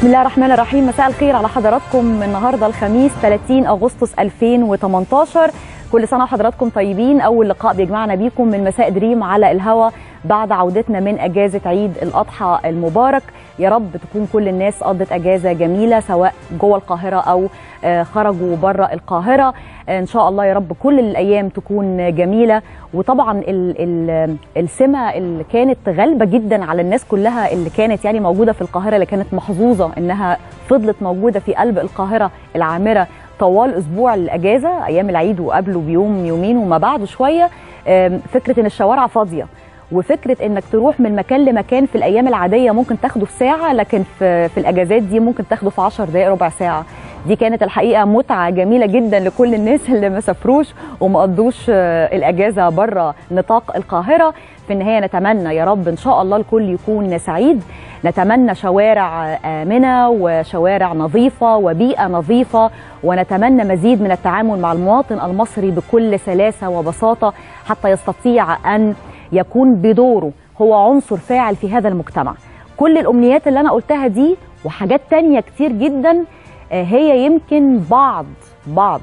بسم الله الرحمن الرحيم مساء الخير على حضراتكم النهارده الخميس 30 اغسطس 2018 كل سنه وحضراتكم طيبين اول لقاء بيجمعنا بيكم من مساء دريم على الهوا بعد عودتنا من اجازه عيد الاضحى المبارك يا رب تكون كل الناس قضت اجازه جميله سواء جوه القاهره او خرجوا بره القاهره ان شاء الله يا رب كل الايام تكون جميله وطبعا ال ال السمه اللي كانت غالبه جدا على الناس كلها اللي كانت يعني موجوده في القاهره اللي كانت محظوظه انها فضلت موجوده في قلب القاهره العامره طوال اسبوع الاجازه ايام العيد وقبله بيوم يومين وما بعده شويه فكره ان الشوارع فاضيه وفكره انك تروح من مكان لمكان في الايام العاديه ممكن تاخده في ساعه لكن في, في الاجازات دي ممكن تاخده في 10 دقائق ربع ساعه دي كانت الحقيقه متعه جميله جدا لكل الناس اللي ما سافروش وما قضوش الاجازه بره نطاق القاهره في النهايه نتمنى يا رب ان شاء الله الكل يكون سعيد نتمنى شوارع امنه وشوارع نظيفه وبيئه نظيفه ونتمنى مزيد من التعامل مع المواطن المصري بكل سلاسه وبساطه حتى يستطيع ان يكون بدوره هو عنصر فاعل في هذا المجتمع كل الامنيات اللي انا قلتها دي وحاجات تانية كتير جدا هي يمكن بعض بعض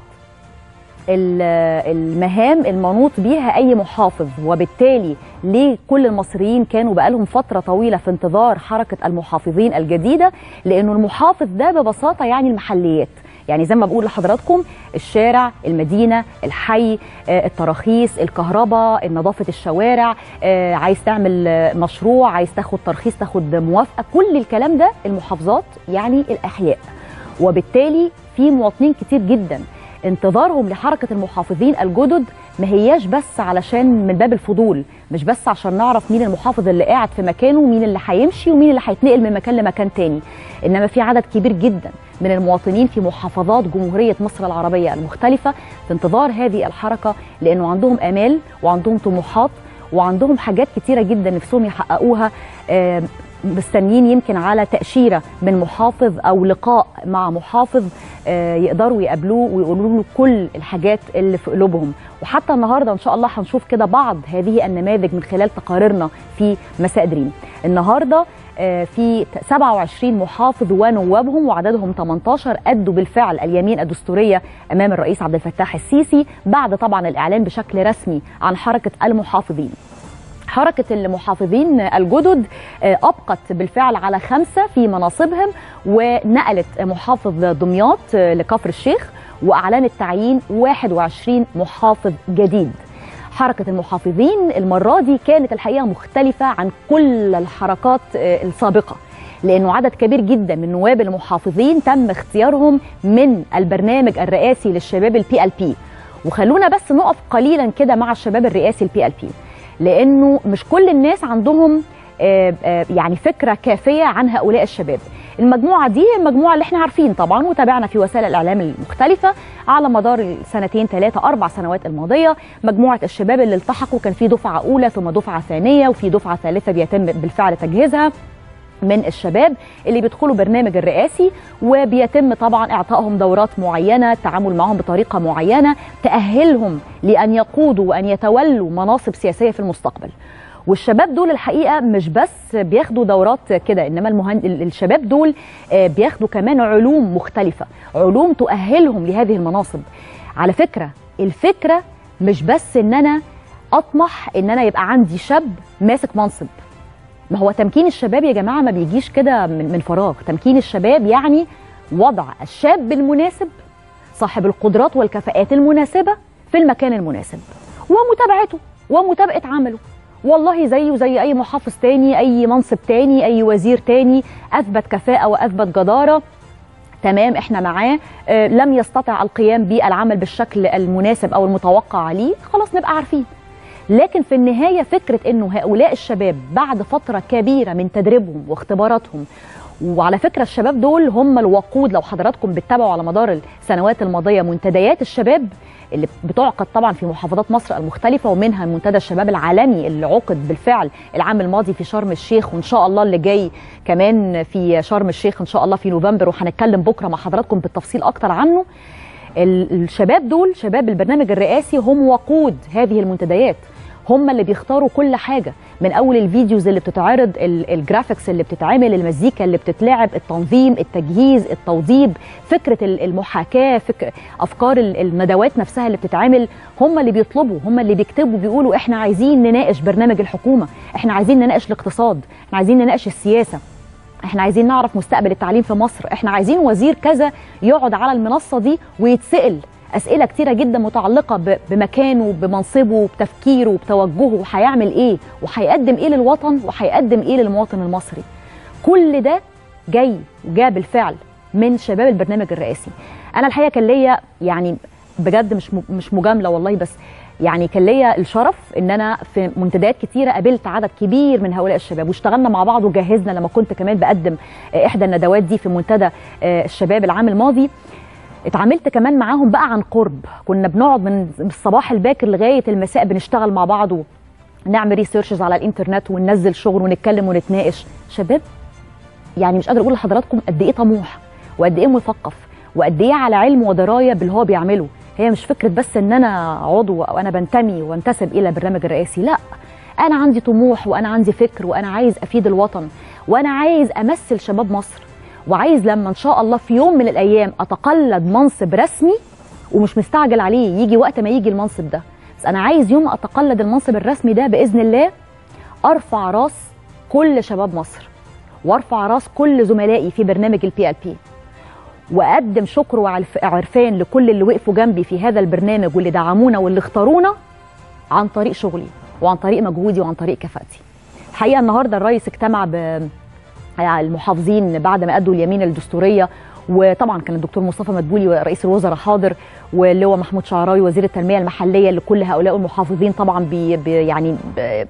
المهام المنوط بيها اي محافظ وبالتالي ليه كل المصريين كانوا بقالهم فتره طويله في انتظار حركه المحافظين الجديده لانه المحافظ ده ببساطه يعني المحليات يعني زي ما بقول لحضراتكم الشارع المدينه الحي التراخيص الكهرباء نظافه الشوارع عايز تعمل مشروع عايز تاخد ترخيص تاخد موافقه كل الكلام ده المحافظات يعني الاحياء وبالتالي في مواطنين كتير جدا انتظارهم لحركه المحافظين الجدد ما هياش بس علشان من باب الفضول مش بس عشان نعرف مين المحافظ اللي قاعد في مكانه ومين اللي هيمشي ومين اللي هيتنقل من مكان لمكان تاني انما في عدد كبير جدا من المواطنين في محافظات جمهوريه مصر العربيه المختلفه في انتظار هذه الحركه لانه عندهم امال وعندهم طموحات وعندهم حاجات كتيره جدا نفسهم يحققوها مستنيين يمكن على تأشيرة من محافظ أو لقاء مع محافظ يقدروا يقابلوه ويقولوا له كل الحاجات اللي في قلوبهم وحتى النهاردة إن شاء الله هنشوف كده بعض هذه النماذج من خلال تقاريرنا في مساء دريم النهاردة في 27 محافظ ونوابهم وعددهم 18 أدوا بالفعل اليمين الدستورية أمام الرئيس عبد الفتاح السيسي بعد طبعا الإعلان بشكل رسمي عن حركة المحافظين حركة المحافظين الجدد أبقت بالفعل على خمسة في مناصبهم ونقلت محافظ دمياط لكفر الشيخ وأعلنت تعيين 21 محافظ جديد حركة المحافظين المرة دي كانت الحقيقة مختلفة عن كل الحركات السابقة لأنه عدد كبير جدا من نواب المحافظين تم اختيارهم من البرنامج الرئاسي للشباب البي ال بي وخلونا بس نقف قليلا كده مع الشباب الرئاسي البي ال بي لانه مش كل الناس عندهم يعني فكره كافيه عن هؤلاء الشباب المجموعه دي المجموعه اللي احنا عارفين طبعا وتابعنا في وسائل الاعلام المختلفه على مدار السنتين ثلاثه اربع سنوات الماضيه مجموعه الشباب اللي التحقوا كان في دفعه اولى ثم دفعه ثانيه وفي دفعه ثالثه بيتم بالفعل تجهيزها من الشباب اللي بيدخلوا برنامج الرئاسي وبيتم طبعا اعطائهم دورات معينه التعامل معهم بطريقه معينه تاهلهم لان يقودوا وان يتولوا مناصب سياسيه في المستقبل والشباب دول الحقيقه مش بس بياخدوا دورات كده انما المهند... الشباب دول بياخدوا كمان علوم مختلفه علوم تؤهلهم لهذه المناصب على فكره الفكره مش بس ان انا اطمح ان انا يبقى عندي شاب ماسك منصب ما هو تمكين الشباب يا جماعه ما بيجيش كده من, من فراغ تمكين الشباب يعني وضع الشاب المناسب صاحب القدرات والكفاءات المناسبه في المكان المناسب ومتابعته ومتابعه عمله والله زيه زي اي محافظ تاني اي منصب تاني اي وزير تاني اثبت كفاءه واثبت جداره تمام احنا معاه آه لم يستطع القيام بالعمل بالشكل المناسب او المتوقع عليه خلاص نبقى عارفين لكن في النهاية فكرة أنه هؤلاء الشباب بعد فترة كبيرة من تدريبهم واختباراتهم وعلى فكرة الشباب دول هم الوقود لو حضراتكم بتتابعوا على مدار السنوات الماضية منتديات الشباب اللي بتعقد طبعا في محافظات مصر المختلفة ومنها منتدى الشباب العالمي اللي عقد بالفعل العام الماضي في شرم الشيخ وإن شاء الله اللي جاي كمان في شرم الشيخ إن شاء الله في نوفمبر وهنتكلم بكرة مع حضراتكم بالتفصيل أكتر عنه الشباب دول شباب البرنامج الرئاسي هم وقود هذه المنتديات هم اللي بيختاروا كل حاجه من اول الفيديوز اللي بتتعرض ال- الجرافيكس اللي بتتعمل المزيكا اللي بتتلعب التنظيم التجهيز التوضيب فكره ال- المحاكاه فك... افكار ال- الندوات نفسها اللي بتتعمل هم اللي بيطلبوا هم اللي بيكتبوا بيقولوا احنا عايزين نناقش برنامج الحكومه احنا عايزين نناقش الاقتصاد احنا عايزين نناقش السياسه احنا عايزين نعرف مستقبل التعليم في مصر احنا عايزين وزير كذا يقعد على المنصه دي ويتسال اسئله كتيره جدا متعلقه ب- بمكانه بمنصبه بتفكيره بتوجهه وهيعمل ايه وهيقدم ايه للوطن وهيقدم ايه للمواطن المصري كل ده جاي وجاء بالفعل من شباب البرنامج الرئاسي انا الحقيقه كان ليا يعني بجد مش م- مش مجامله والله بس يعني كان ليا الشرف ان انا في منتديات كتيره قابلت عدد كبير من هؤلاء الشباب واشتغلنا مع بعض وجهزنا لما كنت كمان بقدم آه، احدى الندوات دي في منتدى آه، الشباب العام الماضي اتعاملت كمان معاهم بقى عن قرب كنا بنقعد من الصباح الباكر لغايه المساء بنشتغل مع بعض ونعمل ريسيرشز على الانترنت وننزل شغل ونتكلم ونتناقش شباب يعني مش قادر اقول لحضراتكم قد ايه طموح وقد ايه مثقف وقد ايه على علم ودرايه باللي هو بيعمله هي مش فكره بس ان انا عضو او انا بنتمي وانتسب الى البرنامج الرئاسي لا انا عندي طموح وانا عندي فكر وانا عايز افيد الوطن وانا عايز امثل شباب مصر وعايز لما ان شاء الله في يوم من الايام اتقلد منصب رسمي ومش مستعجل عليه يجي وقت ما يجي المنصب ده بس انا عايز يوم ما اتقلد المنصب الرسمي ده باذن الله ارفع راس كل شباب مصر وارفع راس كل زملائي في برنامج البي ال بي واقدم شكر وعرف- وعرفان لكل اللي وقفوا جنبي في هذا البرنامج واللي دعمونا واللي اختارونا عن طريق شغلي وعن طريق مجهودي وعن طريق كفاءتي الحقيقه النهارده الرئيس اجتمع ب المحافظين بعد ما ادوا اليمين الدستوريه وطبعا كان الدكتور مصطفى مدبولي رئيس الوزراء حاضر واللواء محمود شعراوي وزير التنميه المحليه لكل هؤلاء المحافظين طبعا بي بي يعني ب-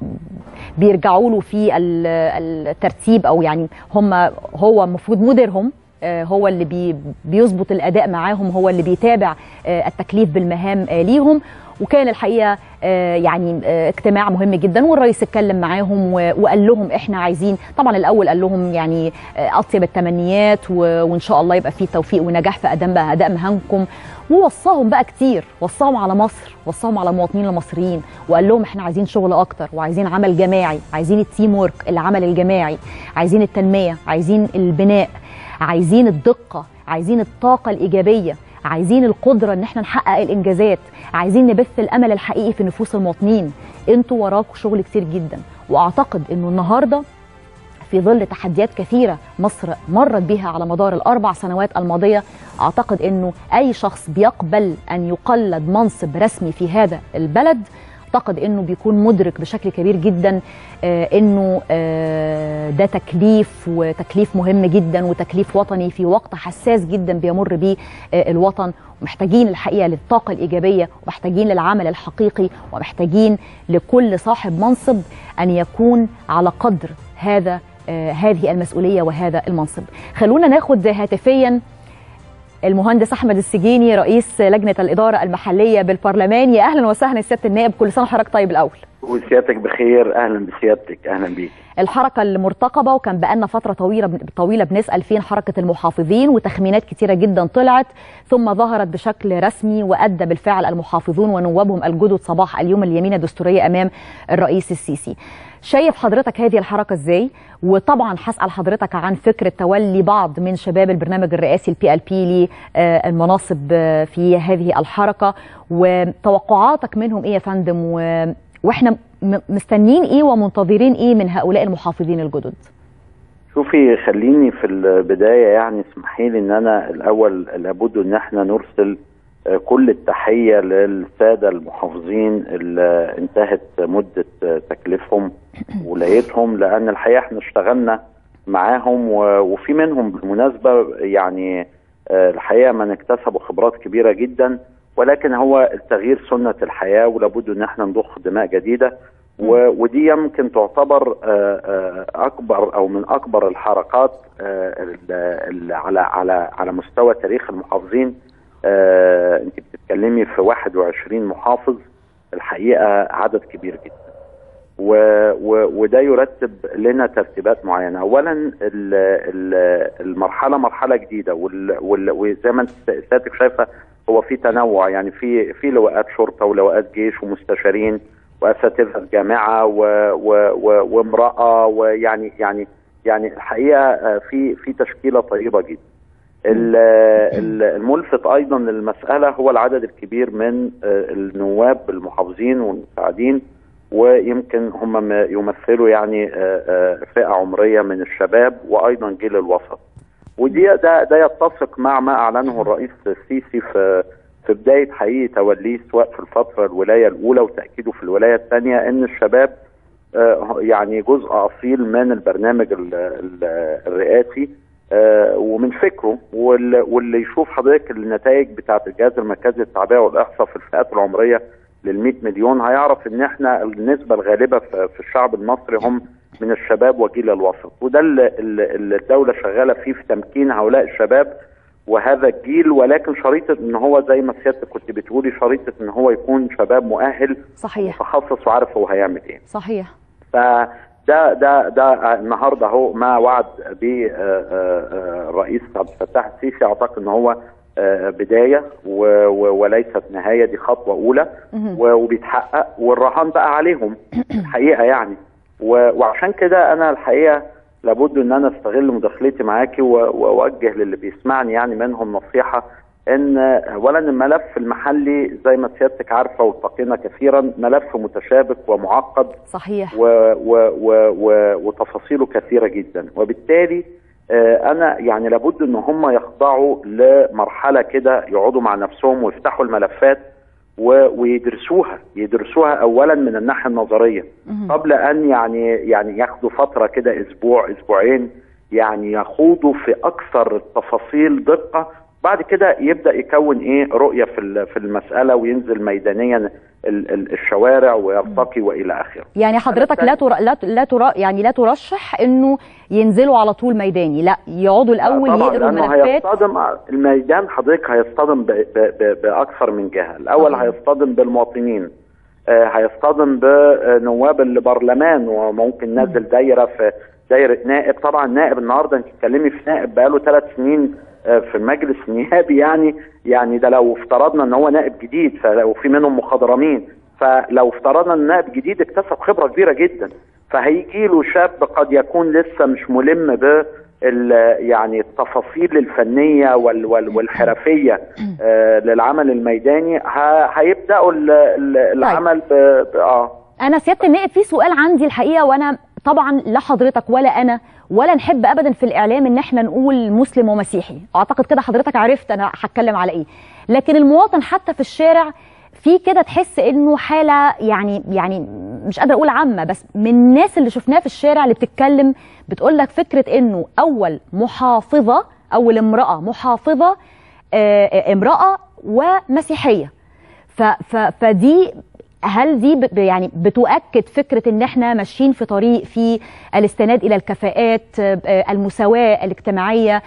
بيرجعوا له في ال- الترتيب او يعني هم هو المفروض مديرهم آه، هو اللي بي بيظبط الاداء معاهم هو اللي بيتابع آه، التكليف بالمهام آه، ليهم وكان الحقيقه آه، يعني آه، اجتماع مهم جدا والرئيس اتكلم معاهم و- وقال لهم احنا عايزين طبعا الاول قال لهم يعني آه، اطيب التمنيات و- وان شاء الله يبقى في توفيق ونجاح في اداء اداء مهامكم ووصاهم بقى كتير وصاهم على مصر وصاهم على المواطنين المصريين وقال لهم احنا عايزين شغل اكتر وعايزين عمل جماعي عايزين التيم ورك العمل الجماعي عايزين التنميه عايزين البناء عايزين الدقه عايزين الطاقه الايجابيه عايزين القدره ان احنا نحقق الانجازات عايزين نبث الامل الحقيقي في نفوس المواطنين انتوا وراكم شغل كتير جدا واعتقد انه النهارده في ظل تحديات كثيرة مصر مرت بها على مدار الأربع سنوات الماضية أعتقد أنه أي شخص بيقبل أن يقلد منصب رسمي في هذا البلد أعتقد أنه بيكون مدرك بشكل كبير جدا آه، أنه آه، ده تكليف وتكليف مهم جدا وتكليف وطني في وقت حساس جدا بيمر به آه، الوطن ومحتاجين الحقيقة للطاقة الإيجابية ومحتاجين للعمل الحقيقي ومحتاجين لكل صاحب منصب أن يكون على قدر هذا آه، هذه المسؤولية وهذا المنصب خلونا ناخد هاتفيا المهندس احمد السجيني رئيس لجنه الاداره المحليه بالبرلمان يا اهلا وسهلا سياده النائب كل سنه وحضرتك طيب الاول وسيادتك بخير اهلا بسيادتك اهلا بيك الحركه المرتقبه وكان بقالنا فتره طويله طويله بنسال فين حركه المحافظين وتخمينات كتيره جدا طلعت ثم ظهرت بشكل رسمي وادى بالفعل المحافظون ونوابهم الجدد صباح اليوم اليمين الدستوريه امام الرئيس السيسي شايف حضرتك هذه الحركه ازاي وطبعا هسال حضرتك عن فكره تولي بعض من شباب البرنامج الرئاسي البي ال بي للمناصب في هذه الحركه وتوقعاتك منهم ايه يا فندم و... واحنا م- مستنيين ايه ومنتظرين ايه من هؤلاء المحافظين الجدد شوفي خليني في البدايه يعني اسمحي لي ان انا الاول لابد ان احنا نرسل آه، كل التحيه للساده المحافظين اللي انتهت مده آه، تكليفهم ولايتهم لان الحقيقه احنا اشتغلنا معاهم و- وفي منهم بالمناسبه يعني آه، الحقيقه من اكتسبوا خبرات كبيره جدا ولكن هو التغيير سنه الحياه ولابد ان احنا نضخ دماء جديده و- ودي يمكن تعتبر آه، آه، اكبر او من اكبر الحركات آه، ال- ال- على على على مستوى تاريخ المحافظين آه، انت بتتكلمي في 21 محافظ الحقيقه عدد كبير جدا و و وده يرتب لنا ترتيبات معينه اولا ال ال المرحله مرحله جديده وال وال وزي ما انت سيادتك شايفه هو في تنوع يعني في في لواءات شرطه ولواءات جيش ومستشارين واساتذه جامعه وامراه ويعني يعني يعني الحقيقه في في تشكيله طيبه جدا. الملفت ايضا للمساله هو العدد الكبير من النواب المحافظين والمساعدين ويمكن هم يمثلوا يعني فئه عمريه من الشباب وايضا جيل الوسط. ودي ده ده يتفق مع ما اعلنه الرئيس السيسي في في بدايه حقيقه توليه سواء في الفتره الولايه الاولى وتاكيده في الولايه الثانيه ان الشباب يعني جزء اصيل من البرنامج الرئاسي ومن فكره واللي يشوف حضرتك النتائج بتاعت الجهاز المركزي للتعبئه والاحصاء في الفئات العمريه لل 100 مليون هيعرف ان احنا النسبه الغالبه في الشعب المصري هم من الشباب وجيل الوسط وده اللي الدوله شغاله فيه في تمكين هؤلاء الشباب وهذا الجيل ولكن شريطه ان هو زي ما سيادتك كنت بتقولي شريطه ان هو يكون شباب مؤهل صحيح متخصص وعارف هو هيعمل ايه صحيح فده ده ده النهارده اهو ما وعد به الرئيس عبد الفتاح السيسي اعتقد ان هو بدايه وليست نهايه دي خطوه اولى وبيتحقق والرهان بقى عليهم الحقيقه يعني وعشان كده انا الحقيقه لابد ان انا استغل مداخلتي معاكي واوجه للي بيسمعني يعني منهم نصيحه ان اولا الملف المحلي زي ما سيادتك عارفه والتقينا كثيرا ملف متشابك ومعقد صحيح و و و و وتفاصيله كثيره جدا وبالتالي انا يعني لابد ان هم يخضعوا لمرحله كده يقعدوا مع نفسهم ويفتحوا الملفات ويدرسوها يدرسوها اولا من الناحيه النظريه قبل ان يعني يعني ياخدوا فتره كده اسبوع اسبوعين يعني يخوضوا في اكثر التفاصيل دقه بعد كده يبدا يكون ايه رؤيه في في المساله وينزل ميدانيا الشوارع ويرتقي والى اخره يعني حضرتك لا تر... لا لا تر... يعني لا ترشح انه ينزلوا على طول ميداني لا يقعدوا الاول يقروا الملفات هيصطدم الميدان حضرتك هيصطدم ب... ب... ب... باكثر من جهه الاول صحيح. هيصطدم بالمواطنين آه هيصطدم بنواب البرلمان وممكن نزل دايره في دايره نائب طبعا نائب النهارده انت بتتكلمي في نائب بقاله ثلاث سنين في المجلس النيابي يعني يعني ده لو افترضنا ان هو نائب جديد فلو في منهم مخضرمين فلو افترضنا ان نائب جديد اكتسب خبره كبيره جدا فهيجي له شاب قد يكون لسه مش ملم ب يعني التفاصيل الفنيه وال وال والحرفيه آه للعمل الميداني هيبداوا العمل ب اه انا سياده النائب في سؤال عندي الحقيقه وانا طبعا لا حضرتك ولا انا ولا نحب ابدا في الاعلام ان احنا نقول مسلم ومسيحي اعتقد كده حضرتك عرفت انا هتكلم على ايه لكن المواطن حتى في الشارع في كده تحس انه حاله يعني يعني مش قادره اقول عامه بس من الناس اللي شفناها في الشارع اللي بتتكلم بتقول لك فكره انه اول محافظه اول امراه محافظه آه امراه ومسيحيه ف ف فدي هل دي ب يعني بتؤكد فكره ان احنا ماشيين في طريق في الاستناد الى الكفاءات المساواه الاجتماعيه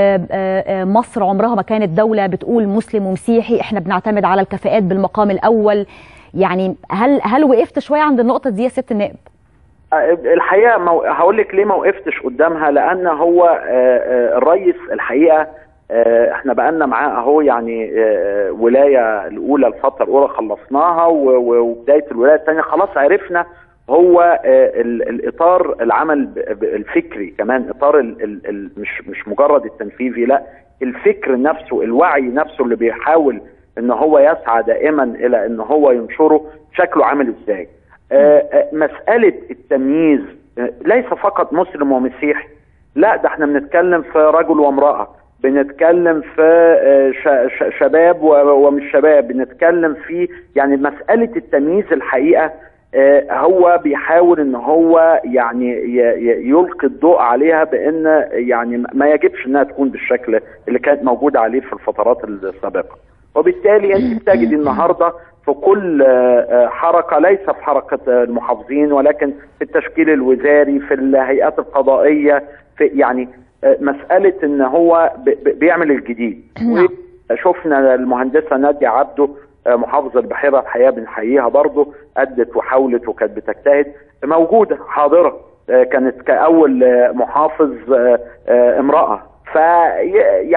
مصر عمرها ما كانت دوله بتقول مسلم ومسيحي احنا بنعتمد على الكفاءات بالمقام الاول يعني هل هل وقفت شويه عند النقطه دي يا ست النائب؟ الحقيقه مو... هقول لك ليه ما وقفتش قدامها لان هو الرئيس الحقيقه احنا بقالنا معاه اهو يعني ولايه الاولى الفتره الاولى خلصناها وبدايه الولايه الثانيه خلاص عرفنا هو الاطار العمل الفكري كمان اطار ال ال مش مش مجرد التنفيذي لا الفكر نفسه الوعي نفسه اللي بيحاول ان هو يسعى دائما الى ان هو ينشره شكله عامل ازاي مساله التمييز ليس فقط مسلم ومسيحي لا ده احنا بنتكلم في رجل وامراه بنتكلم في شباب ومش شباب بنتكلم في يعني مسألة التمييز الحقيقة هو بيحاول ان هو يعني يلقي الضوء عليها بان يعني ما يجبش انها تكون بالشكل اللي كانت موجودة عليه في الفترات السابقة وبالتالي انت بتجد النهارده في كل حركه ليس في حركه المحافظين ولكن في التشكيل الوزاري في الهيئات القضائيه في يعني مسألة ان هو بيعمل الجديد شفنا المهندسة نادية عبده محافظة البحيرة الحقيقة بنحييها برضه أدت وحاولت وكانت بتجتهد موجودة حاضرة كانت كأول محافظ امرأة فيعني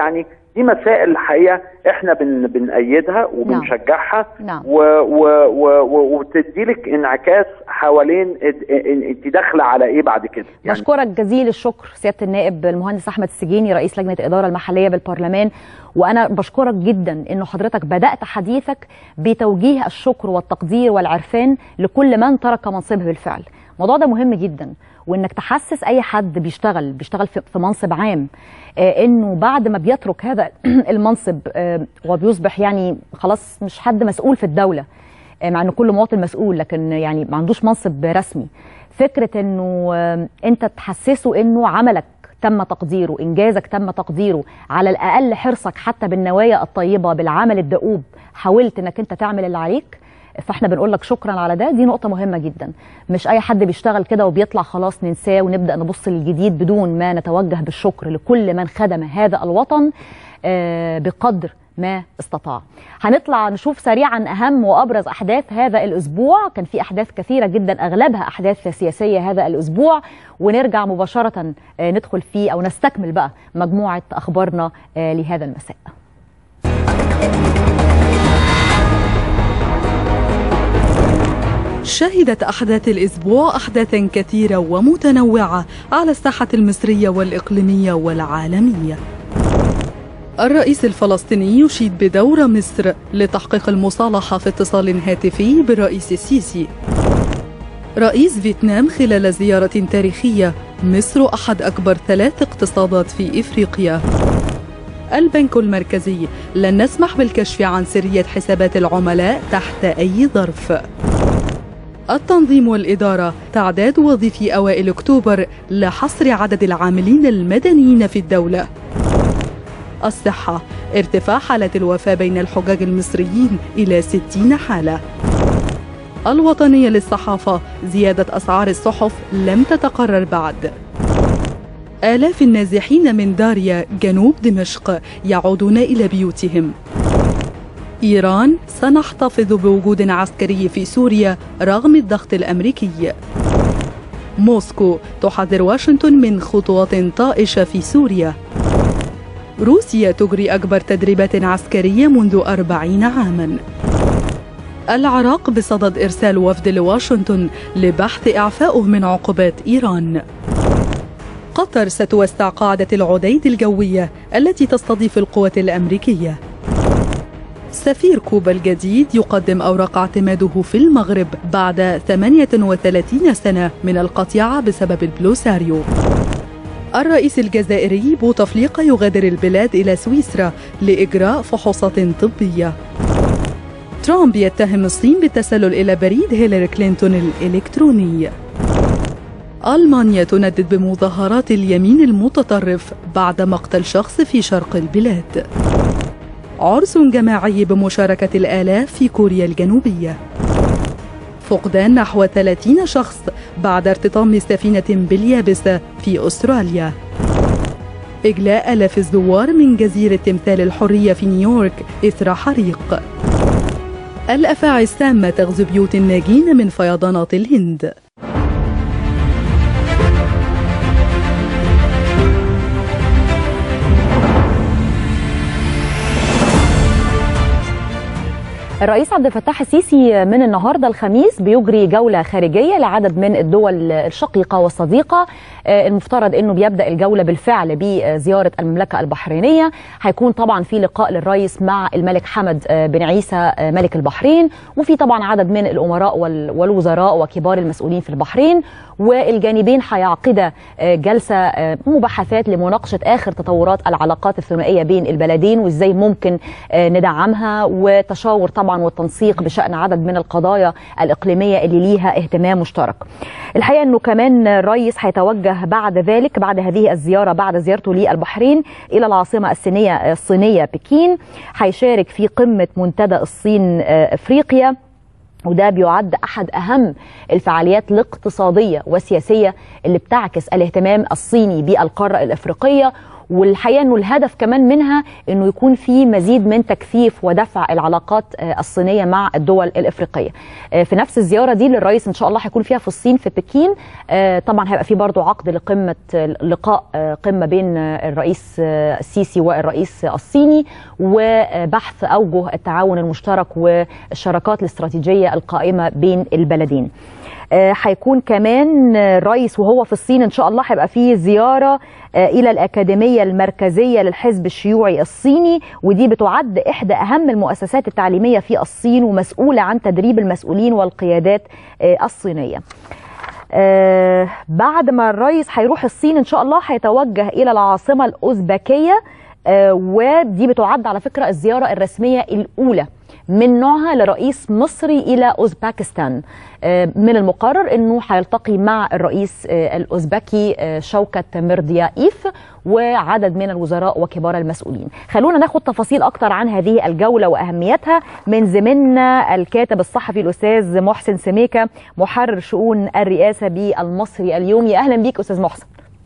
دي مسائل الحقيقه احنا بن بنأيدها وبنشجعها نعم. و و و وبتدي لك انعكاس حوالين اد- اد- انت داخله على ايه بعد كده بشكرك جزيل الشكر سياده النائب المهندس احمد السجيني رئيس لجنه الاداره المحليه بالبرلمان وانا بشكرك جدا انه حضرتك بدات حديثك بتوجيه الشكر والتقدير والعرفان لكل من ترك منصبه بالفعل الموضوع ده مهم جدا وانك تحسس اي حد بيشتغل بيشتغل في في منصب عام آه انه بعد ما بيترك هذا المنصب آه وبيصبح يعني خلاص مش حد مسؤول في الدوله آه، مع ان كل مواطن مسؤول لكن يعني ما عندوش منصب رسمي فكره انه آه، انت تحسسه انه عملك تم تقديره انجازك تم تقديره على الاقل حرصك حتى بالنوايا الطيبه بالعمل الدؤوب حاولت انك انت تعمل اللي عليك فاحنا بنقول لك شكرا على ده دي نقطه مهمه جدا مش اي حد بيشتغل كده وبيطلع خلاص ننساه ونبدا نبص للجديد بدون ما نتوجه بالشكر لكل من خدم هذا الوطن آه، بقدر ما استطاع هنطلع نشوف سريعا اهم وابرز احداث هذا الاسبوع كان في احداث كثيره جدا اغلبها احداث سياسيه هذا الاسبوع ونرجع مباشره آه، ندخل في او نستكمل بقى مجموعه اخبارنا آه، لهذا المساء شهدت أحداث الأسبوع أحداثا كثيرة ومتنوعة على الساحة المصرية والإقليمية والعالمية الرئيس الفلسطيني يشيد بدور مصر لتحقيق المصالحة في اتصال هاتفي بالرئيس السيسي رئيس فيتنام خلال زيارة تاريخية مصر أحد أكبر ثلاث اقتصادات في إفريقيا البنك المركزي لن نسمح بالكشف عن سرية حسابات العملاء تحت أي ظرف التنظيم والإدارة تعداد وظيفي أوائل أكتوبر لحصر عدد العاملين المدنيين في الدولة الصحة ارتفاع حالات الوفاة بين الحجاج المصريين إلى 60 حالة الوطنية للصحافة زيادة أسعار الصحف لم تتقرر بعد آلاف النازحين من داريا جنوب دمشق يعودون إلى بيوتهم إيران سنحتفظ بوجود عسكري في سوريا رغم الضغط الأمريكي موسكو تحذر واشنطن من خطوات طائشة في سوريا روسيا تجري أكبر تدريبات عسكرية منذ أربعين عاماً العراق بصدد إرسال وفد لواشنطن لبحث إعفائه من عقوبات إيران قطر ستوسع قاعدة العديد الجوية التي تستضيف القوات الأمريكية سفير كوبا الجديد يقدم أوراق اعتماده في المغرب بعد 38 سنة من القطيعة بسبب البلوساريو الرئيس الجزائري بوتفليقة يغادر البلاد إلى سويسرا لإجراء فحوصات طبية ترامب يتهم الصين بالتسلل إلى بريد هيلاري كلينتون الإلكتروني ألمانيا تندد بمظاهرات اليمين المتطرف بعد مقتل شخص في شرق البلاد عرس جماعي بمشاركة الآلاف في كوريا الجنوبية فقدان نحو 30 شخص بعد ارتطام سفينة باليابسة في أستراليا إجلاء آلاف الزوار من جزيرة تمثال الحرية في نيويورك إثر حريق الأفاعي السامة تغزو بيوت الناجين من فيضانات الهند الرئيس عبد الفتاح السيسي من النهارده الخميس بيجري جوله خارجيه لعدد من الدول الشقيقه والصديقه آه، المفترض انه بيبدا الجوله بالفعل بزياره المملكه البحرينيه هيكون طبعا في لقاء للرئيس مع الملك حمد آه، بن عيسى آه، ملك البحرين وفي طبعا عدد من الامراء وال- والوزراء وكبار المسؤولين في البحرين والجانبين هيعقدا آه، جلسه آه، مباحثات لمناقشه اخر تطورات العلاقات الثنائيه بين البلدين وازاي ممكن آه، ندعمها وتشاور طبعا والتنسيق بشان عدد من القضايا الاقليميه اللي ليها اهتمام مشترك. الحقيقه انه كمان الرئيس هيتوجه بعد ذلك بعد هذه الزياره بعد زيارته للبحرين الى العاصمه الصينيه الصينيه بكين هيشارك في قمه منتدى الصين آه، افريقيا وده بيعد احد اهم الفعاليات الاقتصاديه والسياسيه اللي بتعكس الاهتمام الصيني بالقاره الافريقيه والحقيقه انه الهدف كمان منها انه يكون في مزيد من تكثيف ودفع العلاقات الصينيه مع الدول الافريقيه. في نفس الزياره دي للرئيس ان شاء الله هيكون فيها في الصين في بكين طبعا هيبقى في برضه عقد لقمه لقاء قمه بين الرئيس السيسي والرئيس الصيني وبحث اوجه التعاون المشترك والشراكات الاستراتيجيه القائمه بين البلدين. هيكون كمان الرئيس وهو في الصين ان شاء الله هيبقى فيه زياره الى الاكاديميه المركزيه للحزب الشيوعي الصيني ودي بتعد احدى اهم المؤسسات التعليميه في الصين ومسؤوله عن تدريب المسؤولين والقيادات الصينيه. آه بعد ما الرئيس هيروح الصين ان شاء الله هيتوجه الى العاصمه الاوزبكيه آه ودي بتعد على فكره الزياره الرسميه الاولى من نوعها لرئيس مصري الى اوزباكستان آه من المقرر انه هيلتقي مع الرئيس الاوزبكي شوكت ميرديايف وعدد من الوزراء وكبار المسؤولين خلونا ناخد تفاصيل اكتر عن هذه الجوله واهميتها من زميلنا الكاتب الصحفي الاستاذ محسن سميكه محرر شؤون الرئاسه بالمصري اليوم يا اهلا بيك استاذ محسن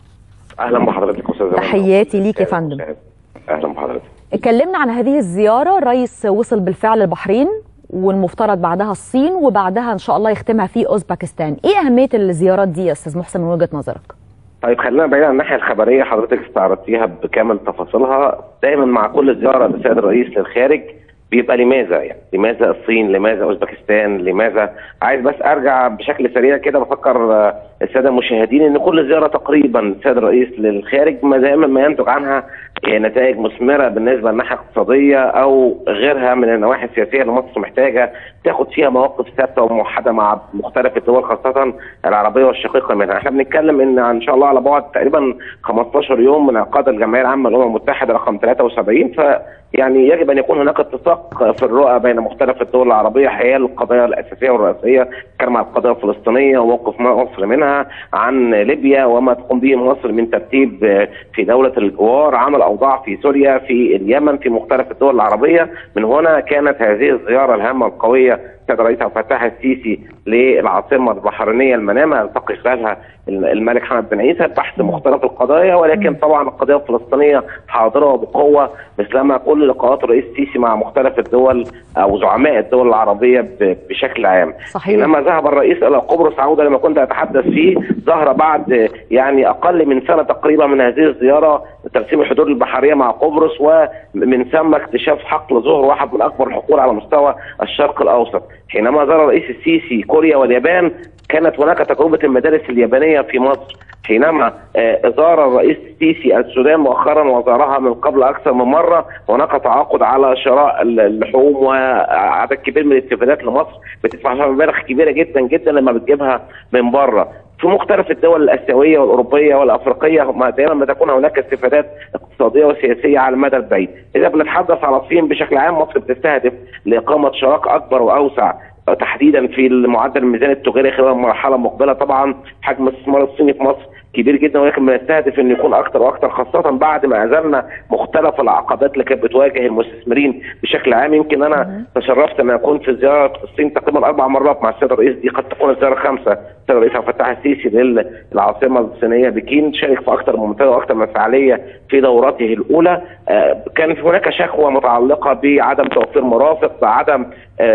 اهلا بحضرتك استاذ تحياتي ليك يا فندم اهلا بحضرتك اتكلمنا عن هذه الزياره الرئيس وصل بالفعل البحرين والمفترض بعدها الصين وبعدها ان شاء الله يختمها في اوزباكستان ايه اهميه الزيارات دي يا استاذ محسن من وجهه نظرك طيب خلينا بعيد عن الناحيه الخبريه حضرتك استعرضتيها بكامل تفاصيلها دايما مع كل زياره للسيد الرئيس للخارج بيبقى لماذا يعني لماذا الصين لماذا اوزبكستان لماذا عايز بس ارجع بشكل سريع كده بفكر الساده المشاهدين ان كل زياره تقريبا السيد الرئيس للخارج ما دائما ما ينتج عنها نتائج مثمره بالنسبه للناحيه الاقتصاديه او غيرها من النواحي السياسيه اللي مصر محتاجه تاخد فيها مواقف ثابته وموحده مع مختلف الدول خاصه العربيه والشقيقه منها، احنا بنتكلم ان ان شاء الله على بعد تقريبا 15 يوم من انعقاد الجمعيه العامه للامم المتحده رقم 73 ف يعني يجب ان يكون هناك اتفاق في الرؤى بين مختلف الدول العربيه حيال القضايا الاساسيه والرئيسيه كان عن القضيه الفلسطينيه وموقف مصر منها عن ليبيا وما تقوم به مصر من ترتيب في دوله الجوار عمل اوضاع في سوريا في اليمن في مختلف الدول العربيه من هنا كانت هذه الزياره الهامه القويه السيد الرئيس عبد الفتاح السيسي للعاصمه البحرينيه المنامه يلتقي خلالها الملك حمد بن عيسى بحث مختلف القضايا ولكن طبعا القضيه الفلسطينيه حاضره وبقوه مثلما كل لقاءات الرئيس السيسي مع مختلف الدول او زعماء الدول العربيه بشكل عام. صحيح. لما ذهب الرئيس الى قبرص عوده لما كنت اتحدث فيه ظهر بعد يعني اقل من سنه تقريبا من هذه الزياره ترسيم الحدود البحريه مع قبرص ومن ثم اكتشاف حقل ظهر واحد من اكبر الحقول على مستوى الشرق الاوسط. حينما زار الرئيس السيسي كوريا واليابان كانت هناك تجربه المدارس اليابانيه في مصر حينما زار الرئيس السيسي السودان مؤخرا وزارها من قبل اكثر من مره هناك تعاقد على شراء اللحوم وعدد كبير من الاستفادات لمصر بتدفع فيها مبالغ كبيره جدا جدا لما بتجيبها من بره في مختلف الدول الاسيويه والاوروبيه والافريقيه دائما ما تكون هناك استفادات اقتصاديه وسياسيه على المدى البعيد. اذا بنتحدث على الصين بشكل عام مصر بتستهدف لاقامه شراكه اكبر واوسع تحديدا في المعدل الميزاني التجاري خلال المرحله المقبله طبعا حجم الاستثمار الصيني في مصر كبير جدا ولكن بنستهدف انه يكون اكثر واكثر خاصه بعد ما ازلنا مختلف العقبات اللي كانت بتواجه المستثمرين بشكل عام يمكن انا تشرفت ان اكون في زياره الصين تقريبا اربع مرات مع السيد الرئيس دي قد تكون الزياره الخامسه السيد الرئيس عبد الفتاح السيسي للعاصمه الصينيه بكين شارك في اكثر من منتدى واكثر من فعاليه في دورته الاولى كان هناك شكوى متعلقه بعدم توفير مرافق بعدم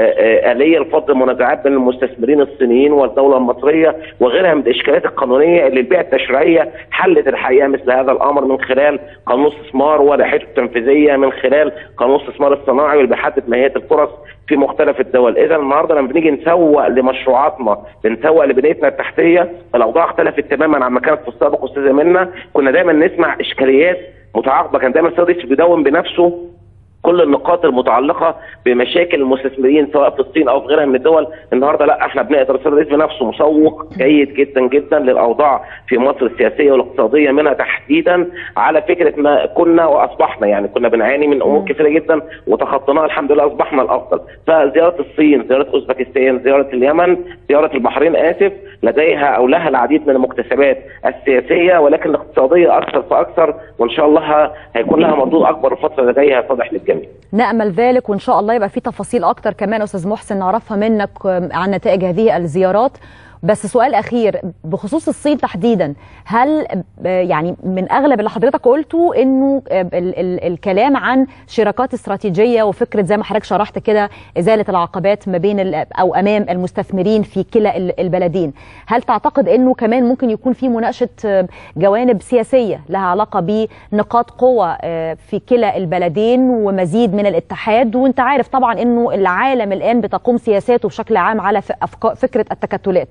اليه لفض المنازعات بين المستثمرين الصينيين والدوله المصريه وغيرها من الاشكالات القانونيه اللي البيئه التشريعيه حلت الحقيقه مثل هذا الامر من خلال قانون استثمار ولائحته التنفيذيه من خلال قانون الاستثمار الصناعي اللي بيحدد ماهيه الفرص في مختلف الدول، اذا النهارده لما بنيجي نسوق لمشروعاتنا بنسوق لبنيتنا التحتيه الاوضاع اختلفت تماما عما كانت في السابق استاذه منا، كنا دايما نسمع اشكاليات متعاقبه كان دايما السيد بيدون بنفسه كل النقاط المتعلقه بمشاكل المستثمرين سواء في الصين او في غيرها من الدول النهارده لا احنا بنقدر السيد الرئيس بنفسه مسوق جيد جدا جدا للاوضاع في مصر السياسيه والاقتصاديه منها تحديدا على فكره ما كنا واصبحنا يعني كنا بنعاني من امور كثيره جدا وتخطيناها الحمد لله اصبحنا الافضل فزياره الصين زياره اوزبكستان زياره اليمن زياره البحرين اسف لديها او لها العديد من المكتسبات السياسيه ولكن الاقتصاديه اكثر فاكثر وان شاء الله هيكون لها مردود اكبر الفتره اللي جايه يتضح للجميع الجميع نأمل ذلك وإن شاء الله يبقى في تفاصيل أكتر كمان أستاذ محسن نعرفها منك عن نتائج هذه الزيارات بس سؤال اخير بخصوص الصين تحديدا هل يعني من اغلب اللي حضرتك قلته انه ال ال الكلام عن شراكات استراتيجيه وفكره زي ما حضرتك شرحت كده ازاله العقبات ما بين او امام المستثمرين في كلا البلدين هل تعتقد انه كمان ممكن يكون في مناقشه جوانب سياسيه لها علاقه بنقاط قوه في كلا البلدين ومزيد من الاتحاد وانت عارف طبعا انه العالم الان بتقوم سياساته بشكل عام على فكره التكتلات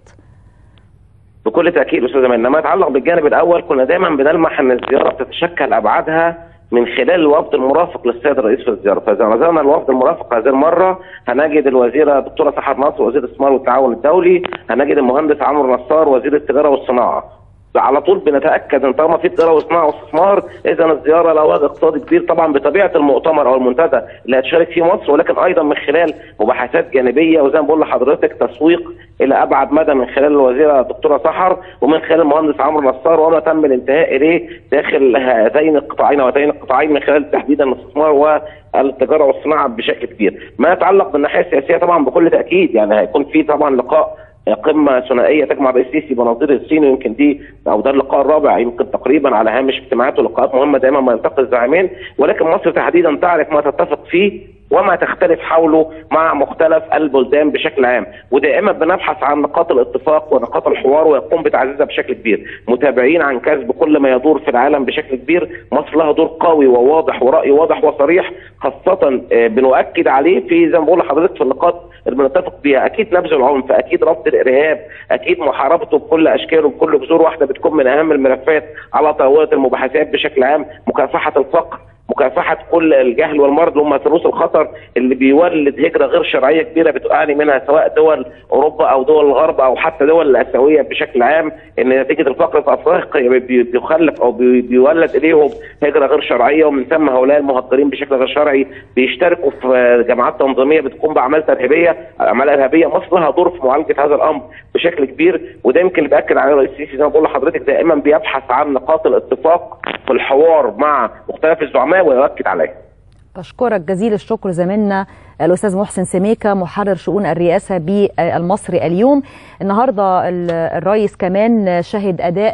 بكل تاكيد استاذ امان لما يتعلق بالجانب الاول كنا دايما بنلمح ان الزياره بتتشكل ابعادها من خلال الوفد المرافق للسيد الرئيس في الزياره، فاذا نظرنا الوفد المرافق هذه المره هنجد الوزيره الدكتوره سحر نصر وزير الاستثمار والتعاون الدولي، هنجد المهندس عمرو نصار وزير التجاره والصناعه. على طول بنتاكد ان طالما في تجاره وصناعه واستثمار اذا الزياره لها وجه اقتصادي كبير طبعا بطبيعه المؤتمر او المنتدى اللي هتشارك فيه مصر ولكن ايضا من خلال مباحثات جانبيه وزي ما بقول لحضرتك تسويق الى ابعد مدى من خلال الوزيره الدكتوره سحر ومن خلال المهندس عمرو نصار وما تم الانتهاء اليه داخل هذين القطاعين وهاتين القطاعين من خلال تحديدا الاستثمار والتجاره والصناعه بشكل كبير. ما يتعلق بالناحيه السياسيه طبعا بكل تاكيد يعني هيكون في طبعا لقاء قمه ثنائيه تجمع الرئيس السيسي بنظير الصين ويمكن دي او ده اللقاء الرابع يمكن تقريبا على هامش اجتماعات ولقاءات مهمه دايما ما يلتقي الزعيمين ولكن مصر تحديدا تعرف ما تتفق فيه وما تختلف حوله مع مختلف البلدان بشكل عام ودائما بنبحث عن نقاط الاتفاق ونقاط الحوار ويقوم بتعزيزها بشكل كبير متابعين عن كسب كل ما يدور في العالم بشكل كبير مصر لها دور قوي وواضح ورأي واضح وصريح خاصة بنؤكد عليه في زي ما بقول لحضرتك في النقاط اللي بنتفق بيها اكيد نبذ العنف اكيد رفض الارهاب اكيد محاربته بكل اشكاله وبكل جذور واحده بتكون من اهم الملفات على طاوله المباحثات بشكل عام مكافحه الفقر مكافحه كل الجهل والمرض اللي هم ثلوث الخطر اللي بيولد هجره غير شرعيه كبيره بتعاني منها سواء دول اوروبا او دول الغرب او حتى دول الاسيويه بشكل عام ان نتيجه الفقر في افريقيا بيخلف او بيولد اليهم هجره غير شرعيه ومن ثم هؤلاء المهاجرين بشكل غير شرعي بيشتركوا في جماعات تنظيميه بتقوم باعمال ترهيبيه اعمال ارهابيه مصر لها دور في معالجه هذا الامر بشكل كبير وده يمكن اللي بياكد عليه الرئيس السيسي زي ما بقول لحضرتك دائما بيبحث عن نقاط الاتفاق في الحوار مع مختلف الزعماء ويؤكد عليه بشكرك جزيل الشكر زميلنا الاستاذ محسن سميكه محرر شؤون الرئاسه بالمصري اليوم النهارده الرئيس كمان شهد اداء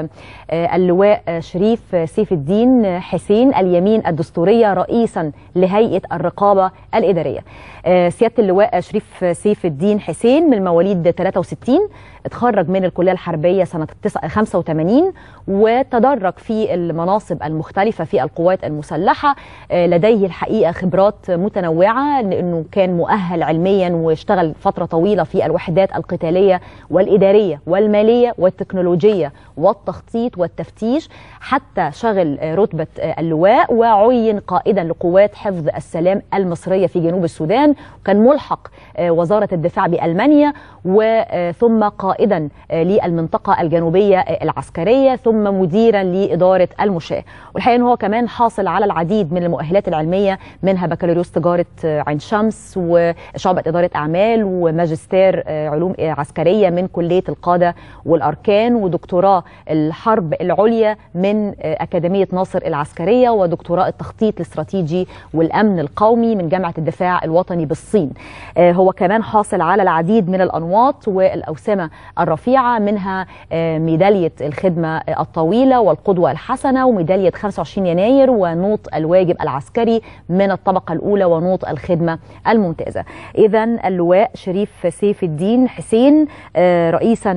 اللواء شريف سيف الدين حسين اليمين الدستوريه رئيسا لهيئه الرقابه الاداريه سياده اللواء شريف سيف الدين حسين من مواليد 63 اتخرج من الكليه الحربيه سنه 85 وتدرج في المناصب المختلفه في القوات المسلحه لديه الحقيقه خبرات متنوعه لانه كان مؤهل علميا واشتغل فتره طويله في الوحدات القتاليه والاداريه والماليه والتكنولوجيه والتخطيط والتفتيش حتى شغل رتبه اللواء وعين قائدا لقوات حفظ السلام المصريه في جنوب السودان وكان ملحق وزاره الدفاع بالمانيا وثم قائدا للمنطقه الجنوبيه العسكريه ثم مديرا لاداره المشاه والحقيقه ان هو كمان حاصل على العديد من المؤهلات العلميه منها بكالوريوس تجاره عين شمس وشعبة إدارة أعمال وماجستير علوم عسكرية من كلية القادة والأركان ودكتوراه الحرب العليا من أكاديمية ناصر العسكرية ودكتوراه التخطيط الاستراتيجي والأمن القومي من جامعة الدفاع الوطني بالصين هو كمان حاصل على العديد من الأنواط والأوسمة الرفيعة منها ميدالية الخدمة الطويلة والقدوة الحسنة وميدالية 25 يناير ونوط الواجب العسكري من الطبقة الأولى ونوط الخدمة الممتازة إذا اللواء شريف سيف الدين حسين رئيسا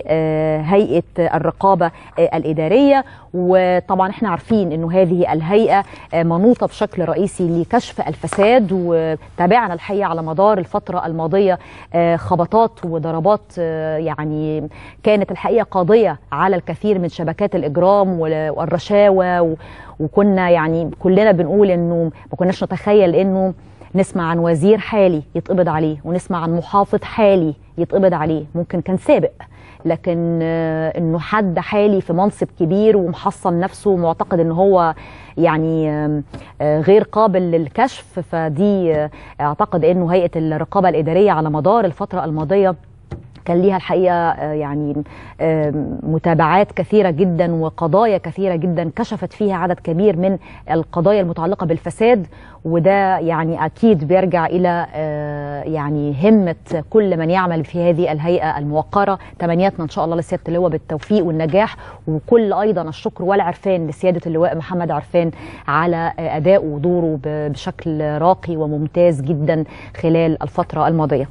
لهيئة الرقابة الإدارية وطبعا احنا عارفين انه هذه الهيئه منوطه بشكل رئيسي لكشف الفساد وتابعنا الحقيقه على مدار الفتره الماضيه خبطات وضربات يعني كانت الحقيقه قاضيه على الكثير من شبكات الاجرام والرشاوى وكنا يعني كلنا بنقول انه ما كناش نتخيل انه نسمع عن وزير حالي يتقبض عليه ونسمع عن محافظ حالي يتقبض عليه ممكن كان سابق لكن انه حد حالي في منصب كبير ومحصن نفسه ومعتقد ان هو يعني غير قابل للكشف فدي اعتقد انه هيئه الرقابه الاداريه على مدار الفتره الماضيه كان ليها الحقيقه آه، يعني آم، متابعات كثيره جدا وقضايا كثيره جدا كشفت فيها عدد كبير من القضايا المتعلقه بالفساد وده يعني اكيد بيرجع الى آه، يعني همه كل من يعمل في هذه الهيئه الموقره تمنياتنا ان شاء الله لسياده اللواء بالتوفيق والنجاح وكل ايضا الشكر والعرفان لسياده اللواء محمد عرفان على آه، ادائه ودوره ب- بشكل راقي وممتاز جدا خلال الفتره الماضيه.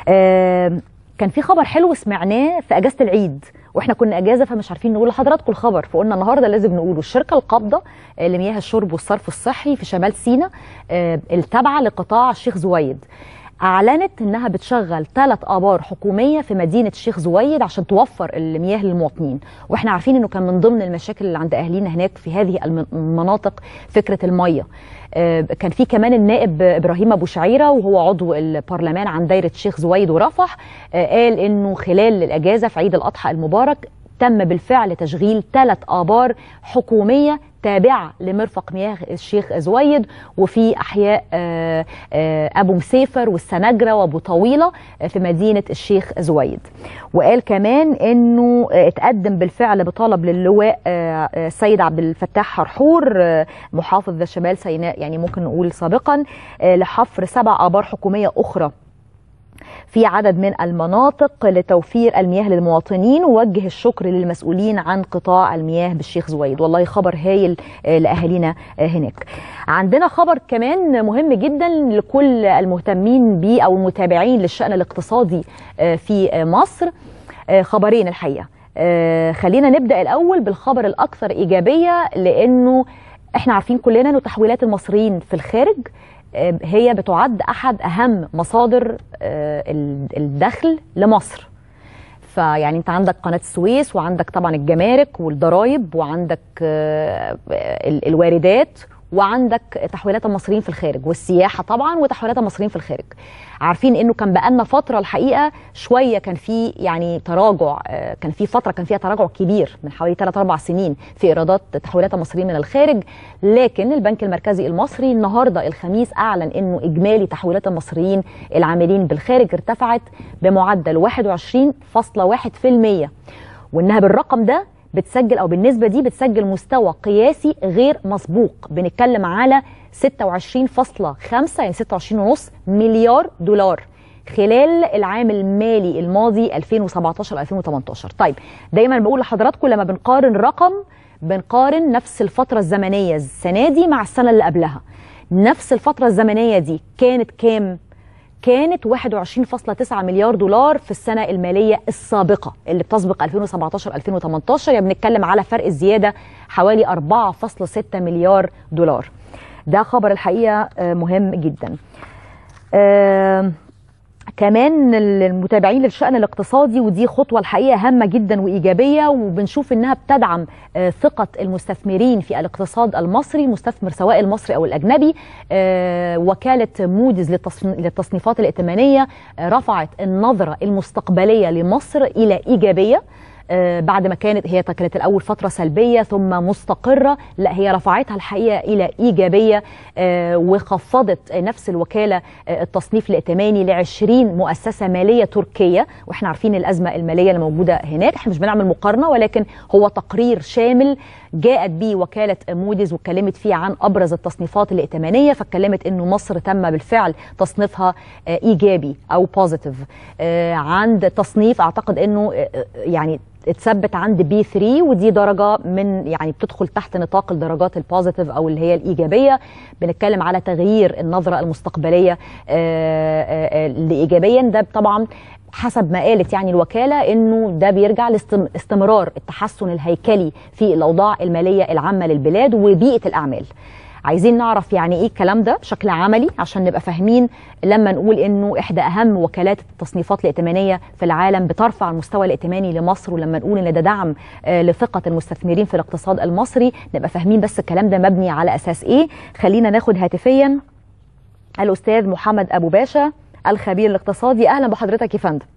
آم، كان في خبر حلو سمعناه في اجازه العيد واحنا كنا اجازه فمش عارفين نقول لحضراتكم الخبر فقلنا النهارده لازم نقوله الشركه القابضه آه، لمياه الشرب والصرف الصحي في شمال سيناء آه، التابعه لقطاع الشيخ زويد اعلنت انها بتشغل ثلاث ابار حكوميه في مدينه الشيخ زويد عشان توفر المياه للمواطنين واحنا عارفين انه كان من ضمن المشاكل اللي عند اهالينا هناك في هذه الم- المناطق فكره الميه آه، كان في كمان النائب ابراهيم ابو شعيره وهو عضو البرلمان عن دايره الشيخ زويد ورفح آه، قال انه خلال الاجازه في عيد الاضحى المبارك تم بالفعل تشغيل ثلاث آبار حكومية تابعة لمرفق مياه الشيخ زويد وفي أحياء آه، آه، أبو مسافر والسنجرة وأبو طويلة آه، في مدينة الشيخ زويد وقال كمان أنه آه، اتقدم بالفعل بطلب للواء آه، آه، السيد عبد الفتاح حرحور آه، محافظ شمال سيناء يعني ممكن نقول سابقا آه، لحفر سبع آبار حكومية أخرى في عدد من المناطق لتوفير المياه للمواطنين ووجه الشكر للمسؤولين عن قطاع المياه بالشيخ زويد والله خبر هايل آه، لأهالينا آه، هناك عندنا خبر كمان مهم جدا لكل المهتمين به أو المتابعين للشأن الاقتصادي آه، في آه، مصر آه، خبرين الحقيقة آه، خلينا نبدأ الأول بالخبر الأكثر إيجابية لأنه احنا عارفين كلنا انه تحويلات المصريين في الخارج آه، هي بتعد احد اهم مصادر آه، ال- الدخل لمصر فيعني انت عندك قناه السويس وعندك طبعا الجمارك والضرائب وعندك آه، ال- الواردات وعندك تحويلات المصريين في الخارج والسياحه طبعا وتحويلات المصريين في الخارج عارفين انه كان بقالنا فتره الحقيقه شويه كان في يعني تراجع آه، كان في فتره كان فيها تراجع كبير من حوالي 3 4 سنين في ايرادات تحويلات المصريين من الخارج لكن البنك المركزي المصري النهارده الخميس اعلن انه اجمالي تحويلات المصريين العاملين بالخارج ارتفعت بمعدل 21.1% وانها بالرقم ده بتسجل او بالنسبه دي بتسجل مستوى قياسي غير مسبوق بنتكلم على 26.5 يعني 26.5 مليار دولار خلال العام المالي الماضي 2017 2018 طيب دايما بقول لحضراتكم لما بنقارن رقم بنقارن نفس الفتره الزمنيه السنه دي مع السنه اللي قبلها نفس الفتره الزمنيه دي كانت كام كانت 21.9 مليار دولار في السنة المالية السابقة اللي بتسبق 2017 2018 يعني بنتكلم على فرق الزيادة حوالي 4.6 مليار دولار ده خبر الحقيقة آه، مهم جدا آه، كمان المتابعين للشأن الاقتصادي ودي خطوة الحقيقة هامة جدا وإيجابية وبنشوف إنها بتدعم آه، ثقة المستثمرين في الاقتصاد المصري المستثمر سواء المصري أو الأجنبي آه، وكالة موديز للتصن- للتصنيفات الائتمانية آه، رفعت النظرة المستقبلية لمصر إلى إيجابية آه، بعد ما كانت هي كانت الاول فتره سلبيه ثم مستقره لا هي رفعتها الحقيقه الى ايجابيه آه، وخفضت نفس الوكاله آه، التصنيف الائتماني ل 20 مؤسسه ماليه تركيه واحنا عارفين الازمه الماليه اللي موجوده هناك احنا مش بنعمل مقارنه ولكن هو تقرير شامل جاءت به وكاله موديز واتكلمت فيه عن ابرز التصنيفات الائتمانيه فاتكلمت انه مصر تم بالفعل تصنيفها آه، ايجابي او بوزيتيف عند تصنيف اعتقد انه آه، آه، يعني اتثبت عند بي 3 ودي درجه من يعني بتدخل تحت نطاق الدرجات البوزيتيف او اللي هي الايجابيه بنتكلم على تغيير النظره المستقبليه آه، آه، آه، لايجابيا ده طبعا حسب ما قالت يعني الوكاله انه ده بيرجع لاستمرار التحسن الهيكلي في الاوضاع الماليه العامه للبلاد وبيئه الاعمال عايزين نعرف يعني ايه الكلام ده بشكل عملي عشان نبقى فاهمين لما نقول انه احدى اهم وكالات التصنيفات الائتمانيه في العالم بترفع المستوى الائتماني لمصر ولما نقول ان ده دعم آه، لثقه المستثمرين في الاقتصاد المصري نبقى فاهمين بس الكلام ده مبني على اساس ايه خلينا ناخد هاتفيا الاستاذ محمد ابو باشا الخبير الاقتصادي اهلا بحضرتك يا فندم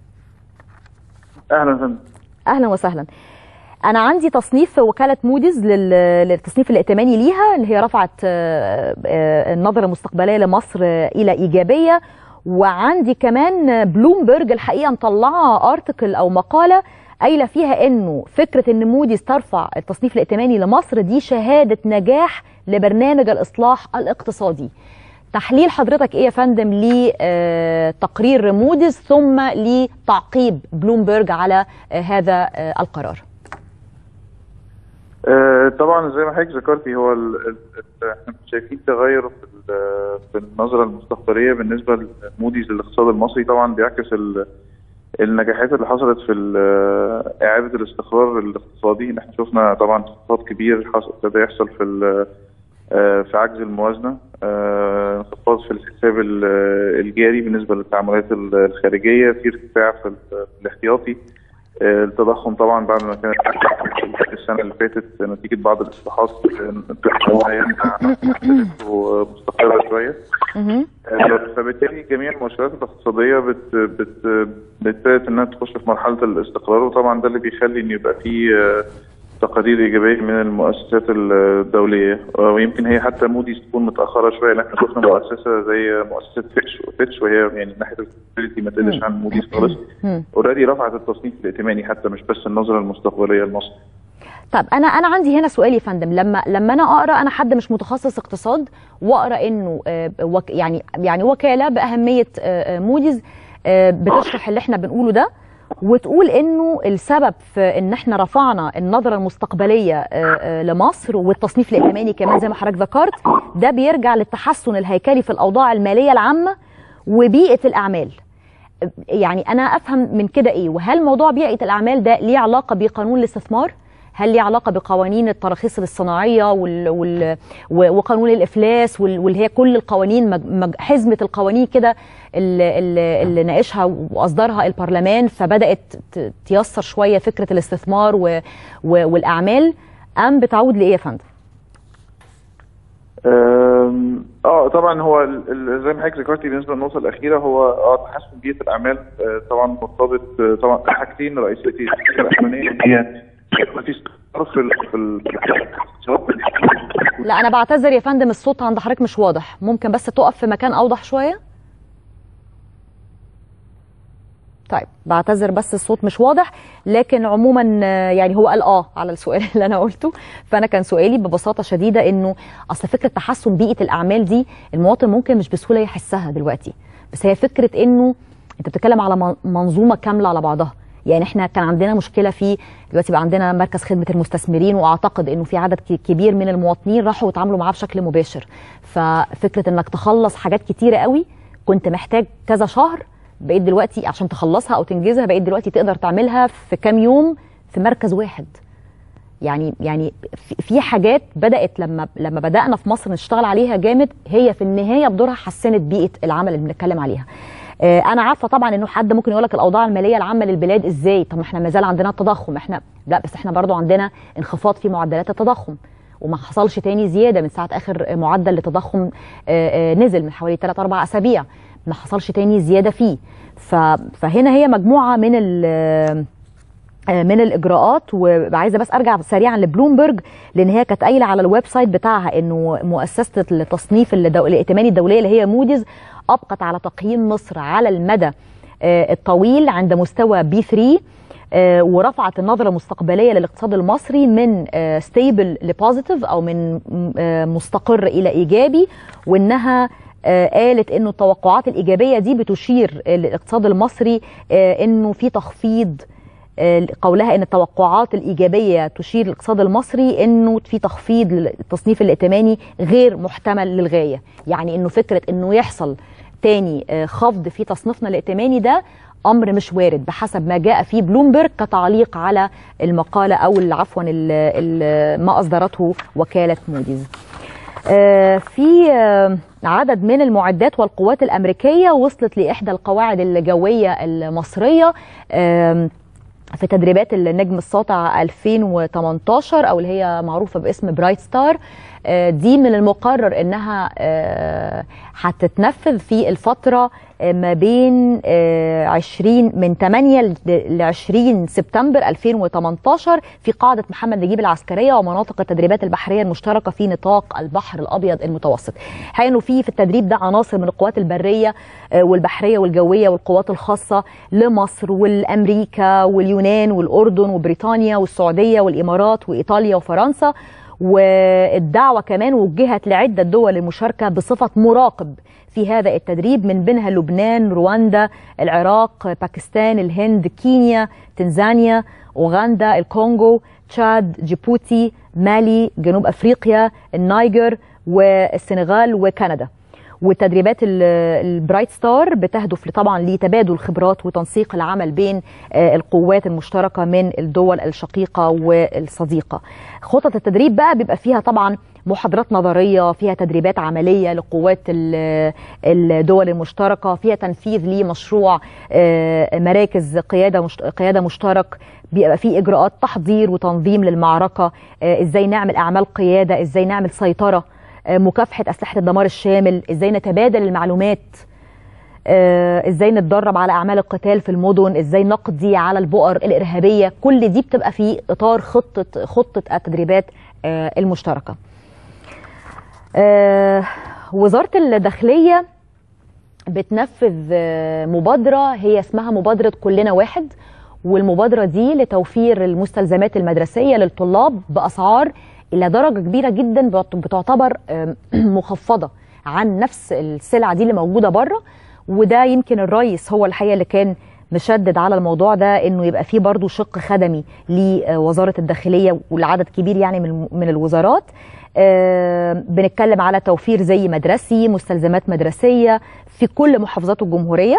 اهلا فندم اهلا وسهلا انا عندي تصنيف وكاله موديز لل- للتصنيف الائتماني ليها اللي هي رفعت آه، آه، النظره المستقبليه لمصر آه، الى ايجابيه وعندي كمان بلومبرج الحقيقه مطلعه ارتكل او مقاله قايله فيها انه فكره ان موديز ترفع التصنيف الائتماني لمصر دي شهاده نجاح لبرنامج الاصلاح الاقتصادي. تحليل حضرتك ايه يا فندم لتقرير موديز ثم لتعقيب بلومبرج على آه، هذا آه، القرار؟ آه، طبعا زي ما حضرتك ذكرتي هو ال ال ال احنا شايفين تغير في ال- في النظره المستقبليه بالنسبه لموديز للاقتصاد المصري طبعا بيعكس ال- النجاحات اللي حصلت في ال- اعاده الاستقرار الاقتصادي اللي احنا شفنا طبعا انخفاض كبير حصل ابتدى يحصل في ال- آه، في عجز الموازنه آه، انخفاض في الحساب ال- الجاري بالنسبه للتعاملات ال- الخارجيه في ارتفاع في ال- في الاحتياطي آه، التضخم طبعا بعد ما كانت السنه اللي فاتت نتيجه بعض الاصلاحات مستقره شويه مهم. آه، فبالتالي جميع المؤشرات الاقتصاديه بت بت بتبتدت انها تخش في مرحله الاستقرار وطبعا ده اللي بيخلي ان يبقى في آه، تقارير ايجابيه من المؤسسات الدوليه آه، ويمكن هي حتى موديز تكون متاخره شويه لان احنا شفنا مؤسسه زي مؤسسه فيتش فيتش وهي يعني من ناحيه الكريديتي ما تقلش عن موديز خالص مم. اوريدي رفعت التصنيف الائتماني حتى مش بس النظره المستقبليه لمصر طب انا انا عندي هنا سؤال يا فندم لما لما انا اقرا انا حد مش متخصص اقتصاد واقرا انه آه، وك يعني يعني وكاله باهميه آه، آه، موديز آه، بتشرح اللي احنا بنقوله ده وتقول انه السبب في ان احنا رفعنا النظره المستقبليه آه، آه، لمصر والتصنيف الائتماني كمان زي ما حضرتك ذكرت ده بيرجع للتحسن الهيكلي في الاوضاع الماليه العامه وبيئه الاعمال يعني انا افهم من كده ايه وهل موضوع بيئه الاعمال ده ليه علاقه بقانون الاستثمار هل ليه علاقه بقوانين التراخيص الصناعيه وال... وال... و- وقانون الافلاس وال... واللي هي كل القوانين مج... مج... حزمه القوانين كده اللي, اللي... اللي ناقشها واصدرها البرلمان فبدات ت... تيسر شويه فكره الاستثمار و... و... والاعمال ام بتعود لايه يا فندم؟ أم، اه طبعا هو ال- ال- زي ما حضرتك ذكرتي بالنسبه للنقطه الاخيره هو اه تحسن بيئه الاعمال آه، طبعا مرتبط آه، طبعا حاجتين رئيسيتين الحاجه الاولانيه هي يبقى في استقرار في ال- في ال- لا انا بعتذر يا فندم الصوت عند حضرتك مش واضح ممكن بس تقف في مكان اوضح شويه طيب بعتذر بس الصوت مش واضح لكن عموما آه، يعني هو قال اه على السؤال اللي انا قلته فانا كان سؤالي ببساطه شديده انه اصل فكره تحسن بيئه الاعمال دي المواطن ممكن مش بسهوله يحسها دلوقتي بس هي فكره انه انت بتتكلم على من- منظومه كامله على بعضها يعني احنا كان عندنا مشكله في دلوقتي بقى عندنا مركز خدمه المستثمرين واعتقد انه في عدد ك- كبير من المواطنين راحوا واتعاملوا معاه بشكل مباشر ففكره انك تخلص حاجات كتيره قوي كنت محتاج كذا شهر بقيت دلوقتي عشان تخلصها او تنجزها بقيت دلوقتي تقدر تعملها في كام يوم في مركز واحد يعني يعني في- في حاجات بدات لما لما بدانا في مصر نشتغل عليها جامد هي في النهايه بدورها حسنت بيئه العمل اللي بنتكلم عليها آه، انا عارفه طبعا انه حد ممكن يقول لك الاوضاع الماليه العامه للبلاد ازاي طب ما احنا ما زال عندنا التضخم احنا لا بس احنا برضو عندنا انخفاض في معدلات التضخم وما حصلش تاني زياده من ساعه اخر معدل لتضخم آه، آه، نزل من حوالي 3 4 اسابيع ما حصلش تاني زياده فيه ف- فهنا هي مجموعه من ال آه، من الاجراءات وعايزه بس ارجع سريعا لبلومبرج لان هي كانت قايله على الويب سايت بتاعها انه مؤسسه التصنيف الدو... الائتماني الدوليه اللي هي موديز ابقت على تقييم مصر على المدى آه، الطويل عند مستوى بي 3 آه، ورفعت النظره المستقبليه للاقتصاد المصري من ستيبل لبوزيتيف او من آه، مستقر الى ايجابي وانها آه، قالت انه التوقعات الايجابيه دي بتشير آه، للاقتصاد المصري آه، انه في تخفيض آه، قولها ان التوقعات الايجابيه تشير للاقتصاد المصري انه في تخفيض للتصنيف الائتماني غير محتمل للغايه يعني انه فكره انه يحصل تاني آه، خفض في تصنيفنا الائتماني ده امر مش وارد بحسب ما جاء في بلومبرج كتعليق على المقاله او ال- عفوا ال- ال- ما اصدرته وكاله موديز آه، في آه، عدد من المعدات والقوات الامريكيه وصلت لاحدى القواعد الجويه المصريه آم، في تدريبات النجم الساطع 2018 او اللي هي معروفه باسم برايت ستار آه، دي من المقرر انها آه، هتتنفذ في الفتره آه، ما بين آه، 20 من 8 ل 20 سبتمبر 2018 في قاعده محمد نجيب العسكريه ومناطق التدريبات البحريه المشتركه في نطاق البحر الابيض المتوسط. الحقيقه انه في في التدريب ده عناصر من القوات البريه آه، والبحريه والجويه والقوات الخاصه لمصر والامريكا واليونان والاردن وبريطانيا والسعوديه والامارات وايطاليا وفرنسا والدعوه كمان وجهت لعده دول للمشاركه بصفه مراقب في هذا التدريب من بينها لبنان، رواندا، العراق، باكستان، الهند، كينيا، تنزانيا، اوغندا، الكونغو، تشاد، جيبوتي، مالي، جنوب افريقيا، النيجر والسنغال وكندا. والتدريبات ال- البرايت ستار بتهدف طبعا لتبادل خبرات وتنسيق العمل بين آه، القوات المشتركه من الدول الشقيقه والصديقه. خطط التدريب بقى بيبقى فيها طبعا محاضرات نظريه، فيها تدريبات عمليه لقوات ال- الدول المشتركه، فيها تنفيذ لمشروع آه، مراكز قياده مشت- قياده مشترك بيبقى فيه اجراءات تحضير وتنظيم للمعركه، آه، ازاي نعمل اعمال قياده، ازاي نعمل سيطره آه، مكافحه اسلحه الدمار الشامل ازاي نتبادل المعلومات آه، ازاي نتدرب على اعمال القتال في المدن ازاي نقضي على البؤر الارهابيه كل دي بتبقى في اطار خطه خطه التدريبات آه، المشتركه آه، وزاره الداخليه بتنفذ آه، مبادره هي اسمها مبادره كلنا واحد والمبادره دي لتوفير المستلزمات المدرسيه للطلاب باسعار الى درجه كبيره جدا بت- بتعتبر آم، مخفضه عن نفس السلعه دي اللي موجوده بره وده يمكن الرئيس هو الحقيقه اللي كان مشدد على الموضوع ده انه يبقى فيه برضو شق خدمي لوزاره الداخليه والعدد كبير يعني من من الوزارات آه، بنتكلم على توفير زي مدرسي مستلزمات مدرسيه في كل محافظات الجمهوريه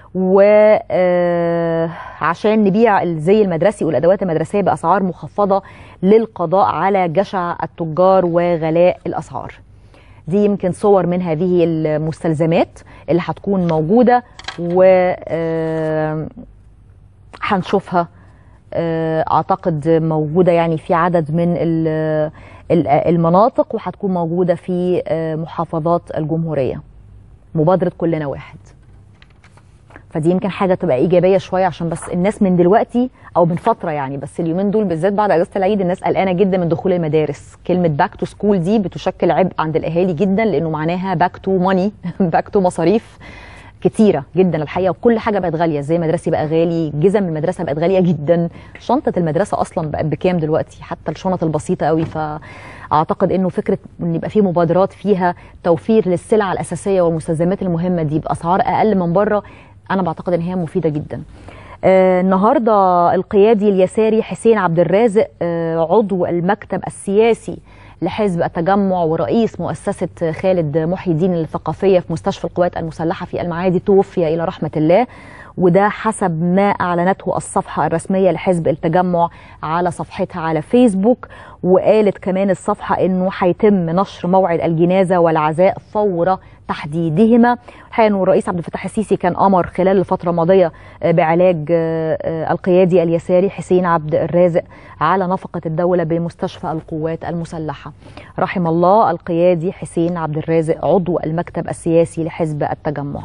وعشان نبيع الزي المدرسي والادوات المدرسيه باسعار مخفضه للقضاء على جشع التجار وغلاء الاسعار. دي يمكن صور من هذه المستلزمات اللي هتكون موجوده و آه، هنشوفها آه، اعتقد موجوده يعني في عدد من ال- ال- المناطق وهتكون موجوده في آه، محافظات الجمهوريه. مبادره كلنا واحد. فدي يمكن حاجه تبقى ايجابيه شويه عشان بس الناس من دلوقتي او من فتره يعني بس اليومين دول بالذات بعد اجازه العيد الناس قلقانه جدا من دخول المدارس كلمه باك تو سكول دي بتشكل عبء عند الاهالي جدا لانه معناها باك تو ماني باك تو مصاريف كتيره جدا الحقيقه وكل حاجه بقت غاليه زي مدرسي بقى غالي جزم المدرسه بقت غاليه جدا شنطه المدرسه اصلا بقت بكام دلوقتي حتى الشنط البسيطه قوي فاعتقد انه فكره ان يبقى في مبادرات فيها توفير للسلع الاساسيه والمستلزمات المهمه دي باسعار اقل من بره انا بعتقد ان هي مفيده جدا آه النهارده القيادي اليساري حسين عبد الرازق آه عضو المكتب السياسي لحزب التجمع ورئيس مؤسسة خالد محي الدين الثقافية في مستشفى القوات المسلحة في المعادي توفي إلى رحمة الله وده حسب ما أعلنته الصفحة الرسمية لحزب التجمع على صفحتها على فيسبوك وقالت كمان الصفحة أنه هيتم نشر موعد الجنازة والعزاء فور تحديدهما الحقيقة أنه الرئيس عبد الفتاح السيسي كان أمر خلال الفترة الماضية بعلاج القيادي اليساري حسين عبد الرازق على نفقة الدولة بمستشفى القوات المسلحة رحم الله القيادي حسين عبد الرازق عضو المكتب السياسي لحزب التجمع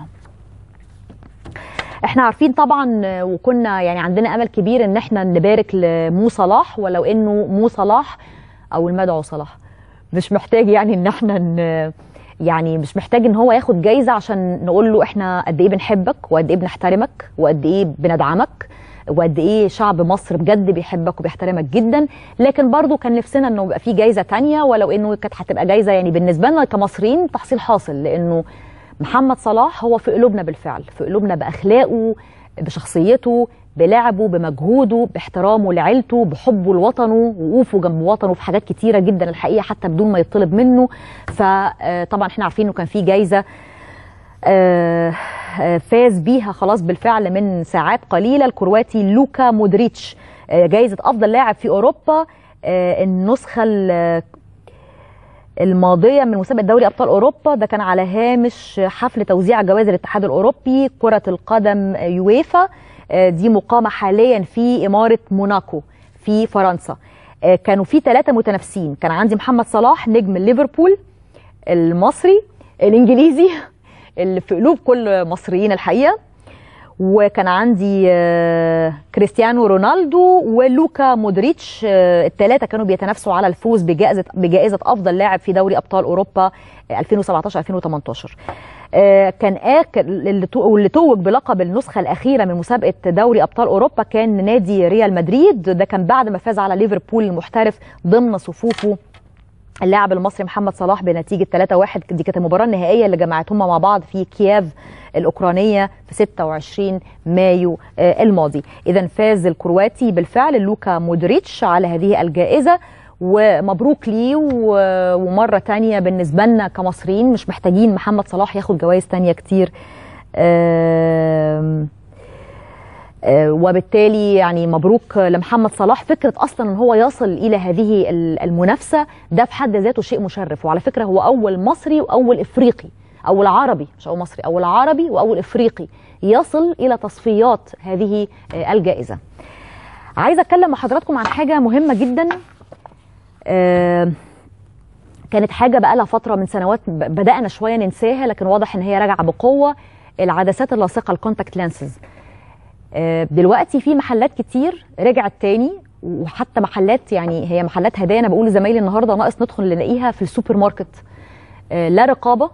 احنا عارفين طبعا وكنا يعني عندنا امل كبير ان احنا نبارك لمو صلاح ولو انه مو صلاح او المدعو صلاح مش محتاج يعني ان احنا ن يعني مش محتاج ان هو ياخد جايزه عشان نقول له احنا قد ايه بنحبك وقد ايه بنحترمك وقد ايه بندعمك وقد ايه شعب مصر بجد بيحبك وبيحترمك جدا لكن برضو كان نفسنا انه يبقى في جايزه تانية ولو انه كانت هتبقى جايزه يعني بالنسبه لنا كمصريين تحصيل حاصل لانه محمد صلاح هو في قلوبنا بالفعل في قلوبنا باخلاقه بشخصيته بلعبه بمجهوده باحترامه لعيلته بحبه لوطنه وقوفه جنب وطنه في حاجات كتيره جدا الحقيقه حتى بدون ما يطلب منه فطبعا احنا عارفين انه كان في جايزه فاز بيها خلاص بالفعل من ساعات قليله الكرواتي لوكا مودريتش جايزه افضل لاعب في اوروبا النسخه الماضيه من مسابقه دوري ابطال اوروبا ده كان على هامش حفل توزيع جوائز الاتحاد الاوروبي كره القدم يويفا دي مقامه حاليا في اماره موناكو في فرنسا آه، كانوا في ثلاثه متنافسين كان عندي محمد صلاح نجم ليفربول المصري الانجليزي اللي في قلوب كل مصريين الحقيقه وكان عندي آه، كريستيانو رونالدو ولوكا مودريتش الثلاثه كانوا بيتنافسوا على الفوز بجائزه بجائزه افضل لاعب في دوري ابطال اوروبا آه، 2017 2018 آه، كان اخر اللي تو- واللي توج بلقب النسخه الاخيره من مسابقه دوري ابطال اوروبا كان نادي ريال مدريد ده كان بعد ما فاز على ليفربول المحترف ضمن صفوفه اللاعب المصري محمد صلاح بنتيجه 3-1 دي كانت المباراه النهائيه اللي جمعتهم مع بعض في كييف الاوكرانيه في 26 مايو آه، الماضي اذا فاز الكرواتي بالفعل لوكا مودريتش على هذه الجائزه ومبروك ليه و- ومره تانية بالنسبه لنا كمصريين مش محتاجين محمد صلاح ياخد جوائز تانية كتير آم، آه، وبالتالي يعني مبروك لمحمد صلاح فكره اصلا ان هو يصل الى هذه ال- المنافسه ده في حد ذاته شيء مشرف وعلى فكره هو اول مصري واول افريقي اول عربي مش اول مصري اول عربي واول افريقي يصل الى تصفيات هذه آه، الجائزه عايزه اتكلم مع حضراتكم عن حاجه مهمه جدا آه، كانت حاجه بقى لها فتره من سنوات ب- بدانا شويه ننساها لكن واضح ان هي راجعه بقوه العدسات اللاصقه الكونتاكت لانسز آه، دلوقتي في محلات كتير رجعت تاني وحتى محلات يعني هي محلات هدايا انا بقول لزمايلي النهارده ناقص ندخل نلاقيها في السوبر ماركت آه، لا رقابه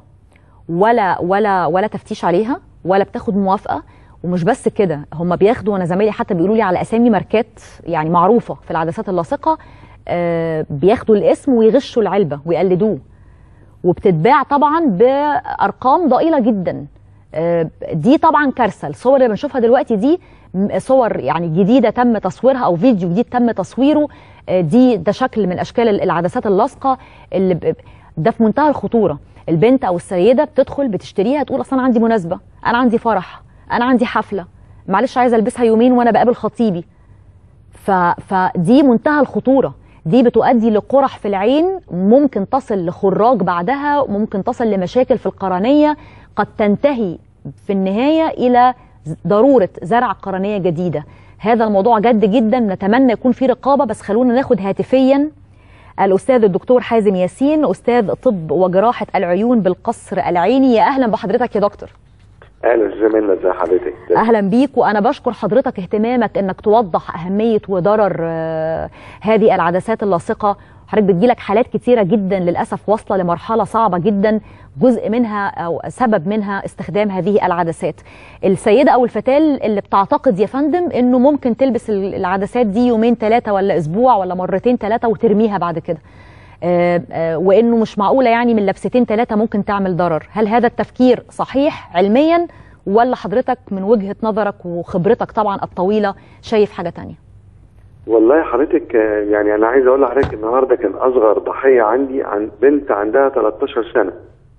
ولا ولا ولا تفتيش عليها ولا بتاخد موافقه ومش بس كده هم بياخدوا وانا زمايلي حتى بيقولوا لي على اسامي ماركات يعني معروفه في العدسات اللاصقه آه، بياخدوا الاسم ويغشوا العلبه ويقلدوه وبتتباع طبعا بارقام ضئيله جدا آه، دي طبعا كارثه الصور اللي بنشوفها دلوقتي دي م- صور يعني جديده تم تصويرها او فيديو جديد تم تصويره آه، دي ده شكل من اشكال العدسات اللاصقه اللي ب- ده في منتهى الخطوره البنت او السيده بتدخل بتشتريها تقول اصل انا عندي مناسبه انا عندي فرح انا عندي حفله معلش عايزه البسها يومين وانا بقابل خطيبي ف... فدي منتهى الخطورة دي بتؤدي لقرح في العين ممكن تصل لخراج بعدها ممكن تصل لمشاكل في القرنية قد تنتهي في النهاية إلى ز- ضرورة زرع قرنية جديدة هذا الموضوع جد جدا نتمنى يكون في رقابة بس خلونا ناخد هاتفيا الأستاذ الدكتور حازم ياسين أستاذ طب وجراحة العيون بالقصر العيني يا أهلا بحضرتك يا دكتور اهلا زميلنا ازي حضرتك اهلا بيك وانا بشكر حضرتك اهتمامك انك توضح اهميه وضرر آه، هذه العدسات اللاصقه حضرتك بتجيلك حالات كتيره جدا للاسف واصله لمرحله صعبه جدا جزء منها او سبب منها استخدام هذه العدسات السيده او الفتاه اللي بتعتقد يا فندم انه ممكن تلبس ال- العدسات دي يومين ثلاثه ولا اسبوع ولا مرتين ثلاثه وترميها بعد كده آه، آه، وانه مش معقوله يعني من لبستين ثلاثه ممكن تعمل ضرر هل هذا التفكير صحيح علميا ولا حضرتك من وجهه نظرك وخبرتك طبعا الطويله شايف حاجه تانية والله حضرتك آه، يعني انا عايز اقول لحضرتك النهارده كان اصغر ضحيه عندي عن بنت عندها 13 سنه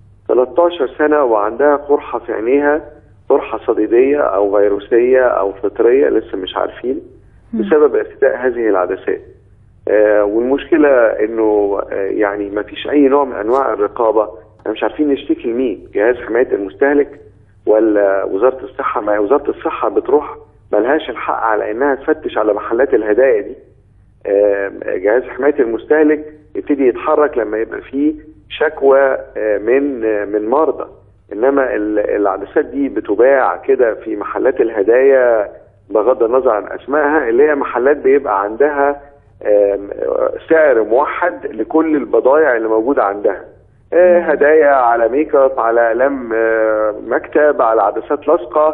13 سنه وعندها قرحه في عينيها قرحه صديديه او فيروسيه او فطريه لسه مش عارفين بسبب ارتداء هذه العدسات آه والمشكله انه آه يعني ما فيش اي نوع من انواع الرقابه احنا مش عارفين نشتكي لمين جهاز حمايه المستهلك ولا وزاره الصحه ما هي وزاره الصحه بتروح ملهاش الحق على انها تفتش على محلات الهدايا دي آه، جهاز حمايه المستهلك يبتدي يتحرك لما يبقى فيه شكوى آه، من آه، من مرضى انما ال- العدسات دي بتباع كده في محلات الهدايا بغض النظر عن اسمائها اللي هي محلات بيبقى عندها آم، سعر موحد لكل البضائع اللي موجوده عندها آه، هدايا على ميك اب على اقلام آه، مكتب على عدسات لاصقه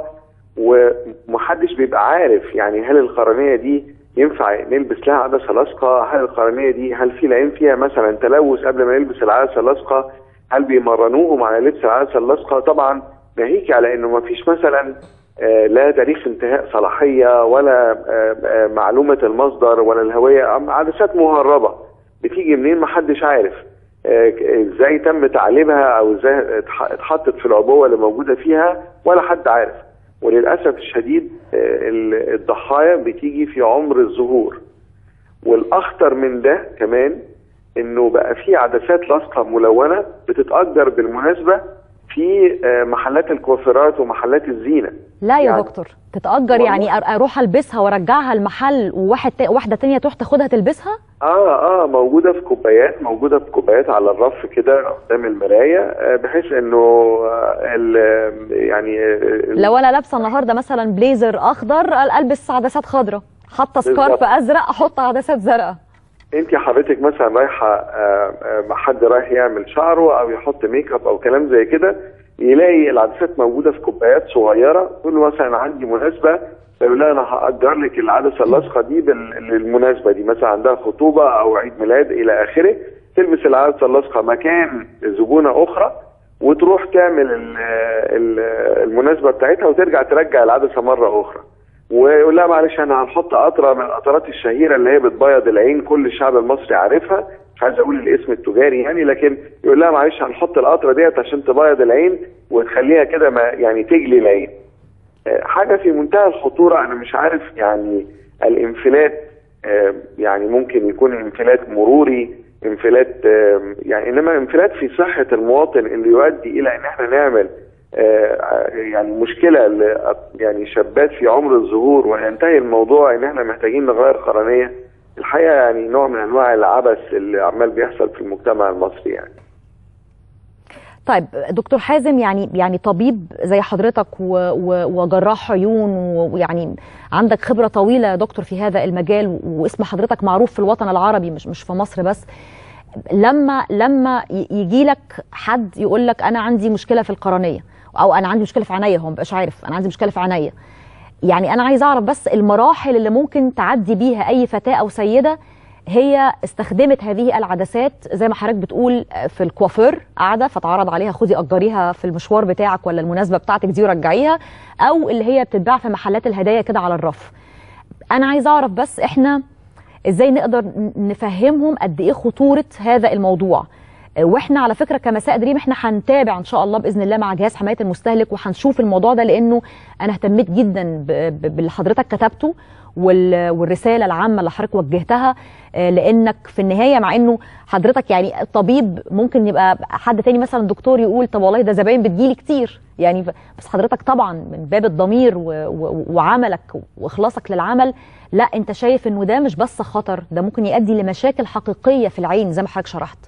ومحدش بيبقى عارف يعني هل القرنيه دي ينفع نلبس لها عدسه لاصقه هل القرنيه دي هل في العين فيها مثلا تلوث قبل ما يلبس العدسه اللاصقه هل بيمرنوهم على لبس العدسه اللاصقه طبعا ناهيك على انه ما فيش مثلا آه، لا تاريخ انتهاء صلاحيه ولا آه، آه، معلومه المصدر ولا الهويه أم عدسات مهربه بتيجي منين محدش عارف آه، ازاي تم تعليمها او ازاي اتح- اتحطت في العبوه اللي موجوده فيها ولا حد عارف وللاسف الشديد آه، ال- الضحايا بتيجي في عمر الظهور والاخطر من ده كمان انه بقى في عدسات لاصقه ملونه بتتاجر بالمناسبه في آه، محلات الكوافيرات ومحلات الزينه لا يا يعني- دكتور تتأجر والله. يعني أر- اروح البسها وارجعها المحل وواحد تا... واحده تانية تروح تاخدها تلبسها اه اه موجوده في كوبايات موجوده في كوبايات على الرف كده قدام المرايه آه، بحيث انه آه، ال- يعني آه، لو انا لابسه النهارده مثلا بليزر اخضر ال- البس عدسات خضراء حاطه سكارف بالظبط. ازرق احط عدسات زرقاء انت حضرتك مثلا رايحه آه، آه، مع حد رايح يعمل شعره او يحط ميك اب او كلام زي كده يلاقي العدسات موجوده في كوبايات صغيره تقول له مثلا عندي مناسبه فيقول لها انا هاجر لك العدسه اللاصقه دي بال- للمناسبه دي مثلا عندها خطوبه او عيد ميلاد الى اخره تلبس العدسه اللاصقه مكان زبونه اخرى وتروح تعمل ال- ال- المناسبه بتاعتها وترجع ترجع العدسه مره اخرى ويقول لها معلش انا هنحط قطره من القطرات الشهيره اللي هي بتبيض العين كل الشعب المصري عارفها مش عايز اقول الاسم التجاري يعني لكن يقول لها معلش هنحط القطره ديت عشان تبيض العين وتخليها كده ما يعني تجلي العين آه، حاجه في منتهى الخطوره انا مش عارف يعني الانفلات آه، يعني ممكن يكون انفلات مروري انفلات آه، يعني انما انفلات في صحه المواطن اللي يؤدي الى ان احنا نعمل آه، يعني مشكله ل- يعني شابات في عمر الظهور وينتهي الموضوع ان احنا محتاجين نغير قرنيه الحقيقه يعني نوع من انواع العبث اللي عمال بيحصل في المجتمع المصري يعني طيب دكتور حازم يعني يعني طبيب زي حضرتك و و وجراح عيون و- ويعني عندك خبره طويله يا دكتور في هذا المجال واسم حضرتك معروف في الوطن العربي مش مش في مصر بس لما لما يجي لك حد يقول لك انا عندي مشكله في القرنيه او انا عندي مشكله في عينيا هو مبقاش عارف انا عندي مشكله في عينيا يعني انا عايز اعرف بس المراحل اللي ممكن تعدي بيها اي فتاه او سيده هي استخدمت هذه العدسات زي ما حضرتك بتقول في الكوافير قاعده فتعرض عليها خدي اجريها في المشوار بتاعك ولا المناسبه بتاعتك دي ورجعيها او اللي هي بتتباع في محلات الهدايا كده على الرف انا عايز اعرف بس احنا ازاي نقدر ن- نفهمهم قد ايه خطوره هذا الموضوع واحنا على فكره كمساء دريم احنا هنتابع ان شاء الله باذن الله مع جهاز حمايه المستهلك وهنشوف الموضوع ده لانه انا اهتميت جدا ب- ب- باللي حضرتك كتبته وال- والرساله العامه اللي حضرتك وجهتها آه، لانك في النهايه مع انه حضرتك يعني طبيب ممكن يبقى حد تاني مثلا دكتور يقول طب والله ده زباين بتجيلي كتير يعني ف- بس حضرتك طبعا من باب الضمير و- و- وعملك واخلاصك للعمل لا انت شايف انه ده مش بس خطر ده ممكن يؤدي لمشاكل حقيقيه في العين زي ما حضرتك شرحت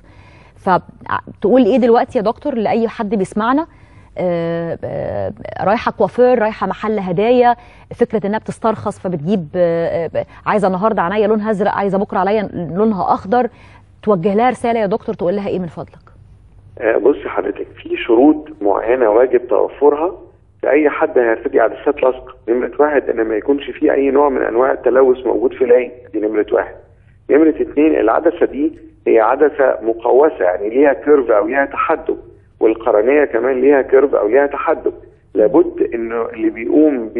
فتقول ايه دلوقتي يا دكتور لاي حد بيسمعنا آه، آه، رايحه كوافير رايحه محل هدايا فكره انها بتسترخص فبتجيب آه، آه، عايزه النهارده عينيا لونها ازرق عايزه بكره عليا لونها اخضر توجه لها رساله يا دكتور تقول لها ايه من فضلك آه، بصي حضرتك في شروط معينه واجب توفرها لاي حد هيرتدي عدسات لاصقه نمره واحد ان ما يكونش فيه اي نوع من انواع التلوث موجود في العين دي نمره واحد نمره اثنين العدسه دي هي عدسه مقوسه يعني ليها كيرف او ليها تحدب والقرنيه كمان ليها كيرف او ليها تحدب لابد انه اللي بيقوم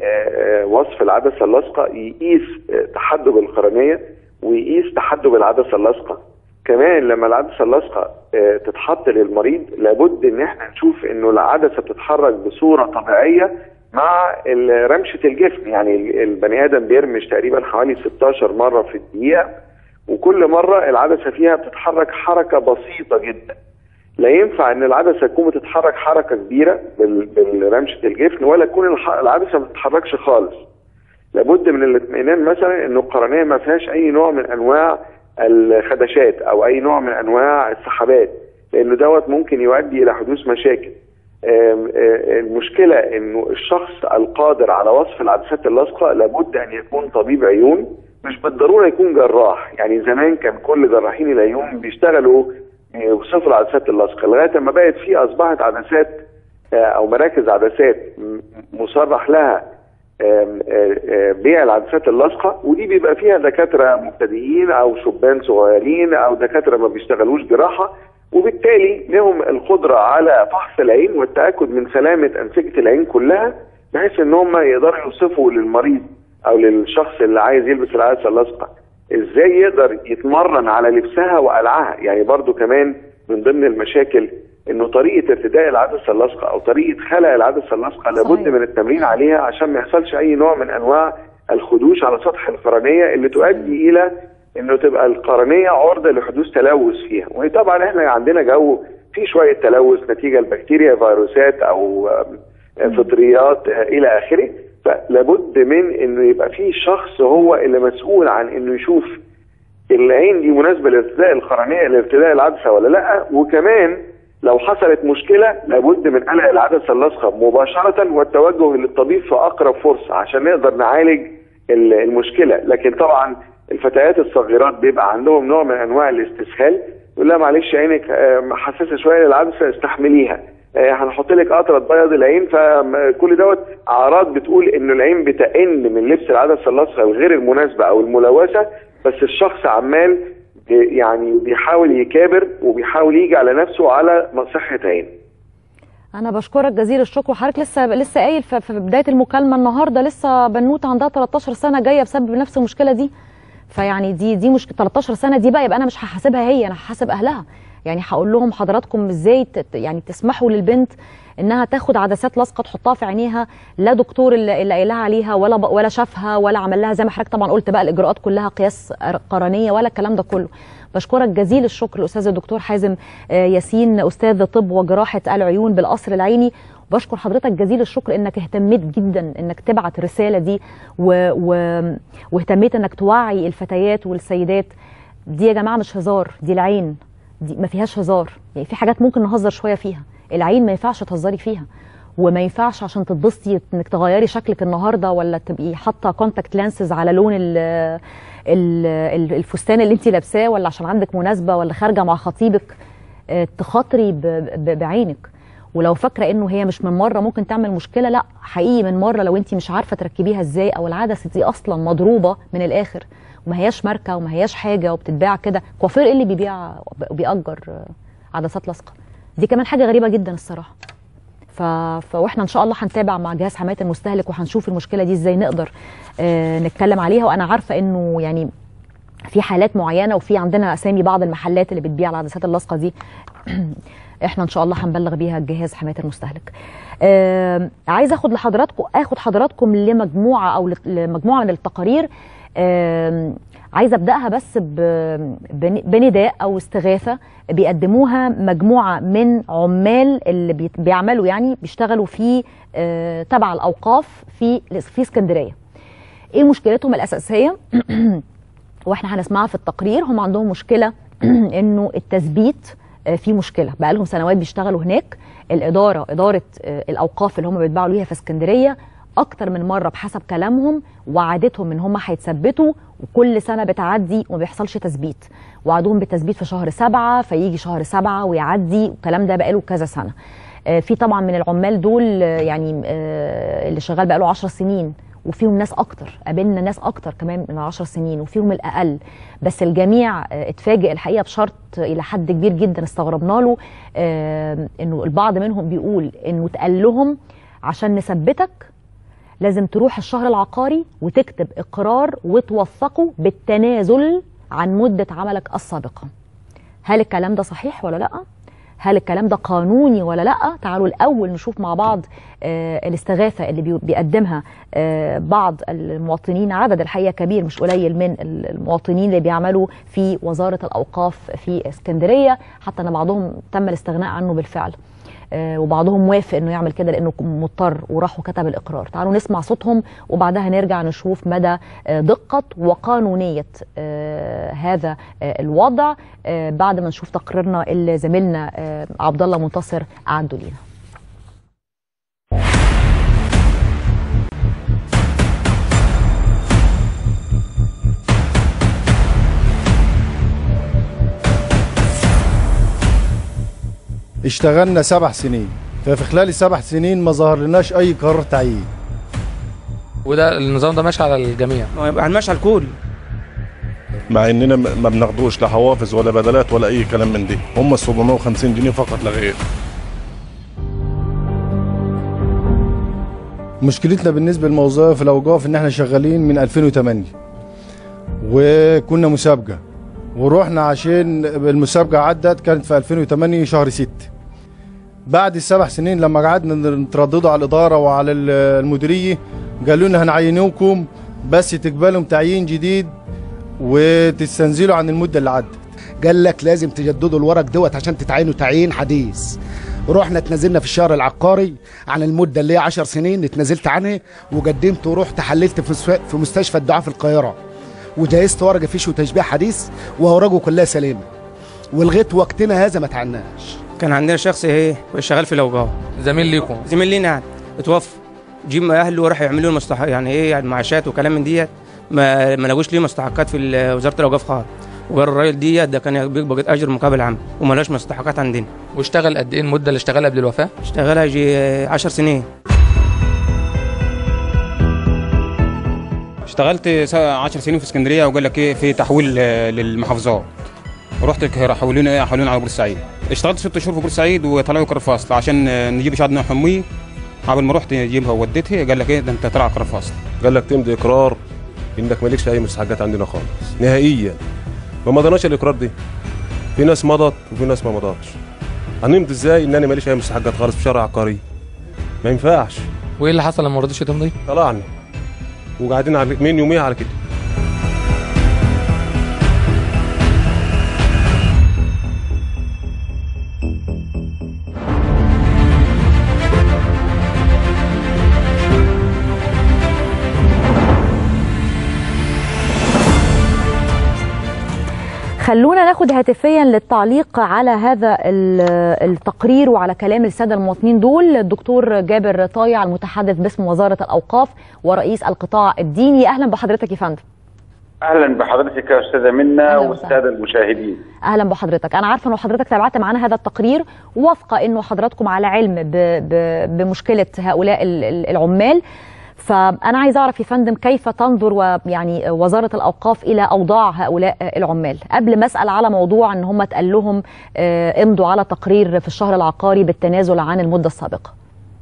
بوصف العدسه اللاصقه يقيس آه، تحدب القرنيه ويقيس تحدب العدسه اللاصقه كمان لما العدسه اللاصقه آه، تتحط للمريض لابد ان احنا نشوف انه العدسه بتتحرك بصوره طبيعيه مع ال- رمشه الجفن يعني ال- البني ادم بيرمش تقريبا حوالي 16 مره في الدقيقه وكل مره العدسه فيها بتتحرك حركه بسيطه جدا لا ينفع ان العدسه تكون بتتحرك حركه كبيره بال- بالرمشه الجفن ولا تكون الح- العدسه ما بتتحركش خالص لابد من الاطمئنان مثلا انه القرنيه ما فيهاش اي نوع من انواع الخدشات او اي نوع من انواع السحبات لانه دوت ممكن يؤدي الى حدوث مشاكل آم، آه، المشكله انه الشخص القادر على وصف العدسات اللاصقه لابد ان يكون طبيب عيون مش بالضروره يكون جراح يعني زمان كان كل جراحين العيون بيشتغلوا يوصفوا العدسات اللاصقه لغايه ما بقت في اصبحت عدسات آه، او مراكز عدسات م- مصرح لها آم، آه، آه، بيع العدسات اللاصقه ودي بيبقى فيها دكاتره مبتدئين او شبان صغيرين او دكاتره ما بيشتغلوش جراحه وبالتالي لهم القدره على فحص العين والتاكد من سلامه انسجه العين كلها بحيث ان هم يقدروا يوصفوا للمريض او للشخص اللي عايز يلبس العدسه اللاصقه ازاي يقدر يتمرن على لبسها وقلعها يعني برضو كمان من ضمن المشاكل انه طريقه ارتداء العدسه اللاصقه او طريقه خلع العدسه اللاصقه لابد صحيح. من التمرين عليها عشان ما يحصلش اي نوع من انواع الخدوش على سطح القرنيه اللي تؤدي الى انه تبقى القرنيه عرضه لحدوث تلوث فيها وطبعا احنا عندنا جو في شويه تلوث نتيجه لبكتيريا فيروسات او آم، فطريات آه، الى اخره فلابد من انه يبقى في شخص هو اللي مسؤول عن انه يشوف العين دي مناسبه لارتداء القرنيه لارتداء العدسه ولا لا وكمان لو حصلت مشكله لابد من قلع العدسه اللاصقه مباشره والتوجه للطبيب في اقرب فرصه عشان نقدر نعالج ال- المشكله لكن طبعا الفتيات الصغيرات بيبقى عندهم نوع من انواع الاستسهال يقول لها معلش عينك آه، حساسه شويه للعدسه استحمليها آه، هنحط لك قطره تبيض العين فكل دوت اعراض بتقول ان العين بتئن من لبس العدسه اللاصقه الغير المناسبه او الملوثه بس الشخص عمال بي- يعني بيحاول يكابر وبيحاول يجي على نفسه على صحه عين انا بشكرك جزيل الشكر وحضرتك لسه لسه قايل في في بدايه المكالمه النهارده لسه بنوته عندها 13 سنه جايه بسبب نفس المشكله دي فيعني دي دي مش 13 سنه دي بقى يبقى انا مش هحاسبها هي انا هحاسب اهلها يعني هقول لهم حضراتكم ازاي ت- يعني تسمحوا للبنت انها تاخد عدسات لاصقه تحطها في عينيها لا دكتور اللي اللي قايلها عليها ولا ب- ولا شافها ولا عمل لها زي ما حضرتك طبعا قلت بقى الاجراءات كلها قياس قرنيه ولا الكلام ده كله بشكرك جزيل الشكر الاستاذ الدكتور حازم آه، ياسين استاذ طب وجراحه العيون بالقصر العيني بشكر حضرتك جزيل الشكر انك اهتميت جدا انك تبعت الرساله دي و... و... واهتميت انك توعي الفتيات والسيدات دي يا جماعه مش هزار دي العين دي ما فيهاش هزار يعني في حاجات ممكن نهزر شويه فيها العين ما ينفعش تهزري فيها وما ينفعش عشان تتبسطي انك تغيري شكلك النهارده ولا تبقي حاطه كونتاكت لانسز على لون ال ال ال- الفستان اللي انت لابساه ولا عشان عندك مناسبه ولا خارجه مع خطيبك آه، تخاطري ب- ب- بعينك ولو فاكره انه هي مش من مره ممكن تعمل مشكله لا حقيقي من مره لو انت مش عارفه تركبيها ازاي او العدسه دي اصلا مضروبه من الاخر وما هياش ماركه وما هياش حاجه وبتتباع كده كوافير ايه اللي بيبيع وبيأجر آه، عدسات لاصقه دي كمان حاجه غريبه جدا الصراحه ف... فاحنا ان شاء الله هنتابع مع جهاز حمايه المستهلك وهنشوف المشكله دي ازاي نقدر آه نتكلم عليها وانا عارفه انه يعني في حالات معينه وفي عندنا اسامي بعض المحلات اللي بتبيع العدسات اللاصقه دي احنا ان شاء الله هنبلغ بيها جهاز حمايه المستهلك. آه عايز اخد لحضراتكم اخد حضراتكم لمجموعه او لمجموعه من التقارير آه عايزه ابداها بس ب- بن- بنداء او استغاثه بيقدموها مجموعه من عمال اللي بيت- بيعملوا يعني بيشتغلوا في آه تبع الاوقاف في في اسكندريه. ايه مشكلتهم الاساسيه؟ واحنا هنسمعها في التقرير هم عندهم مشكله انه التثبيت آه، فيه مشكله بقى لهم سنوات بيشتغلوا هناك الاداره اداره آه، الاوقاف اللي هم بيتباعوا ليها في اسكندريه اكتر من مره بحسب كلامهم وعدتهم ان هم هيتثبتوا وكل سنه بتعدي وما بيحصلش تثبيت وعدوهم بالتثبيت في شهر سبعة فيجي شهر سبعة ويعدي والكلام ده بقاله كذا سنه آه، في طبعا من العمال دول آه، يعني آه، اللي شغال بقاله 10 سنين وفيهم ناس اكتر قابلنا ناس اكتر كمان من 10 سنين وفيهم الاقل بس الجميع آه، اتفاجئ الحقيقه بشرط الى حد كبير جدا استغربنا له آه، انه البعض منهم بيقول انه اتقال لهم عشان نثبتك لازم تروح الشهر العقاري وتكتب اقرار وتوثقه بالتنازل عن مده عملك السابقه هل الكلام ده صحيح ولا لا هل الكلام ده قانوني ولا لا تعالوا الاول نشوف مع بعض آه الاستغاثه اللي بي- بيقدمها آه بعض المواطنين عدد الحقيقه كبير مش قليل من المواطنين اللي بيعملوا في وزاره الاوقاف في اسكندريه حتى ان بعضهم تم الاستغناء عنه بالفعل آه، وبعضهم موافق انه يعمل كده لانه مضطر وراح وكتب الاقرار تعالوا نسمع صوتهم وبعدها نرجع نشوف مدى آه، دقه وقانونيه آه، هذا آه، الوضع آه، بعد ما نشوف تقريرنا اللي زميلنا آه، عبد الله منتصر اعده لينا اشتغلنا سبع سنين ففي خلال السبع سنين ما ظهر لناش اي قرار تعيين وده النظام ده ماشي على الجميع ما يبقى ماشي على الكل مع اننا م- ما بناخدوش لا حوافز ولا بدلات ولا اي كلام من دي هم 750 جنيه فقط لا غير مشكلتنا بالنسبه للموظف الاوقاف ان احنا شغالين من 2008 وكنا مسابقه ورحنا عشان المسابقه عدت كانت في 2008 شهر 6 بعد السبع سنين لما قعدنا نترددوا على الاداره وعلى ال- المديريه قالوا لنا هنعينوكم بس تقبلوا تعيين جديد وتستنزلوا عن المده اللي عدت قال لك لازم تجددوا الورق دوت عشان تتعينوا تعيين حديث رحنا اتنازلنا في الشهر العقاري عن المده اللي هي 10 سنين اتنازلت عنها وقدمت ورحت حللت في مستشفى- في مستشفى الدعاء في القاهره وجهزت ورقه فيش وتشبيه حديث واوراقه كلها سليمه ولغايه وقتنا هذا ما تعناش كان عندنا شخص ايه شغال في الاوقاف زميل ليكم زميل لينا يعني اتوفى جيب اهله وراح يعملوا له مستحق يعني ايه يعني معاشات وكلام من ديت ما ما لقوش ليه مستحقات في ال- وزاره الاوقاف خالص وقال الراجل ديت ده كان بيقبض اجر مقابل عمل وما لهاش مستحقات عندنا واشتغل قد ايه المده اللي اشتغلها قبل الوفاه اشتغلها يجي 10 سنين اشتغلت 10 سنين في اسكندريه وقال لك ايه في تحويل آه، للمحافظات رحت القاهره حولونا ايه حولونا على بورسعيد اشتغلت ست شهور في بورسعيد وطلعوا قرار فاصل عشان آه، نجيب شهاده حميه قبل ما رحت اجيبها ووديتها قال لك ايه ده انت طلع قرار فاصل قال لك تمضي اقرار انك مالكش اي مستحقات عندنا خالص نهائيا ما مضيناش الاقرار دي في ناس مضت وفي ناس ما مضتش هنمضي ازاي ان انا ماليش اي مستحقات خالص في شرع عقاري ما ينفعش وايه اللي حصل لما ما رضيتش تمضي طلعني وقاعدين على من يوميها على كده خلونا ناخد هاتفيا للتعليق على هذا ال- التقرير وعلى كلام الساده المواطنين دول الدكتور جابر طايع المتحدث باسم وزاره الاوقاف ورئيس القطاع الديني اهلا بحضرتك يا فندم اهلا بحضرتك يا استاذه منى أهلا وسهلا. والساده المشاهدين اهلا بحضرتك انا عارفه ان حضرتك تابعت معانا هذا التقرير وافقه انه حضراتكم على علم ب ب بمشكله هؤلاء ال- ال- العمال فانا عايز اعرف يا فندم كيف تنظر ويعني وزاره الاوقاف الى اوضاع هؤلاء العمال قبل ما اسال على موضوع ان هم اتقال لهم آه، امضوا على تقرير في الشهر العقاري بالتنازل عن المده السابقه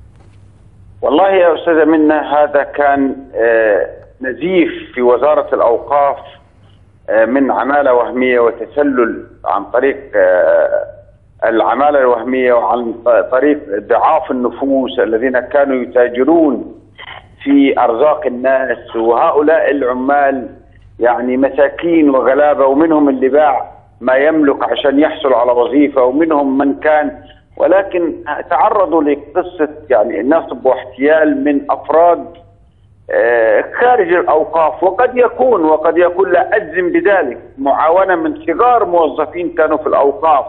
والله يا استاذه منى هذا كان آه، نزيف في وزاره الاوقاف آه، من عماله وهميه وتسلل عن طريق آه، العماله الوهميه وعن ط- طريق ضعاف النفوس الذين كانوا يتاجرون في ارزاق الناس وهؤلاء العمال يعني مساكين وغلابه ومنهم اللي باع ما يملك عشان يحصل على وظيفه ومنهم من كان ولكن تعرضوا لقصه يعني نصب واحتيال من افراد آه، خارج الاوقاف وقد يكون وقد يكون لا اجزم بذلك معاونه من صغار موظفين كانوا في الاوقاف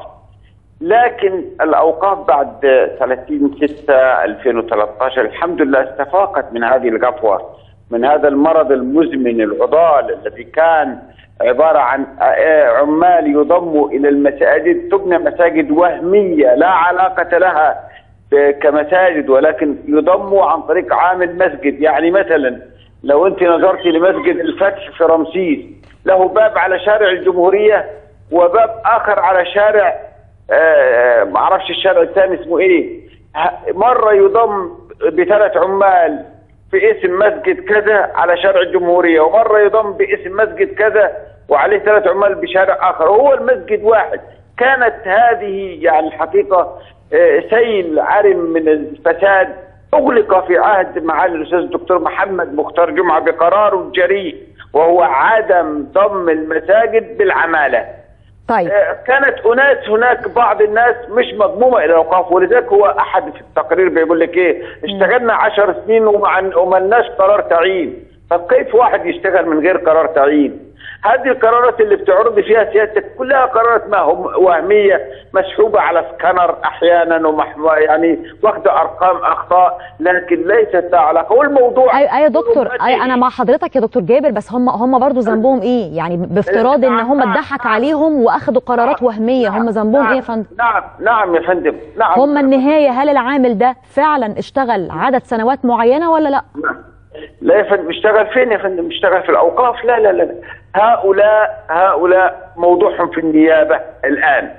لكن الاوقاف بعد 30 6 2013 الحمد لله استفاقت من هذه القفوه من هذا المرض المزمن العضال الذي كان عباره عن آه، عمال يضموا الى المساجد تبنى مساجد وهميه لا علاقه لها ب- كمساجد ولكن يضموا عن طريق عامل مسجد يعني مثلا لو انت نظرت لمسجد الفتح في رمسيس له باب على شارع الجمهوريه وباب اخر على شارع آه، ما اعرفش الشارع الثاني اسمه ايه ه- مره يضم بثلاث عمال في اسم مسجد كذا على شارع الجمهوريه ومره يضم باسم مسجد كذا وعليه ثلاث عمال بشارع اخر وهو المسجد واحد كانت هذه يعني الحقيقه آه، سيل عرم من الفساد اغلق في عهد معالي الاستاذ الدكتور محمد مختار جمعه بقرار جريء وهو عدم ضم المساجد بالعماله طيب كانت اناس هناك بعض الناس مش مضمومه الى الاوقاف ولذلك هو احد في التقرير بيقول لك ايه اشتغلنا عشر سنين وما وما لناش قرار تعيين طب كيف واحد يشتغل من غير قرار تعيين هذه القرارات اللي بتعرض فيها سيادتك كلها قرارات ما هم وهميه مسحوبه على سكانر احيانا ومحو يعني واخده ارقام اخطاء لكن ليست لها علاقه والموضوع ايوه ايوه يا دكتور أي انا مع حضرتك يا دكتور جابر بس هم هم برضه ذنبهم ايه يعني بافتراض ان هم اتضحك عليهم واخدوا قرارات وهميه هم ذنبهم ايه يا فندم نعم نعم يا فندم نعم هم النهايه هل العامل ده فعلا اشتغل عدد سنوات معينه ولا لا لا يا فندم اشتغل فين يا فندم اشتغل في الاوقاف لا لا لا هؤلاء هؤلاء موضوعهم في النيابه الان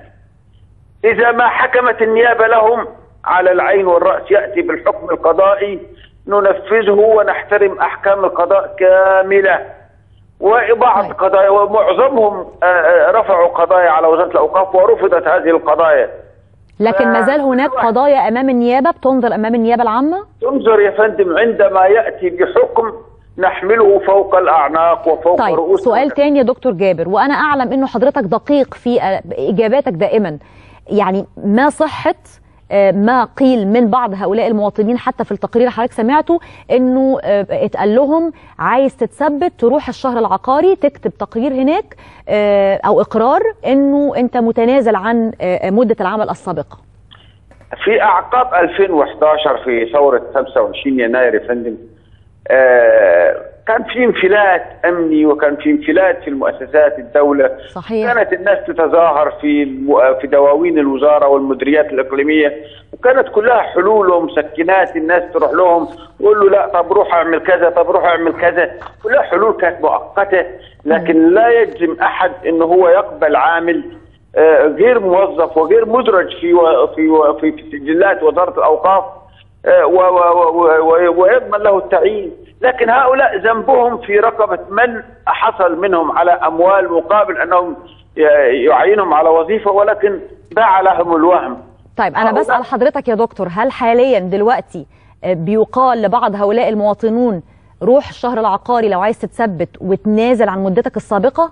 اذا ما حكمت النيابه لهم على العين والراس ياتي بالحكم القضائي ننفذه ونحترم احكام القضاء كامله وبعض قضايا ومعظمهم آه، آه، رفعوا قضايا على وزاره الاوقاف ورفضت هذه القضايا لكن ما زال هناك قضايا امام النيابه بتنظر امام النيابه العامه تنظر يا فندم عندما ياتي بحكم نحمله فوق الاعناق وفوق طيب رؤوس سؤال تاني يا دكتور جابر وانا اعلم انه حضرتك دقيق في آه، اجاباتك دائما يعني ما صحه آه، ما قيل من بعض هؤلاء المواطنين حتى في التقرير اللي حضرتك سمعته انه آه، اتقال لهم عايز تتثبت تروح الشهر العقاري تكتب تقرير هناك آه، او اقرار انه انت متنازل عن آه، مده العمل السابقه في اعقاب 2011 في ثوره 25 يناير يا فندم آه، كان في انفلات امني وكان في انفلات في المؤسسات الدوله صحيح كانت الناس تتظاهر في الم- في دواوين الوزاره والمديريات الاقليميه وكانت كلها حلول ومسكنات الناس تروح لهم ويقول له لا طب روح اعمل كذا طب روح اعمل كذا كلها حلول كانت مؤقته لكن لا يجزم احد انه هو يقبل عامل آه، غير موظف وغير مدرج في و- في و- في في سجلات وزاره الاوقاف آه، و- و- و- و- ويضمن له التعيين لكن هؤلاء ذنبهم في رقبة من حصل منهم على أموال مقابل أنهم ي- يعينهم على وظيفة ولكن باع لهم الوهم طيب انا هؤلاء- بسال حضرتك يا دكتور هل حاليا دلوقتي آه، بيقال لبعض هؤلاء المواطنون روح الشهر العقاري لو عايز تتثبت وتنازل عن مدتك السابقه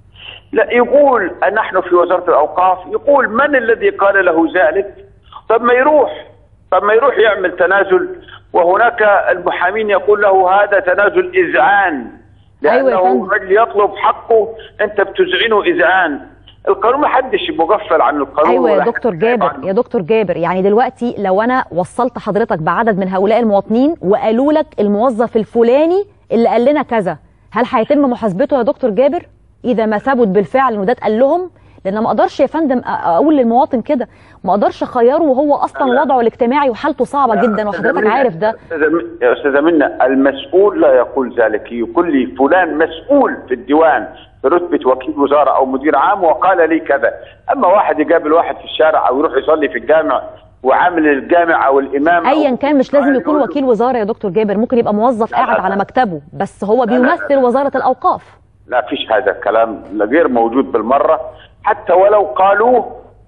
لا يقول نحن في وزارة الأوقاف يقول من الذي قال له ذلك طب ما يروح طب ما يروح يعمل تنازل وهناك المحامين يقول له هذا تنازل إذعان أيوة يا لأنه فندم. رجل يطلب حقه أنت بتذعنه إذعان القانون ما حدش مغفل عن القانون ايوه يا ولا دكتور حد جابر يا دكتور جابر يعني دلوقتي لو انا وصلت حضرتك بعدد من هؤلاء المواطنين وقالوا لك الموظف الفلاني اللي قال لنا كذا هل هيتم محاسبته يا دكتور جابر اذا ما ثبت بالفعل انه ده اتقال لهم لان ما اقدرش يا فندم أ- اقول للمواطن كده ما اقدرش اخيره وهو اصلا وضعه الاجتماعي وحالته صعبه جدا وحضرتك عارف ده أستاذة من- يا أستاذة منا المسؤول لا يقول ذلك يقول لي فلان مسؤول في الديوان برتبة وكيل وزارة أو مدير عام وقال لي كذا أما واحد يقابل واحد في الشارع أو يروح يصلي في الجامع وعامل الجامع أو الإمام أو ايا كان مش لازم يكون وكيل وزاره يا دكتور جابر ممكن يبقى موظف قاعد على مكتبه بس هو لا، لا. بيمثل وزاره الاوقاف لا فيش هذا الكلام لا غير موجود بالمرة حتى ولو قالوه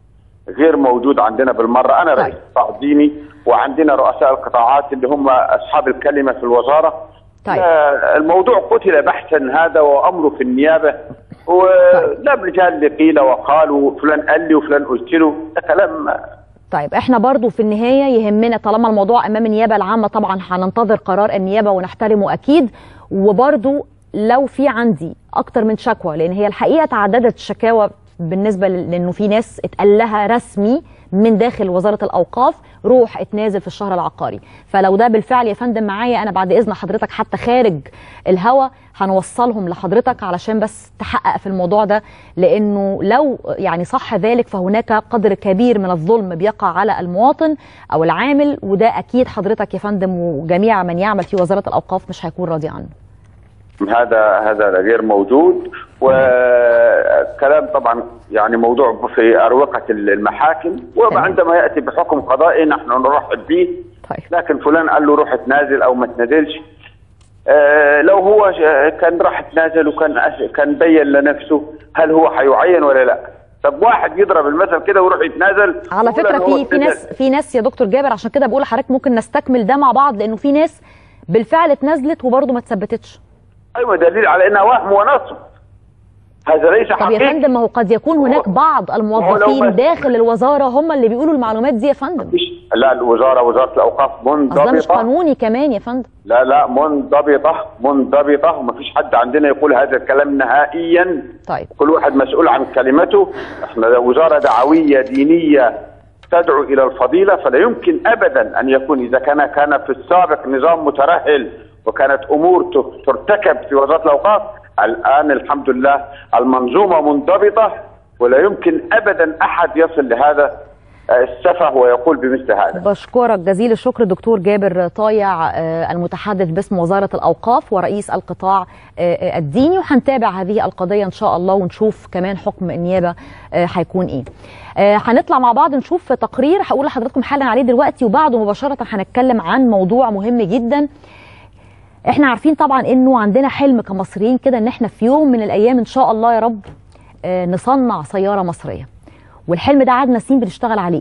غير موجود عندنا بالمرة أنا رئيس القطاع الديني وعندنا رؤساء القطاعات اللي هم أصحاب الكلمة في الوزارة طيب. لا، الموضوع قتل بحثا هذا وأمره في النيابة ولا رجال اللي قيل وقال وفلان قال لي وفلان قلت له ده كلام طيب احنا برضو في النهاية يهمنا طالما الموضوع امام النيابة العامة طبعا هننتظر قرار النيابة ونحترمه اكيد وبرضو لو في عندي اكتر من شكوى لان هي الحقيقة تعددت الشكاوى بالنسبة ل- لانه في ناس اتقال لها رسمي من داخل وزارة الاوقاف روح اتنازل في الشهر العقاري فلو ده بالفعل يا فندم معايا انا بعد اذن حضرتك حتى خارج الهوا هنوصلهم لحضرتك علشان بس تحقق في الموضوع ده لانه لو يعني صح ذلك فهناك قدر كبير من الظلم بيقع على المواطن او العامل وده اكيد حضرتك يا فندم وجميع من يعمل في وزاره الاوقاف مش هيكون راضي عنه هذا هذا غير موجود وكلام طبعا يعني موضوع في أروقة المحاكم وعندما يأتي بحكم قضائي نحن نرحب به طيب. لكن فلان قال له روح تنازل أو ما تنازلش آه لو هو ش- كان راح تنازل وكان أس- كان بين لنفسه هل هو حيعين ولا لا طب واحد يضرب المثل كده ويروح يتنازل على ويقول فكره إن هو في في اتنازل. ناس في ناس يا دكتور جابر عشان كده بقول لحضرتك ممكن نستكمل ده مع بعض لانه في ناس بالفعل اتنازلت وبرضه ما اتثبتتش ايوه دليل على انها وهم ونصب هذا ليس طب يا حقيقي فندم ما هو قد يكون هناك بعض الموظفين بس- داخل الوزاره هم اللي بيقولوا المعلومات دي يا فندم لا الوزاره وزاره الاوقاف اصل ده مش منضبطه قانوني كمان يا فندم لا لا منضبطه منضبطه وما فيش حد عندنا يقول هذا الكلام نهائيا طيب كل واحد مسؤول عن كلمته احنا وزاره دعويه دينيه تدعو الى الفضيله فلا يمكن ابدا ان يكون اذا كان كان في السابق نظام مترهل وكانت امور ت- ترتكب في وزاره الاوقاف الان الحمد لله المنظومه منضبطه ولا يمكن ابدا احد يصل لهذا السفه ويقول بمثل هذا بشكرك جزيل الشكر دكتور جابر طايع آه، المتحدث باسم وزارة الأوقاف ورئيس القطاع آه، آه، الديني وهنتابع هذه القضية إن شاء الله ونشوف كمان حكم النيابة آه، هيكون إيه آه، هنطلع مع بعض نشوف تقرير هقول لحضراتكم حالا عليه دلوقتي وبعده مباشرة هنتكلم عن موضوع مهم جدا احنا عارفين طبعا انه عندنا حلم كمصريين كده ان احنا في يوم من الايام ان شاء الله يا رب آه، نصنع سيارة مصرية والحلم ده قعدنا سنين بنشتغل عليه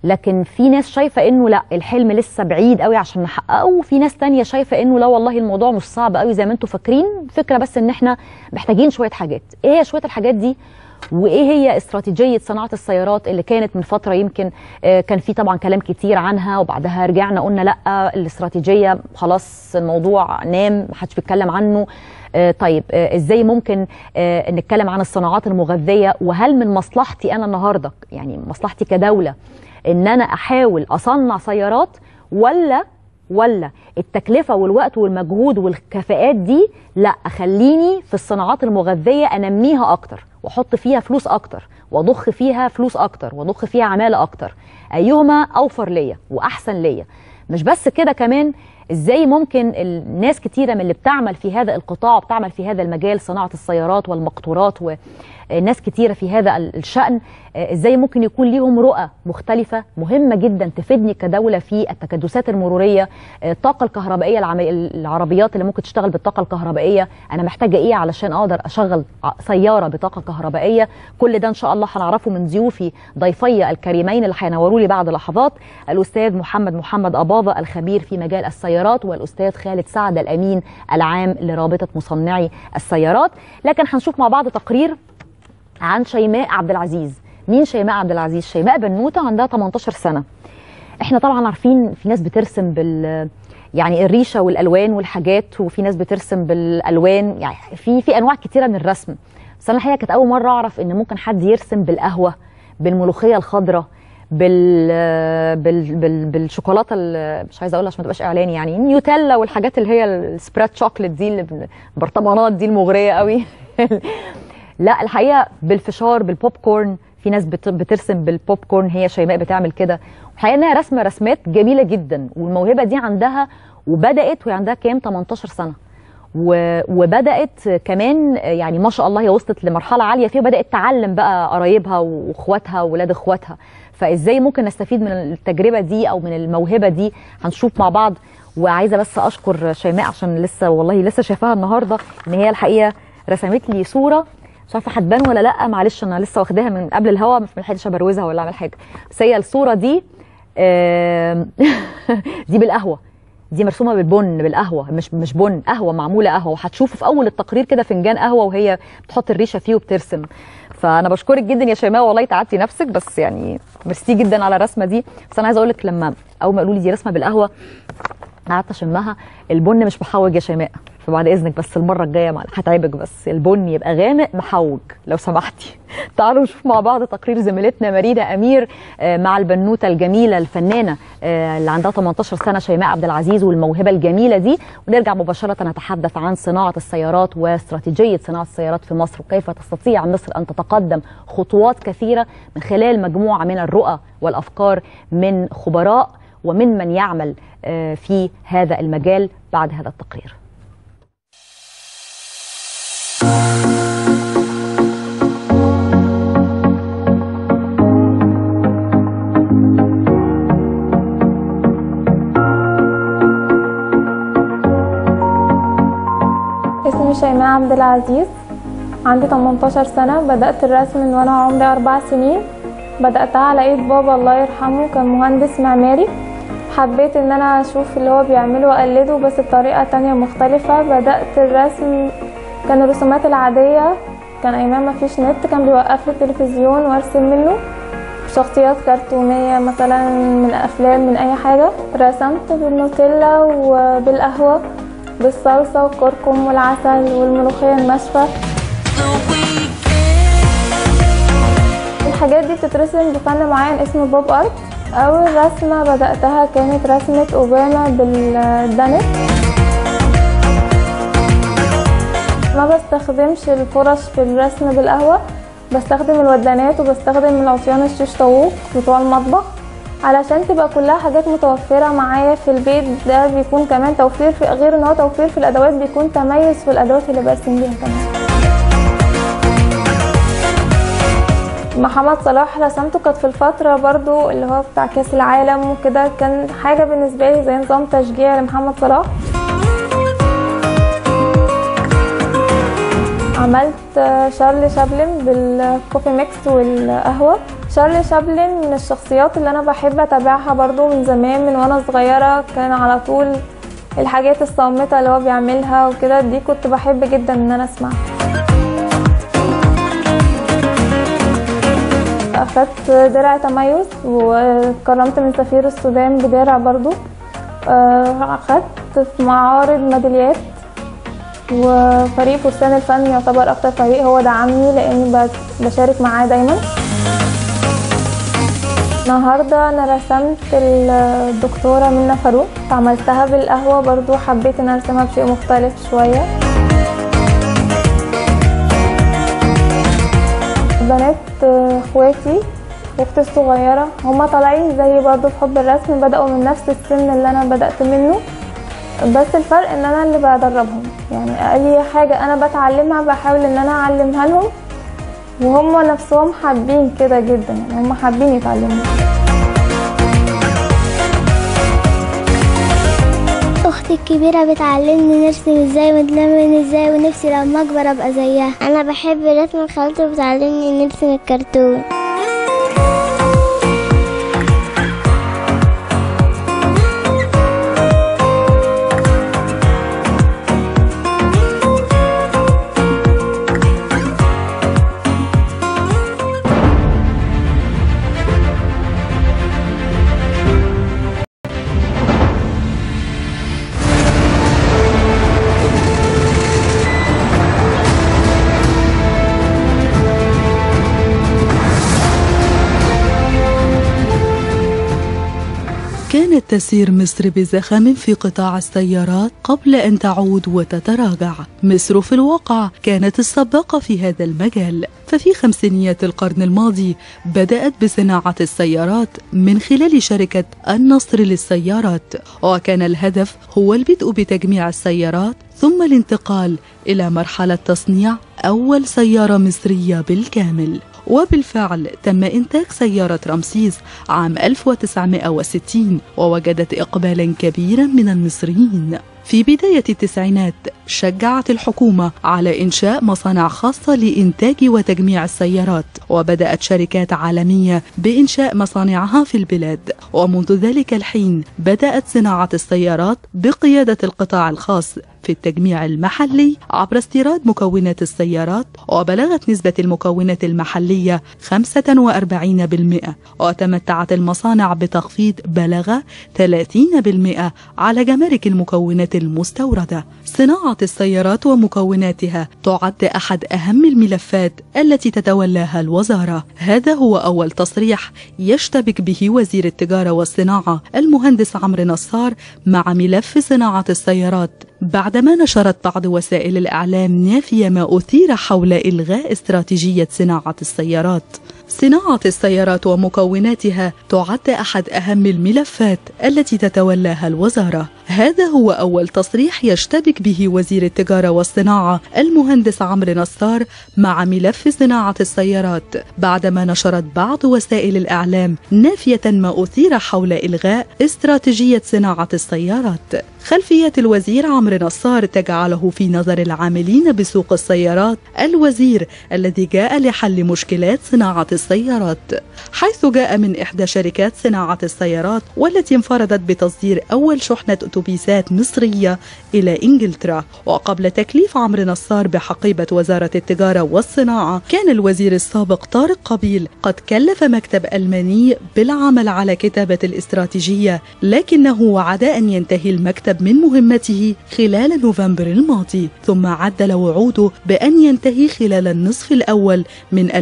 لكن في ناس شايفه انه لا الحلم لسه بعيد قوي عشان نحققه وفي ناس تانية شايفه انه لا والله الموضوع مش صعب قوي زي ما انتم فاكرين فكره بس ان احنا محتاجين شويه حاجات ايه هي شويه الحاجات دي وايه هي استراتيجيه صناعه السيارات اللي كانت من فتره يمكن آه، كان في طبعا كلام كتير عنها وبعدها رجعنا قلنا لا الاستراتيجيه خلاص الموضوع نام محدش بيتكلم عنه آه، طيب آه، ازاي ممكن آه، نتكلم عن الصناعات المغذيه وهل من مصلحتي انا النهارده يعني مصلحتي كدوله ان انا احاول اصنع سيارات ولا ولا التكلفه والوقت والمجهود والكفاءات دي لا اخليني في الصناعات المغذيه انميها اكتر واحط فيها فلوس اكتر واضخ فيها فلوس اكتر واضخ فيها عماله اكتر ايهما اوفر ليا واحسن ليا مش بس كده كمان ازاي ممكن الناس كتيره من اللي بتعمل في هذا القطاع وبتعمل في هذا المجال صناعه السيارات والمقطورات وناس كتيره في هذا الشان آه، ازاي ممكن يكون ليهم رؤى مختلفه مهمه جدا تفيدني كدوله في التكدسات المروريه آه، الطاقه الكهربائيه العم- العربيات اللي ممكن تشتغل بالطاقه الكهربائيه انا محتاجه ايه علشان اقدر اشغل ع- سياره بطاقه كهربائيه كل ده ان شاء الله هنعرفه من ضيوفي ضيفي الكريمين اللي هينوروا لي بعد لحظات الاستاذ محمد محمد اباظه الخبير في مجال السيارات والاستاذ خالد سعد الامين العام لرابطه مصنعي السيارات لكن هنشوف مع بعض تقرير عن شيماء عبد العزيز مين شيماء عبد العزيز شيماء بنوته عندها 18 سنه احنا طبعا عارفين في ناس بترسم بال يعني الريشه والالوان والحاجات وفي ناس بترسم بالالوان يعني في في انواع كتيره من الرسم بس انا الحقيقه كانت اول مره اعرف ان ممكن حد يرسم بالقهوه بالملوخيه الخضراء بال بال بال بالشوكولاته ال- مش عايزه اقول عشان ما تبقاش اعلاني يعني نيوتيلا والحاجات اللي هي السبريد شوكليت دي اللي بن- البرطمانات دي المغريه قوي لا الحقيقه بالفشار بالبوب كورن في ناس بت- بترسم بالبوب كورن هي شيماء بتعمل كده الحقيقه انها رسمه رسمات جميله جدا والموهبه دي عندها وبدات وهي عندها كام 18 سنه و- وبدات كمان يعني ما شاء الله هي وصلت لمرحله عاليه فيها وبدات تعلم بقى قرايبها واخواتها واولاد اخواتها فازاي ممكن نستفيد من التجربه دي او من الموهبه دي هنشوف مع بعض وعايزه بس اشكر شيماء عشان لسه والله لسه شايفاها النهارده ان هي الحقيقه رسمت لي صوره مش عارفه هتبان ولا لا معلش انا لسه واخداها من قبل الهوا مش ملحقتش ابروزها ولا اعمل حاجه بس هي الصوره دي آم، دي بالقهوه دي مرسومه بالبن بالقهوه مش مش بن قهوه معموله قهوه وهتشوفوا في اول التقرير كده فنجان قهوه وهي بتحط الريشه فيه وبترسم فانا بشكرك جدا يا شيماء والله تعبتي نفسك بس يعني ميرسي جدا على الرسمه دي بس انا عايزه اقول لك لما اول ما قالوا لي دي رسمه بالقهوه قعدت اشمها البن مش محوج يا شيماء فبعد اذنك بس المره الجايه مع- هتعبك بس البن يبقى غامق محوج لو سمحتي تعالوا نشوف مع بعض تقرير زميلتنا مريده امير آه، مع البنوته الجميله الفنانه آه، اللي عندها 18 سنه شيماء عبد العزيز والموهبه الجميله دي ونرجع مباشره نتحدث عن صناعه السيارات واستراتيجيه صناعه السيارات في مصر وكيف تستطيع مصر ان تتقدم خطوات كثيره من خلال مجموعه من الرؤى والافكار من خبراء ومن من يعمل آه، في هذا المجال بعد هذا التقرير اسمي شيماء عبد العزيز عندي 18 سنة بدأت الرسم من وأنا عمري أربع سنين بدأتها على إيد بابا الله يرحمه كان مهندس معماري حبيت إن أنا أشوف اللي هو بيعمله وأقلده بس بطريقة تانية مختلفة بدأت الرسم كان الرسومات العادية كان أيام ما فيش نت كان بيوقف لي التلفزيون وأرسم منه شخصيات كرتونية مثلا من أفلام من أي حاجة رسمت بالنوتيلا وبالقهوة بالصلصة والكركم والعسل والملوخية الناشفة الحاجات دي بتترسم بفن معين اسمه بوب ارت اول رسمة بدأتها كانت رسمة اوباما بالدانت ما بستخدمش الفرش في الرسم بالقهوة بستخدم الودانات وبستخدم العصيان الشيش طاووق بتوع المطبخ علشان تبقى كلها حاجات متوفرة معايا في البيت ده بيكون كمان توفير في غير ان هو توفير في الادوات بيكون تميز في الادوات اللي برسم بيها كمان محمد صلاح رسمته كانت في الفترة برضو اللي هو بتاع كاس العالم وكده كان حاجة بالنسبة لي زي نظام تشجيع لمحمد صلاح عملت شارلي شابلن بالكوفي ميكس والقهوة شارلي شابلن من الشخصيات اللي انا بحب اتابعها برضو من زمان من وانا صغيرة كان على طول الحاجات الصامتة اللي هو بيعملها وكده دي كنت بحب جدا ان انا اسمعها اخدت درع تميز وكرمت من سفير السودان بدرع برضو آه، اخدت في معارض ميداليات وفريق فستان الفن يعتبر اكتر فريق هو دعمني لاني بت- بشارك معاه دايما النهارده انا رسمت الدكتوره منى فاروق عملتها بالقهوه برضو حبيت ان أنا ارسمها بشيء مختلف شويه بنات اخواتي واختي الصغيره هما طالعين زيي برضو في حب الرسم بداوا من نفس السن اللي انا بدات منه بس الفرق ان انا اللي بدربهم يعني اي حاجه انا بتعلمها بحاول ان انا اعلمها لهم وهم نفسهم حابين كده جدا يعني هم حابين يتعلموا اختي الكبيرة بتعلمني نرسم ازاي ونلون ازاي ونفسي لما اكبر ابقى زيها انا بحب رسم خالتي وبتعلمني نرسم الكرتون كانت تسير مصر بزخم في قطاع السيارات قبل أن تعود وتتراجع مصر في الواقع كانت السباقة في هذا المجال ففي خمسينيات القرن الماضي بدأت بصناعة السيارات من خلال شركة النصر للسيارات وكان الهدف هو البدء بتجميع السيارات ثم الانتقال إلى مرحلة تصنيع أول سيارة مصرية بالكامل وبالفعل تم إنتاج سيارة رمسيس عام 1960 ووجدت إقبالا كبيرا من المصريين في بداية التسعينات شجعت الحكومة على إنشاء مصانع خاصة لإنتاج وتجميع السيارات وبدأت شركات عالمية بإنشاء مصانعها في البلاد ومنذ ذلك الحين بدأت صناعة السيارات بقيادة القطاع الخاص في التجميع المحلي عبر استيراد مكونات السيارات وبلغت نسبة المكونات المحلية 45% وتمتعت المصانع بتخفيض بلغ 30% على جمارك المكونات المستوردة صناعة السيارات ومكوناتها تعد أحد أهم الملفات التي تتولاها الوزارة هذا هو أول تصريح يشتبك به وزير التجارة والصناعة المهندس عمرو نصار مع ملف صناعة السيارات بعدما نشرت بعض وسائل الإعلام نافية ما أثير حول إلغاء استراتيجية صناعة السيارات صناعة السيارات ومكوناتها تعد أحد أهم الملفات التي تتولاها الوزارة هذا هو أول تصريح يشتبك به وزير التجارة والصناعة المهندس عمرو نصار مع ملف صناعة السيارات بعدما نشرت بعض وسائل الإعلام نافية ما أثير حول إلغاء استراتيجية صناعة السيارات خلفية الوزير عمرو نصار تجعله في نظر العاملين بسوق السيارات الوزير الذي جاء لحل مشكلات صناعة السيارات حيث جاء من إحدى شركات صناعة السيارات والتي انفردت بتصدير أول شحنة أتوبيسات مصرية إلى إنجلترا وقبل تكليف عمرو نصار بحقيبة وزارة التجارة والصناعة كان الوزير السابق طارق قبيل قد كلف مكتب ألماني بالعمل على كتابة الاستراتيجية لكنه وعد أن ينتهي المكتب من مهمته خلال نوفمبر الماضي ثم عدل وعوده بأن ينتهي خلال النصف الأول من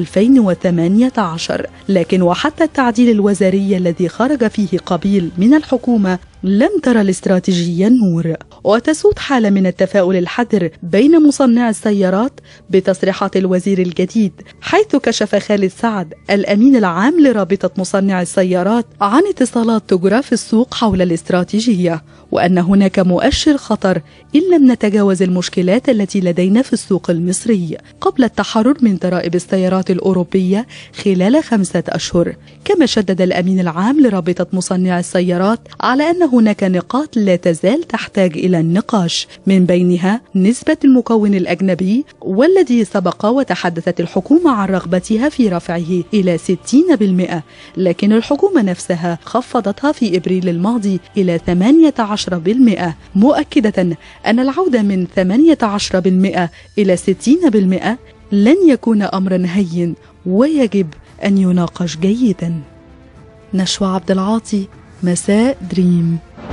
2018 لكن وحتى التعديل الوزاري الذي خرج فيه قبيل من الحكومة لم ترى الاستراتيجية النور وتسود حالة من التفاؤل الحذر بين مصنع السيارات بتصريحات الوزير الجديد حيث كشف خالد سعد الأمين العام لرابطة مصنع السيارات عن اتصالات تجرى في السوق حول الاستراتيجية وأن هناك مؤشر خطر إن لم نتجاوز المشكلات التي لدينا في السوق المصري قبل التحرر من ضرائب السيارات الأوروبية خلال خمسة أشهر كما شدد الأمين العام لرابطة مصنع السيارات على أنه هناك نقاط لا تزال تحتاج إلى النقاش من بينها نسبة المكون الأجنبي والذي سبق وتحدثت الحكومة عن رغبتها في رفعه إلى 60% لكن الحكومة نفسها خفضتها في إبريل الماضي إلى 18% مؤكدة أن العودة من 18% إلى 60% لن يكون أمرا هين ويجب أن يناقش جيدا نشوى عبد العاطي مساء دريم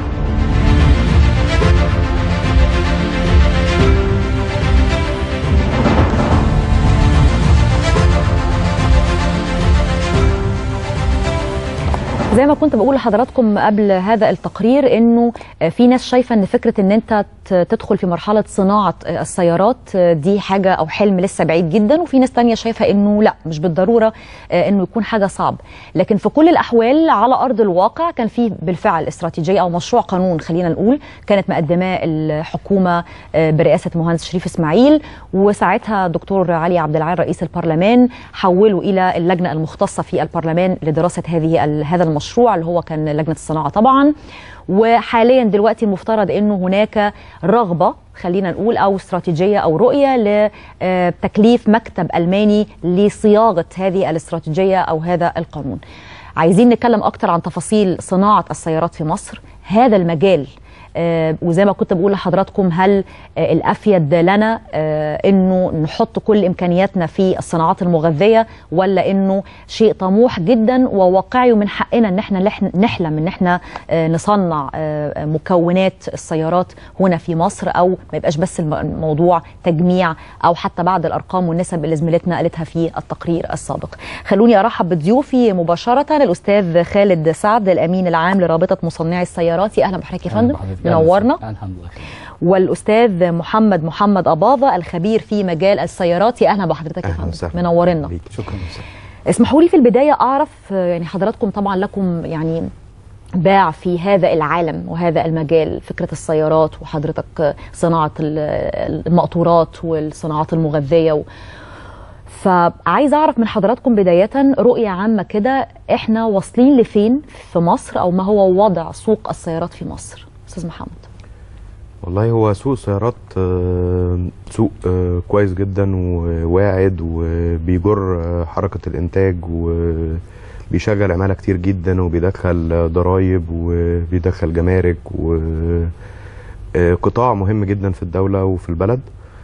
زي ما كنت بقول لحضراتكم قبل هذا التقرير انه في ناس شايفه ان فكره ان انت تدخل في مرحله صناعه السيارات دي حاجه او حلم لسه بعيد جدا وفي ناس تانية شايفه انه لا مش بالضروره انه يكون حاجه صعب لكن في كل الاحوال على ارض الواقع كان في بالفعل استراتيجيه او مشروع قانون خلينا نقول كانت مقدماه الحكومه برئاسه المهندس شريف اسماعيل وساعتها دكتور علي عبد العال رئيس البرلمان حوله الى اللجنه المختصه في البرلمان لدراسه هذه هذا المشروع المشروع اللي هو كان لجنه الصناعه طبعا وحاليا دلوقتي المفترض انه هناك رغبه خلينا نقول او استراتيجيه او رؤيه لتكليف مكتب الماني لصياغه هذه الاستراتيجيه او هذا القانون. عايزين نتكلم اكتر عن تفاصيل صناعه السيارات في مصر، هذا المجال آه وزي ما كنت بقول لحضراتكم هل آه الافيد لنا آه انه نحط كل امكانياتنا في الصناعات المغذيه ولا انه شيء طموح جدا وواقعي ومن حقنا ان احنا نحلم ان احنا نصنع مكونات السيارات هنا في مصر او ما يبقاش بس الموضوع تجميع او حتى بعض الارقام والنسب اللي زميلتنا قالتها في التقرير السابق. خلوني ارحب بضيوفي مباشره الاستاذ خالد سعد الامين العام لرابطه مصنعي السيارات اهلا بحضرتك يا فندم. منورنا الحمد لله والاستاذ محمد محمد اباظه الخبير في مجال السيارات اهلا بحضرتك يا فندم منورنا شكرا اسمحوا لي في البدايه اعرف يعني حضراتكم طبعا لكم يعني باع في هذا العالم وهذا المجال فكره السيارات وحضرتك صناعه المقطورات والصناعات المغذيه و... فعايز اعرف من حضراتكم بدايه رؤيه عامه كده احنا واصلين لفين في مصر او ما هو وضع سوق السيارات في مصر استاذ محمد والله هو سوق السيارات سوق كويس جدا وواعد وبيجر حركه الانتاج وبيشغل عماله كتير جدا وبيدخل ضرائب وبيدخل جمارك وقطاع مهم جدا في الدوله وفي البلد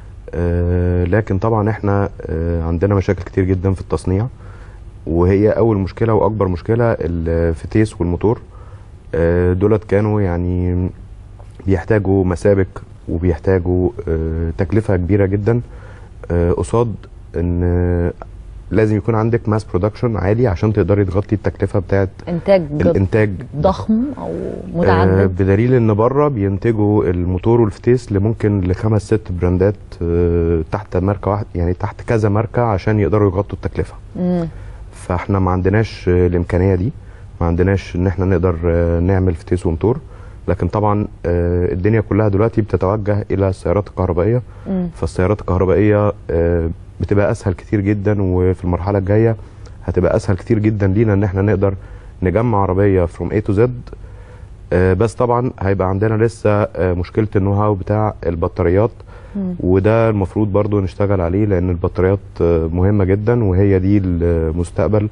لكن طبعا احنا عندنا مشاكل كتير جدا في التصنيع وهي اول مشكله واكبر مشكله الفتيس والموتور دولت كانوا يعني بيحتاجوا مسابك وبيحتاجوا تكلفه كبيره جدا قصاد ان لازم يكون عندك ماس برودكشن عالي عشان تقدري تغطي التكلفه بتاعت انتاج الانتاج ضخم او متعدد بدليل ان بره بينتجوا الموتور والفتيس لممكن لخمس ست براندات تحت ماركه واحده يعني تحت كذا ماركه عشان يقدروا يغطوا التكلفه مم. فاحنا ما عندناش الامكانيه دي ما عندناش ان احنا نقدر نعمل فتيس وموتور لكن طبعا الدنيا كلها دلوقتي بتتوجه الى السيارات الكهربائيه مم. فالسيارات الكهربائيه بتبقى اسهل كتير جدا وفي المرحله الجايه هتبقى اسهل كتير جدا لينا ان احنا نقدر نجمع عربيه فروم A تو زد بس طبعا هيبقى عندنا لسه مشكله النو هاو بتاع البطاريات مم. وده المفروض برضو نشتغل عليه لان البطاريات مهمه جدا وهي دي المستقبل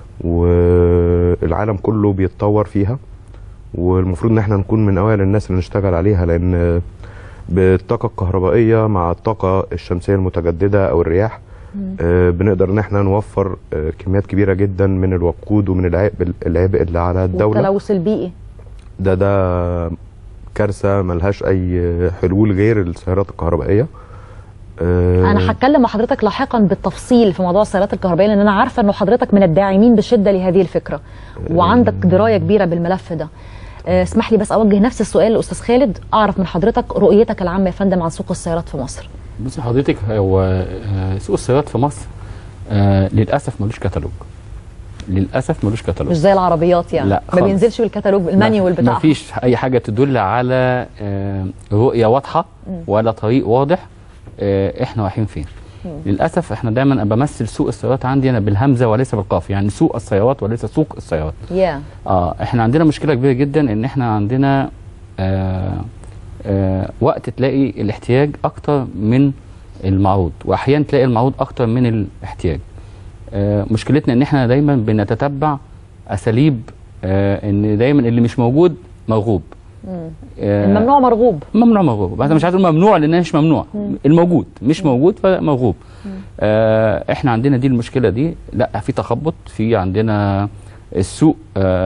والعالم كله بيتطور فيها والمفروض ان احنا نكون من اوائل الناس اللي نشتغل عليها لان بالطاقه الكهربائيه مع الطاقه الشمسيه المتجدده او الرياح آه بنقدر ان احنا نوفر آه كميات كبيره جدا من الوقود ومن العبء العبء اللي على الدوله والتلوث البيئي ده ده كارثه ملهاش اي حلول غير السيارات الكهربائيه آه انا هتكلم مع حضرتك لاحقا بالتفصيل في موضوع السيارات الكهربائيه لان انا عارفه انه حضرتك من الداعمين بشده لهذه الفكره وعندك درايه كبيره بالملف ده اسمح لي بس اوجه نفس السؤال للاستاذ خالد اعرف من حضرتك رؤيتك العامه يا فندم عن سوق السيارات في مصر بصي حضرتك هو سوق السيارات في مصر آه للاسف ملوش كتالوج للاسف ملوش كتالوج مش زي العربيات يعني لا ما بينزلش بالكتالوج المانيوال بتاعها ما فيش اي حاجه تدل على آه رؤيه واضحه ولا طريق واضح آه احنا رايحين فين للاسف احنا دايما أنا بمثل سوق السيارات عندي انا بالهمزه وليس بالقاف يعني سوق السيارات وليس سوق السيارات يا اه احنا عندنا مشكله كبيره جدا ان احنا عندنا آه آه وقت تلاقي الاحتياج اكتر من المعروض واحيانا تلاقي المعروض اكتر من الاحتياج آه مشكلتنا ان احنا دايما بنتتبع اساليب آه ان دايما اللي مش موجود مرغوب آه، الممنوع مرغوب ممنوع مرغوب بس مش عايز اقول ممنوع لان مش ممنوع مم. الموجود مش موجود فمرغوب آه احنا عندنا دي المشكله دي لا في تخبط في عندنا السوق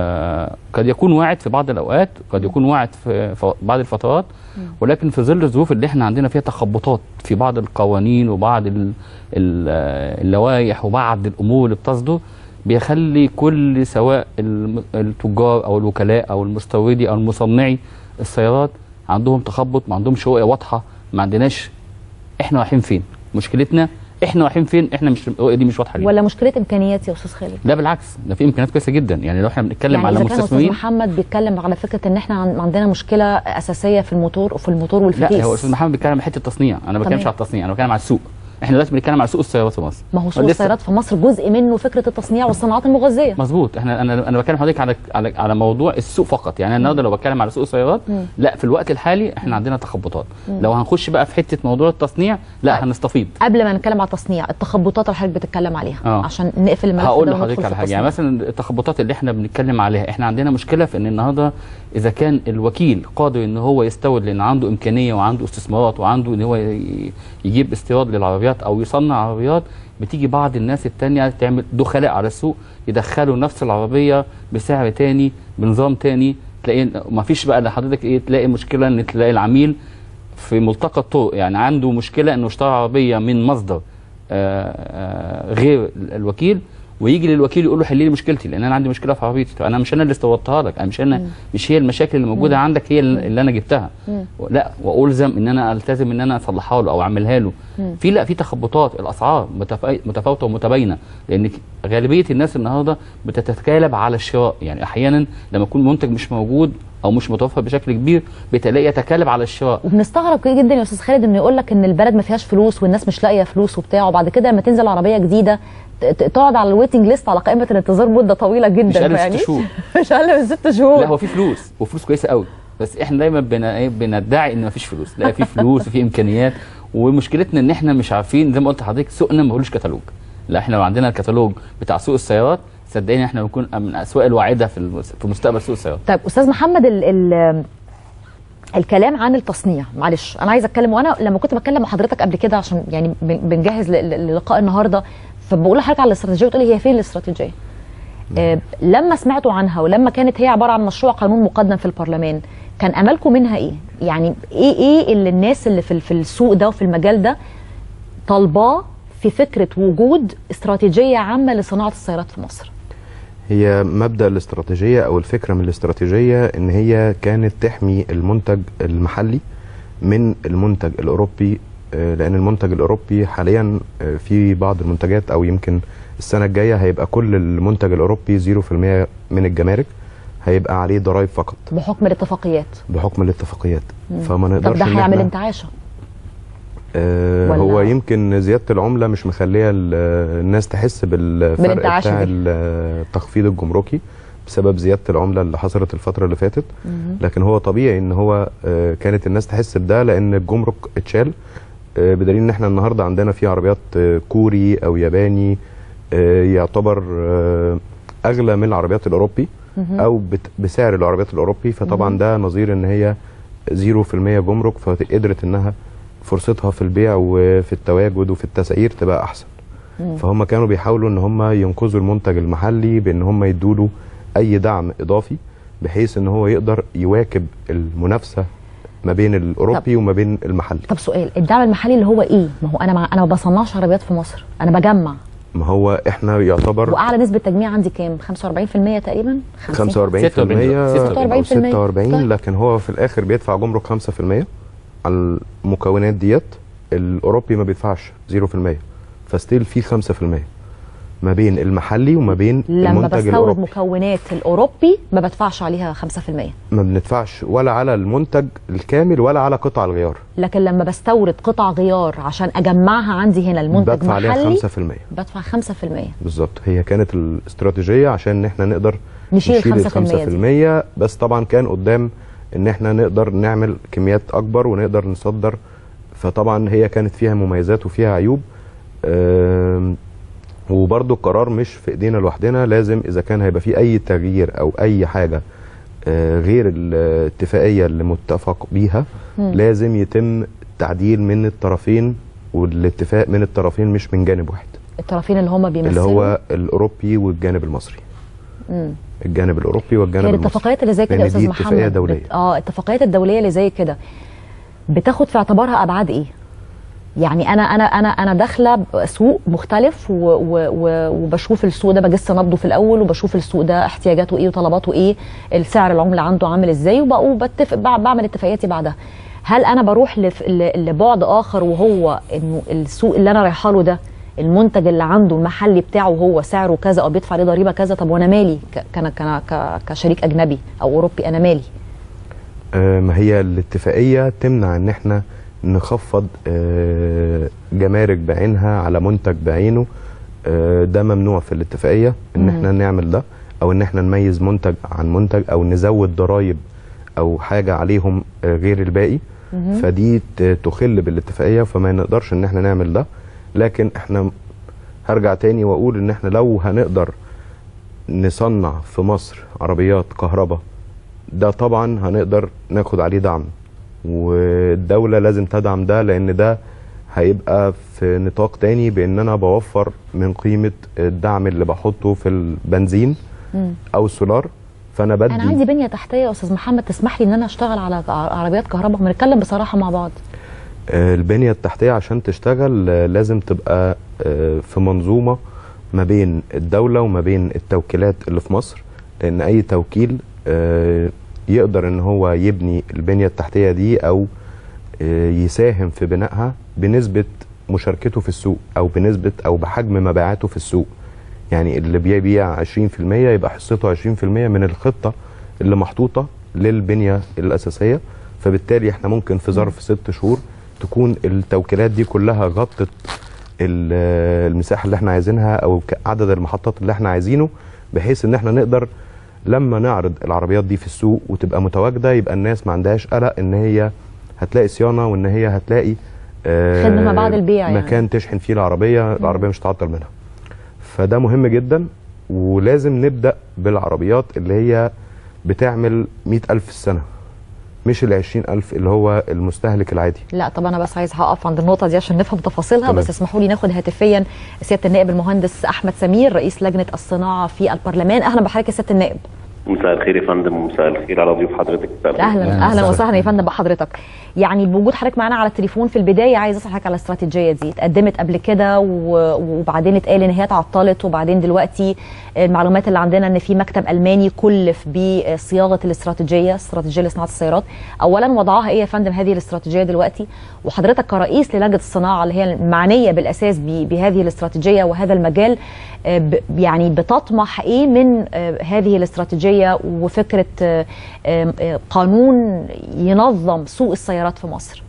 آه قد يكون واعد في بعض الاوقات قد يكون واعد في في بعض الفترات ولكن في ظل الظروف اللي احنا عندنا فيها تخبطات في بعض القوانين وبعض ال- ال- آه، اللوائح وبعض الامور اللي بتصدر بيخلي كل سواء الم- التجار او الوكلاء او المستوردي او المصنعي السيارات عندهم تخبط ما عندهمش رؤيه واضحه ما عندناش احنا رايحين فين مشكلتنا احنا رايحين فين احنا مش الرؤيه دي مش واضحه لينا ولا مشكله امكانيات يا استاذ خالد لا بالعكس ده في امكانيات كويسه جدا يعني لو احنا بنتكلم يعني على اذا كان استاذ مستثمرين محمد بيتكلم على فكره ان احنا عن- عندنا مشكله اساسيه في الموتور وفي الموتور والفتيس لا هو استاذ محمد بيتكلم على حته التصنيع انا ما بتكلمش تمام. على التصنيع انا بتكلم على السوق احنا دلوقتي بنتكلم على سوق السيارات في مصر ما هو سوق لسه- السيارات في مصر جزء منه فكره التصنيع والصناعات المغذيه مظبوط احنا انا انا بكلم حضرتك على على على موضوع السوق فقط يعني أنا النهارده لو بتكلم على سوق السيارات مم. لا في الوقت الحالي احنا عندنا تخبطات مم. لو هنخش بقى في حته موضوع التصنيع لا هنستفيض قبل ما نتكلم على التصنيع التخبطات اللي حضرتك بتتكلم عليها آه. عشان نقفل الملف هقول ده وندخل لحضرتك في على حاجه يعني التصنيع. مثلا التخبطات اللي احنا بنتكلم عليها احنا عندنا مشكله في ان النهارده اذا كان الوكيل قادر ان هو يستورد لان عنده امكانيه وعنده استثمارات وعنده ان هو ي- يجيب استيراد للعربيات او يصنع عربيات بتيجي بعض الناس التانية تعمل دخلاء على السوق يدخلوا نفس العربيه بسعر تاني بنظام تاني تلاقي ما فيش بقى لحضرتك ايه تلاقي مشكله ان تلاقي العميل في ملتقى الطرق يعني عنده مشكله انه اشترى عربيه من مصدر آه، آه، غير الوكيل ويجي للوكيل يقول له حل لي مشكلتي لان انا عندي مشكله في عربيتي طب انا مش انا اللي استوردتها لك انا مش انا مم. مش هي المشاكل اللي موجوده مم. عندك هي اللي انا جبتها مم. لا والزم ان انا التزم ان انا اصلحها له او اعملها له مم. في لا في تخبطات الاسعار متفا- متفاوته ومتباينه لان غالبيه الناس النهارده بتتكالب على الشراء يعني احيانا لما يكون منتج مش موجود او مش متوفر بشكل كبير بتلاقي يتكالب على الشراء وبنستغرب كتير جدا يا استاذ خالد انه يقول لك ان البلد ما فيهاش فلوس والناس مش لاقيه فلوس وبتاع وبعد كده لما تنزل عربيه جديده ت- ت- تقعد على الويتنج ليست على قائمه الانتظار مده طويله جدا مش اقل من فيعني- ست شهور مش اقل من ست شهور لا هو في فلوس وفلوس كويسه قوي بس احنا دايما بن... إيه بندعي ان مفيش فلوس لا في فلوس وفي امكانيات ومشكلتنا ان احنا مش عارفين زي ما قلت لحضرتك سوقنا ما هوش كتالوج لا احنا لو عندنا الكتالوج بتاع سوق السيارات صدقني احنا بنكون من اسواق الواعده في الم- في مستقبل سوق السيارات طيب استاذ محمد ال ال الكلام عن التصنيع معلش انا عايزه اتكلم وانا لما كنت بتكلم مع حضرتك قبل كده عشان يعني بن- بنجهز ل- ل- للقاء النهارده فبقول لحضرتك على الاستراتيجيه وتقولي هي فين الاستراتيجيه آه لما سمعتوا عنها ولما كانت هي عباره عن مشروع قانون مقدم في البرلمان كان املكم منها ايه يعني ايه ايه اللي الناس اللي في في السوق ده وفي المجال ده طالباه في فكره وجود استراتيجيه عامه لصناعه السيارات في مصر هي مبدأ الاستراتيجية أو الفكرة من الاستراتيجية إن هي كانت تحمي المنتج المحلي من المنتج الأوروبي آه، لأن المنتج الأوروبي حاليا آه، في بعض المنتجات أو يمكن السنة الجاية هيبقى كل المنتج الأوروبي 0% من الجمارك هيبقى عليه ضرائب فقط بحكم الاتفاقيات بحكم الاتفاقيات مم. فما طب نقدرش ده إن هيعمل إحنا- انتعاشه آه، ولا- هو يمكن زياده العمله مش مخليه ال- الناس تحس بالفرق بالانتعاش بتاع دي. التخفيض الجمركي بسبب زياده العمله اللي حصلت الفتره اللي فاتت مهم. لكن هو طبيعي ان هو آه، كانت الناس تحس بده لان الجمرك اتشال آه، بدليل ان احنا النهارده عندنا في عربيات آه، كوري او ياباني آه، يعتبر آه، اغلى من العربيات الاوروبي مهم. او بت- بسعر العربيات الاوروبي فطبعا مهم. ده نظير ان هي 0% جمرك فقدرت انها فرصتها في البيع وفي التواجد وفي التسعير تبقى احسن فهم كانوا بيحاولوا ان هم ينقذوا المنتج المحلي بان هم يدوا له اي دعم اضافي بحيث ان هو يقدر يواكب المنافسه ما بين الاوروبي وما بين المحلي طب سؤال الدعم المحلي اللي هو ايه ما هو انا مع... انا ما بصنعش عربيات في مصر انا بجمع ما هو احنا يعتبر واعلى نسبه تجميع عندي كام 45% تقريبا 45% 46% 46 لكن هو في الاخر بيدفع جمرك 5% على المكونات ديت الاوروبي ما بيدفعش 0% فستيل في 5% ما بين المحلي وما بين لما المنتج بستورد الاوروبي مكونات الاوروبي ما بدفعش عليها 5% ما بندفعش ولا على المنتج الكامل ولا على قطع الغيار لكن لما بستورد قطع غيار عشان اجمعها عندي هنا المنتج بدفع عليها محلي 5% بدفع 5% بالظبط هي كانت الاستراتيجيه عشان ان احنا نقدر نشيل ال 5% 5% بس طبعا كان قدام ان احنا نقدر نعمل كميات اكبر ونقدر نصدر فطبعا هي كانت فيها مميزات وفيها عيوب آم، وبرضو القرار مش في ايدينا لوحدنا لازم اذا كان هيبقى في اي تغيير او اي حاجه آه، غير الاتفاقيه اللي متفق بيها مم. لازم يتم تعديل من الطرفين والاتفاق من الطرفين مش من جانب واحد الطرفين اللي هم بيمثلوا اللي هو الاوروبي والجانب المصري مم. الجانب الاوروبي والجانب كان المصري الاتفاقيات اللي زي كده يا لأن استاذ دي محمد اتفاقيه دوليه بت... اه الاتفاقيات الدوليه اللي زي كده بتاخد في اعتبارها ابعاد ايه يعني انا انا انا انا داخله سوق مختلف و و و وبشوف السوق ده بجس نبضه في الاول وبشوف السوق ده احتياجاته ايه وطلباته ايه السعر العمله عنده عامل ازاي وب- وبتفق بع- بعمل اتفاقياتي بعدها هل انا بروح لف- ل- لبعد اخر وهو انه السوق اللي انا رايحه له ده المنتج اللي عنده المحلي بتاعه هو سعره كذا او بيدفع عليه ضريبه كذا طب وانا مالي ك- كان كان ك- كشريك اجنبي او اوروبي انا مالي آه، ما هي الاتفاقيه تمنع ان احنا نخفض آه، جمارك بعينها على منتج بعينه آه، ده ممنوع في الاتفاقيه ان مم. احنا نعمل ده او ان احنا نميز منتج عن منتج او نزود ضرائب او حاجه عليهم آه، غير الباقي مهم. فدي ت- تخل بالاتفاقيه فما نقدرش ان احنا نعمل ده لكن احنا هرجع تاني واقول ان احنا لو هنقدر نصنع في مصر عربيات كهرباء ده طبعا هنقدر ناخد عليه دعم والدولة لازم تدعم ده لان ده هيبقى في نطاق تاني بان انا بوفر من قيمة الدعم اللي بحطه في البنزين مم. او السولار فانا بدي انا عندي بنيه تحتيه يا استاذ محمد تسمح لي ان انا اشتغل على ع- عربيات كهرباء بنتكلم بصراحه مع بعض آه، البنية التحتية عشان تشتغل آه، لازم تبقى آه، في منظومة ما بين الدولة وما بين التوكيلات اللي في مصر لأن أي توكيل آه، يقدر إن هو يبني البنية التحتية دي أو آه، يساهم في بنائها بنسبة مشاركته في السوق أو بنسبة أو بحجم مبيعاته في السوق يعني اللي بيبيع 20% يبقى حصته 20% من الخطة اللي محطوطة للبنية الأساسية فبالتالي احنا ممكن في ظرف ست شهور تكون التوكيلات دي كلها غطت ال- المساحة اللي احنا عايزينها او ك- عدد المحطات اللي احنا عايزينه بحيث ان احنا نقدر لما نعرض العربيات دي في السوق وتبقى متواجدة يبقى الناس ما عندهاش قلق ان هي هتلاقي صيانة وان هي هتلاقي آه، خدمة ما بعد البيع يعني. مكان تشحن فيه العربية العربية مش تعطل منها فده مهم جدا ولازم نبدأ بالعربيات اللي هي بتعمل مئة ألف في السنة مش ال ألف اللي هو المستهلك العادي لا طب انا بس عايز هقف عند النقطه دي عشان نفهم تفاصيلها تمام. بس اسمحوا لي ناخد هاتفيا سياده النائب المهندس احمد سمير رئيس لجنه الصناعه في البرلمان اهلا بحضرتك يا سياده النائب مساء الخير يا فندم ومساء الخير على ضيوف حضرتك مساء الخير. اهلا اهلا وسهلا يا فندم بحضرتك يعني بوجود حضرتك معانا على التليفون في البدايه عايز اسال حضرتك على الاستراتيجيه دي اتقدمت قبل كده و- وبعدين اتقال ان هي اتعطلت وبعدين دلوقتي المعلومات اللي عندنا ان في مكتب الماني كلف بصياغه الاستراتيجيه استراتيجيه لصناعه السيارات اولا وضعها ايه يا فندم هذه الاستراتيجيه دلوقتي وحضرتك كرئيس للجنه الصناعه اللي هي المعنيه بالاساس ب- بهذه الاستراتيجيه وهذا المجال آه، ب- يعني بتطمح ايه من آه، هذه الاستراتيجيه وفكره آه، آه، آه، قانون ينظم سوق السيارات في مصر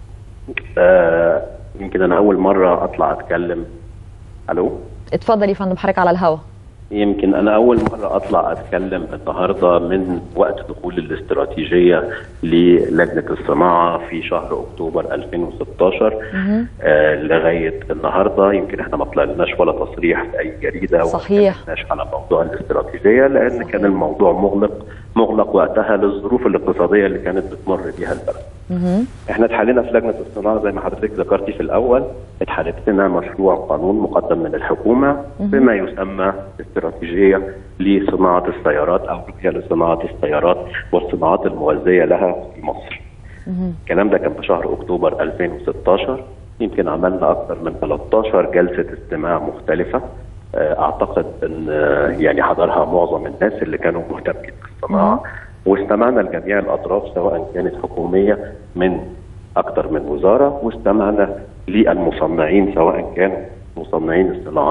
آه يمكن انا اول مره اطلع اتكلم الو اتفضل يا فندم حضرتك على الهوا يمكن انا اول مره اطلع اتكلم النهارده من وقت دخول الاستراتيجيه للجنه الصناعه في شهر اكتوبر 2016 آه لغايه النهارده يمكن احنا ما طلعناش ولا تصريح في اي جريده صحيح وما اتكلمناش على موضوع الاستراتيجيه لان صحيح. كان الموضوع مغلق مغلق وقتها للظروف الاقتصاديه اللي كانت بتمر بيها البلد. مهم. احنا اتحلينا في لجنه الصناعه زي ما حضرتك ذكرتي في الاول اتحلت لنا مشروع قانون مقدم من الحكومه مهم. بما يسمى استراتيجيه لصناعه السيارات او رؤيه لصناعه السيارات والصناعات الموازيه لها في مصر. مهم. الكلام ده كان في شهر اكتوبر 2016 يمكن عملنا اكثر من 13 جلسه استماع مختلفه آه، اعتقد ان آه، يعني حضرها معظم الناس اللي كانوا مهتمين بالصناعه واستمعنا لجميع الاطراف سواء كانت حكوميه من اكثر من وزاره واستمعنا للمصنعين سواء كانوا مصنعين الصناعات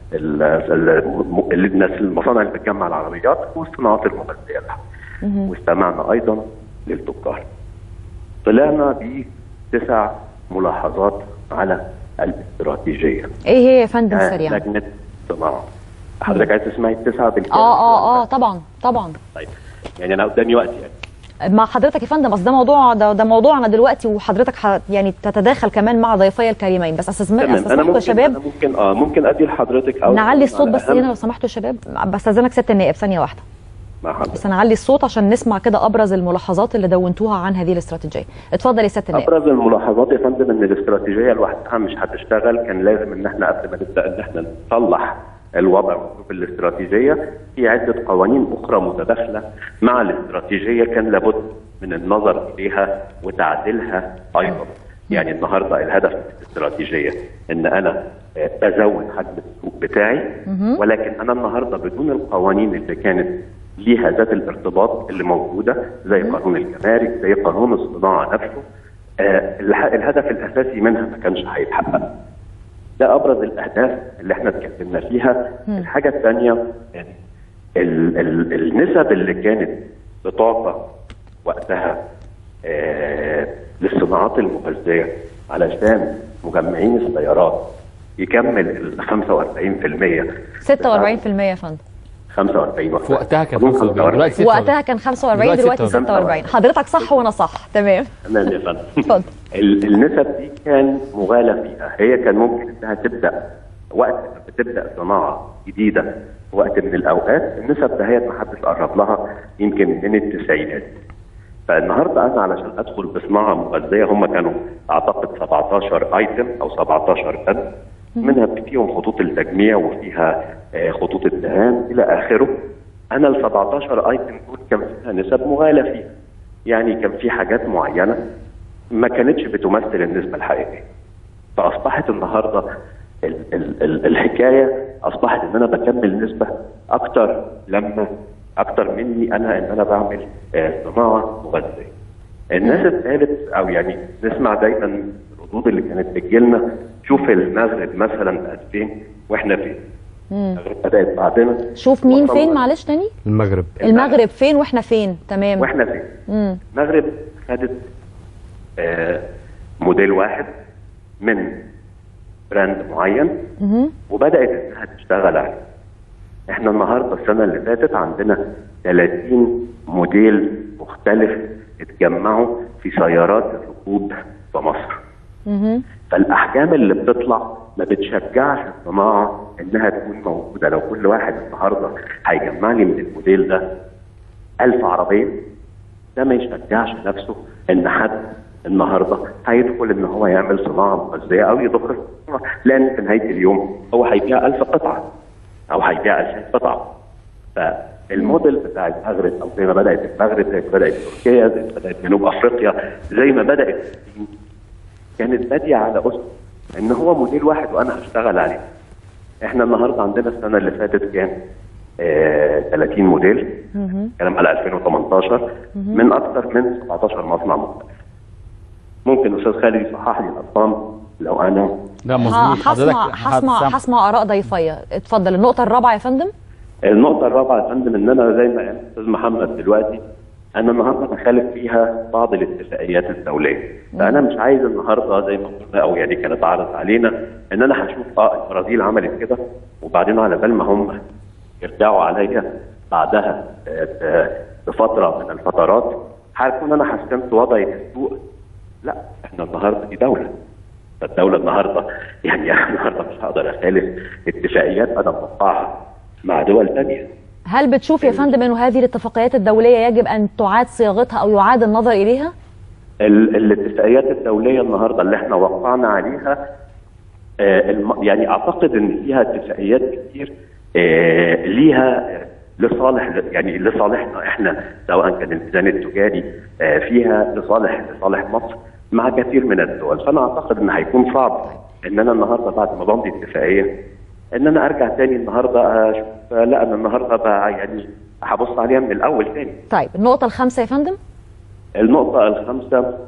ال- ال- ال- الناس المصانع اللي بتجمع العربيات والصناعات المغذيه لها واستمعنا ايضا للتجار طلعنا بتسع ملاحظات على الاستراتيجيه ايه هي يا فندم آه، سريعا لجنه صناعه حضرتك عايز تسمعي التسعه بالكامل اه اه اه طبعا طبعا طيب يعني انا قدامي وقت يعني مع حضرتك يا فندم اصل ده موضوع ده, ده موضوعنا دلوقتي وحضرتك ح... يعني تتداخل كمان مع ضيفي الكريمين بس استاذ تمام انا استسمحوا يا ممكن شباب أنا ممكن اه ممكن ادي لحضرتك أو نعلي الصوت على بس أهم هنا لو سمحتوا يا شباب بستاذنك سياده النائب ثانيه واحده مع حضرتك. بس نعلي الصوت عشان نسمع كده ابرز الملاحظات اللي دونتوها عن هذه الاستراتيجيه اتفضل يا سياده النائب ابرز الملاحظات يا فندم ان الاستراتيجيه لوحدها مش هتشتغل كان لازم ان احنا قبل ما نبدا ان احنا نصلح الوضع ونشوف الاستراتيجيه في عده قوانين اخرى متداخله مع الاستراتيجيه كان لابد من النظر اليها وتعديلها ايضا يعني النهارده الهدف من الاستراتيجيه ان انا آه، بزود حجم السوق بتاعي ولكن انا النهارده بدون القوانين اللي كانت ليها ذات الارتباط اللي موجوده زي قانون الجمارك زي قانون الصناعه نفسه آه، الح- الهدف الاساسي منها ما كانش هيتحقق ده ابرز الاهداف اللي احنا اتكلمنا فيها الحاجه الثانيه ال ال النسب اللي كانت بتعطى وقتها آه للصناعات المغذيه علشان مجمعين السيارات يكمل ال 45% 46% يا فندم 45 في وقتها كان 45 دلوقتي 46 وقتها كان 45 دلوقتي 46 حضرتك صح وانا صح تمام تمام يا فندم اتفضل ال- النسب دي كان مغالى فيها هي كان ممكن انها تبدا وقت ما بتبدا صناعه جديده وقت من اجراءات النسب دهيت ما حدش قرب لها يمكن من التسعينات فالنهارده انا علشان ادخل بصناعه مغذيه هم كانوا اعتقد 17 ايتم او 17 بند منها فيهم خطوط التجميع وفيها آه، خطوط الدهان الى اخره انا ال 17 ايتم دول كان فيها نسب مغالى فيها يعني كان في حاجات معينه ما كانتش بتمثل النسبه الحقيقيه فاصبحت النهارده ال ال ال الحكايه اصبحت ان انا بكمل نسبه اكتر لما اكتر مني انا ان انا بعمل آه، صناعه مغذيه. الناس اتقالت او يعني نسمع دايما الردود اللي كانت بتجيلنا شوف المغرب مثلا في 2000 واحنا فين؟ مم. المغرب بدات بعدنا شوف مين فين معلش تاني المغرب المغرب فين واحنا فين تمام واحنا فين؟ مم. المغرب خدت آه، موديل واحد من براند معين مهم. وبدات انها تشتغل عليه. احنا النهارده السنه اللي فاتت عندنا 30 موديل مختلف اتجمعوا في سيارات الركوب في مصر. مهم. فالاحجام اللي بتطلع ما بتشجعش الصناعه انها تكون موجوده لو كل واحد النهارده هيجمع لي من الموديل ده 1000 عربيه ده ما يشجعش نفسه ان حد النهارده هيدخل ان هو يعمل صناعه مغذيه او يدخل صناعة. لان في نهايه اليوم هو هيبيع 1000 قطعه او هيبيع 2000 قطعه فالموديل بتاع المغرب او زي ما بدات المغرب زي ما بدات تركيا زي ما بدات جنوب افريقيا زي ما بدات الصين كانت باديه على اسس ان هو موديل واحد وانا هشتغل عليه. احنا النهارده عندنا السنه اللي فاتت كان آه 30 موديل مهم. كلام على 2018 مهم. من اكثر من 17 مصنع مختلف. ممكن استاذ خالد يصحح لي الارقام لو انا لا ه- هسمع هسمع هسمع اراء ضيفي اتفضل النقطه الرابعه يا فندم النقطة الرابعة يا فندم إن أنا زي ما قال الأستاذ محمد دلوقتي أنا النهاردة بخالف فيها بعض الاتفاقيات الدولية، فأنا مش عايز النهاردة زي ما قلنا أو يعني كانت عرض علينا إن أنا هشوف أه البرازيل عملت كده وبعدين على بال ما هم يرجعوا عليا بعدها آه، آه، بفترة من الفترات هكون أنا حسنت وضعي في السوق لا إحنا النهاردة دي دولة فالدولة النهاردة يعني أنا النهاردة مش هقدر أخالف اتفاقيات أنا موقعها مع دول ثانيه هل بتشوف يا فندم انه هذه الاتفاقيات الدوليه يجب ان تعاد صياغتها او يعاد النظر اليها ال- الاتفاقيات الدوليه النهارده اللي احنا وقعنا عليها آه، الم- يعني اعتقد ان فيها اتفاقيات كتير آه، ليها لصالح يعني لصالحنا احنا سواء كان الميزان التجاري آه، فيها لصالح لصالح مصر مع كثير من الدول فانا اعتقد ان هيكون صعب ان انا النهارده بعد ما بمضي اتفاقيه ان انا ارجع تاني النهارده اشوف آه، لا انا النهارده بقى يعني هبص عليها من الاول تاني طيب النقطه الخامسه يا فندم النقطة الخامسة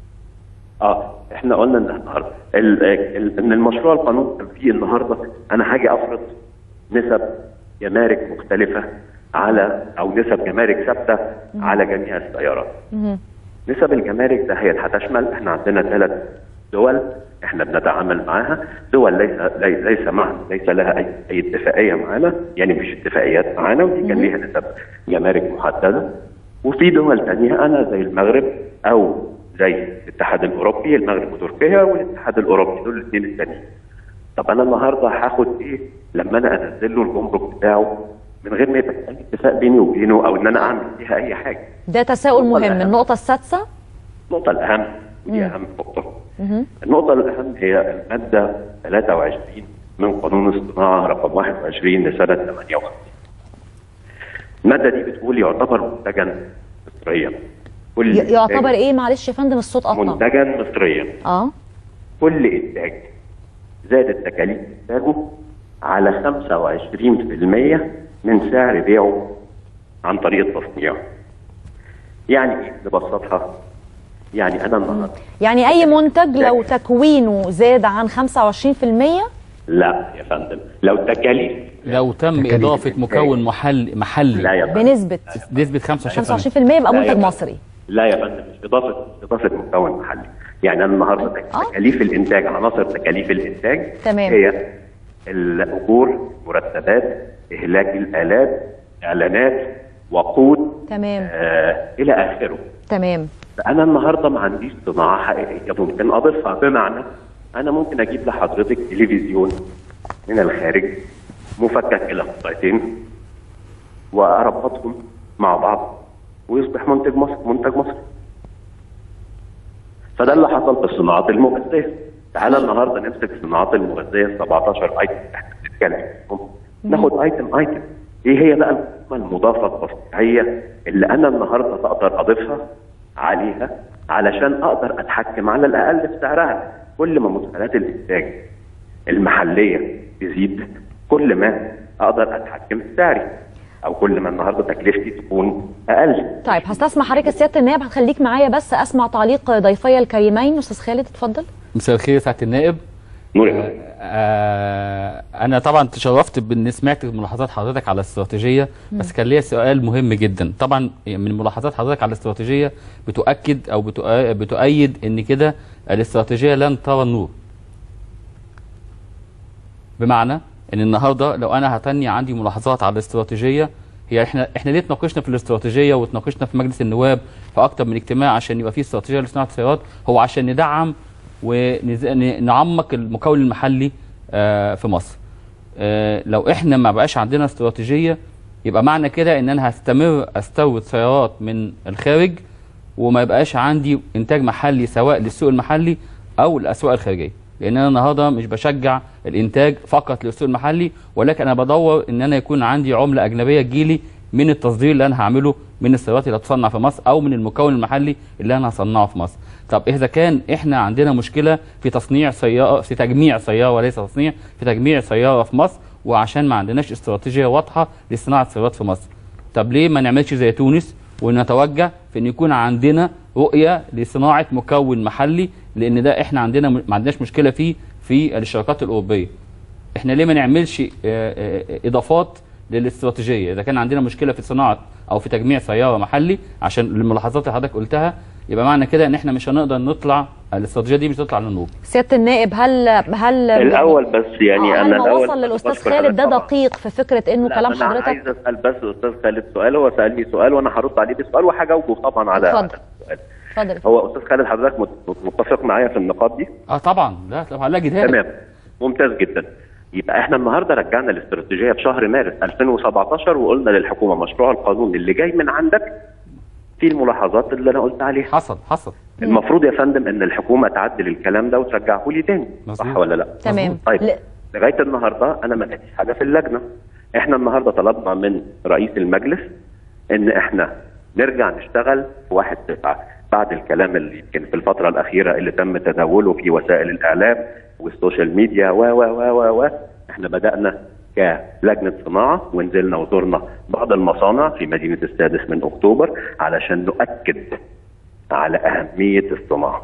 اه احنا قلنا ان النهارده ال- ال- ان المشروع القانون كان فيه النهارده انا هاجي افرض نسب جمارك مختلفه على او نسب جمارك ثابته على جميع السيارات نسب الجمارك ده هي هتشمل احنا عندنا ثلاث دول احنا بنتعامل معاها دول ليس لي- ليس مع ليس لها اي اي اتفاقيه معانا يعني مش اتفاقيات معانا ودي كان ليها نسب جمارك محدده وفي دول تانية انا زي المغرب او زي الاتحاد الاوروبي المغرب وتركيا والاتحاد الاوروبي دول الاثنين التانيين طب انا النهارده هاخد ايه لما انا انزل له الجمرك بتاعه من غير ما يبقى في اي اتفاق بيني وبينه او ان انا اعمل فيها اي حاجه ده تساؤل مهم النقطة السادسة النقطه الاهم ودي مم. اهم نقطه مهم. النقطة الأهم هي المادة 23 من قانون الصناعة رقم 21 لسنة 58. المادة دي بتقول يعتبر منتجا مصريا. كل ي- إنتاج يعتبر ايه معلش يا فندم الصوت قطع منتجا مصريا. اه كل إنتاج زادت تكاليف إنتاجه على 25% من سعر بيعه عن طريق التصنيع. يعني إيه نبسطها؟ يعني أنا النهارده يعني اي منتج لو تكوينه زاد عن 25% لا يا فندم لو تكاليف لو تم اضافه مكون محل محلي لا يا فندم. بنسبة نسبه 25% 25% يبقى لا يا منتج فندم. مصري لا يا فندم مش اضافه اضافه مكون محلي يعني انا النهارده تكاليف الانتاج عناصر تكاليف الانتاج تمام. هي الاجور مرتبات اهلاك الالات اعلانات وقود تمام آه الى اخره تمام فانا النهارده ما عنديش صناعه حقيقيه ممكن اضيفها بمعنى انا ممكن اجيب لحضرتك تلفزيون من الخارج مفكك الى قطعتين واربطهم مع بعض ويصبح منتج مصر منتج مصري فده اللي حصل في الصناعات المغذيه تعالى النهارده نمسك الصناعات المغذيه 17 ايتم احنا بنتكلم فيهم ناخد ايتم ايتم ايه هي بقى القيمه المضافه التصنيعيه اللي انا النهارده اقدر اضيفها عليها علشان اقدر اتحكم على الاقل في سعرها كل ما مدخلات الانتاج المحليه تزيد كل ما اقدر اتحكم في سعري او كل ما النهارده تكلفتي تكون اقل طيب هستسمح حضرتك سياده النائب هخليك معايا بس اسمع تعليق ضيفي الكريمين استاذ خالد اتفضل مساء الخير يا سعاده النائب نور آه انا طبعا تشرفت بان سمعت ملاحظات حضرتك على الاستراتيجيه بس كان ليا سؤال مهم جدا طبعا من ملاحظات حضرتك على الاستراتيجيه بتؤكد او بتؤ- بتؤيد ان كده الاستراتيجيه لن ترى النور بمعنى ان النهارده لو انا هتني عندي ملاحظات على الاستراتيجيه هي احنا احنا ليه اتناقشنا في الاستراتيجيه واتناقشنا في مجلس النواب في اكتر من اجتماع عشان يبقى في استراتيجيه لصناعه السيارات هو عشان ندعم ونعمق المكون المحلي آه، في مصر آه، لو احنا ما بقاش عندنا استراتيجيه يبقى معنى كده ان انا هستمر استورد سيارات من الخارج وما يبقاش عندي انتاج محلي سواء للسوق المحلي او الاسواق الخارجيه لان انا النهارده مش بشجع الانتاج فقط للسوق المحلي ولكن انا بدور ان انا يكون عندي عمله اجنبيه تجيلي من التصدير اللي انا هعمله من السيارات اللي هتصنع في مصر او من المكون المحلي اللي انا هصنعه في مصر طب اذا كان احنا عندنا مشكله في تصنيع سياره في تجميع سياره وليس تصنيع في تجميع سياره في مصر وعشان ما عندناش استراتيجيه واضحه لصناعه سيارات في مصر طب ليه ما نعملش زي تونس ونتوجه في ان يكون عندنا رؤيه لصناعه مكون محلي لان ده احنا عندنا ما عندناش مشكله فيه في الشركات الاوروبيه احنا ليه ما نعملش آه، آه، اضافات للاستراتيجيه اذا كان عندنا مشكله في صناعه او في تجميع سياره محلي عشان الملاحظات اللي حضرتك قلتها يبقى معنى كده ان احنا مش هنقدر نطلع الاستراتيجيه دي مش هتطلع للنور سياده النائب هل هل الاول بس يعني آه، انا هل ما الاول وصل للاستاذ بشكر خالد ده حضرتك طبعاً. دقيق في فكره انه لا، كلام أنا حضرتك عايز اسال بس الاستاذ خالد سؤال هو سالني سؤال وانا هرد عليه بسؤال وهجاوبه طبعا على اتفضل. على السؤال اتفضل هو استاذ خالد حضرتك مت- متفق معايا في النقاط دي اه طبعا لا طبعا لا جدال تمام ممتاز جدا يبقى احنا النهارده رجعنا الاستراتيجيه في شهر مارس 2017 وقلنا للحكومه مشروع القانون اللي جاي من عندك في الملاحظات اللي انا قلت عليها حصل حصل المفروض يا فندم ان الحكومه تعدل الكلام ده وترجعه لي تاني صح ولا لا تمام طيب ل- لغايه النهارده انا ما لقيتش حاجه في اللجنه احنا النهارده طلبنا من رئيس المجلس ان احنا نرجع نشتغل في واحد تسعة بعد الكلام اللي يمكن في الفتره الاخيره اللي تم تداوله في وسائل الاعلام والسوشيال ميديا و و و و و احنا بدانا كلجنه صناعه ونزلنا وزرنا بعض المصانع في مدينه السادس من اكتوبر علشان نؤكد على اهميه الصناعه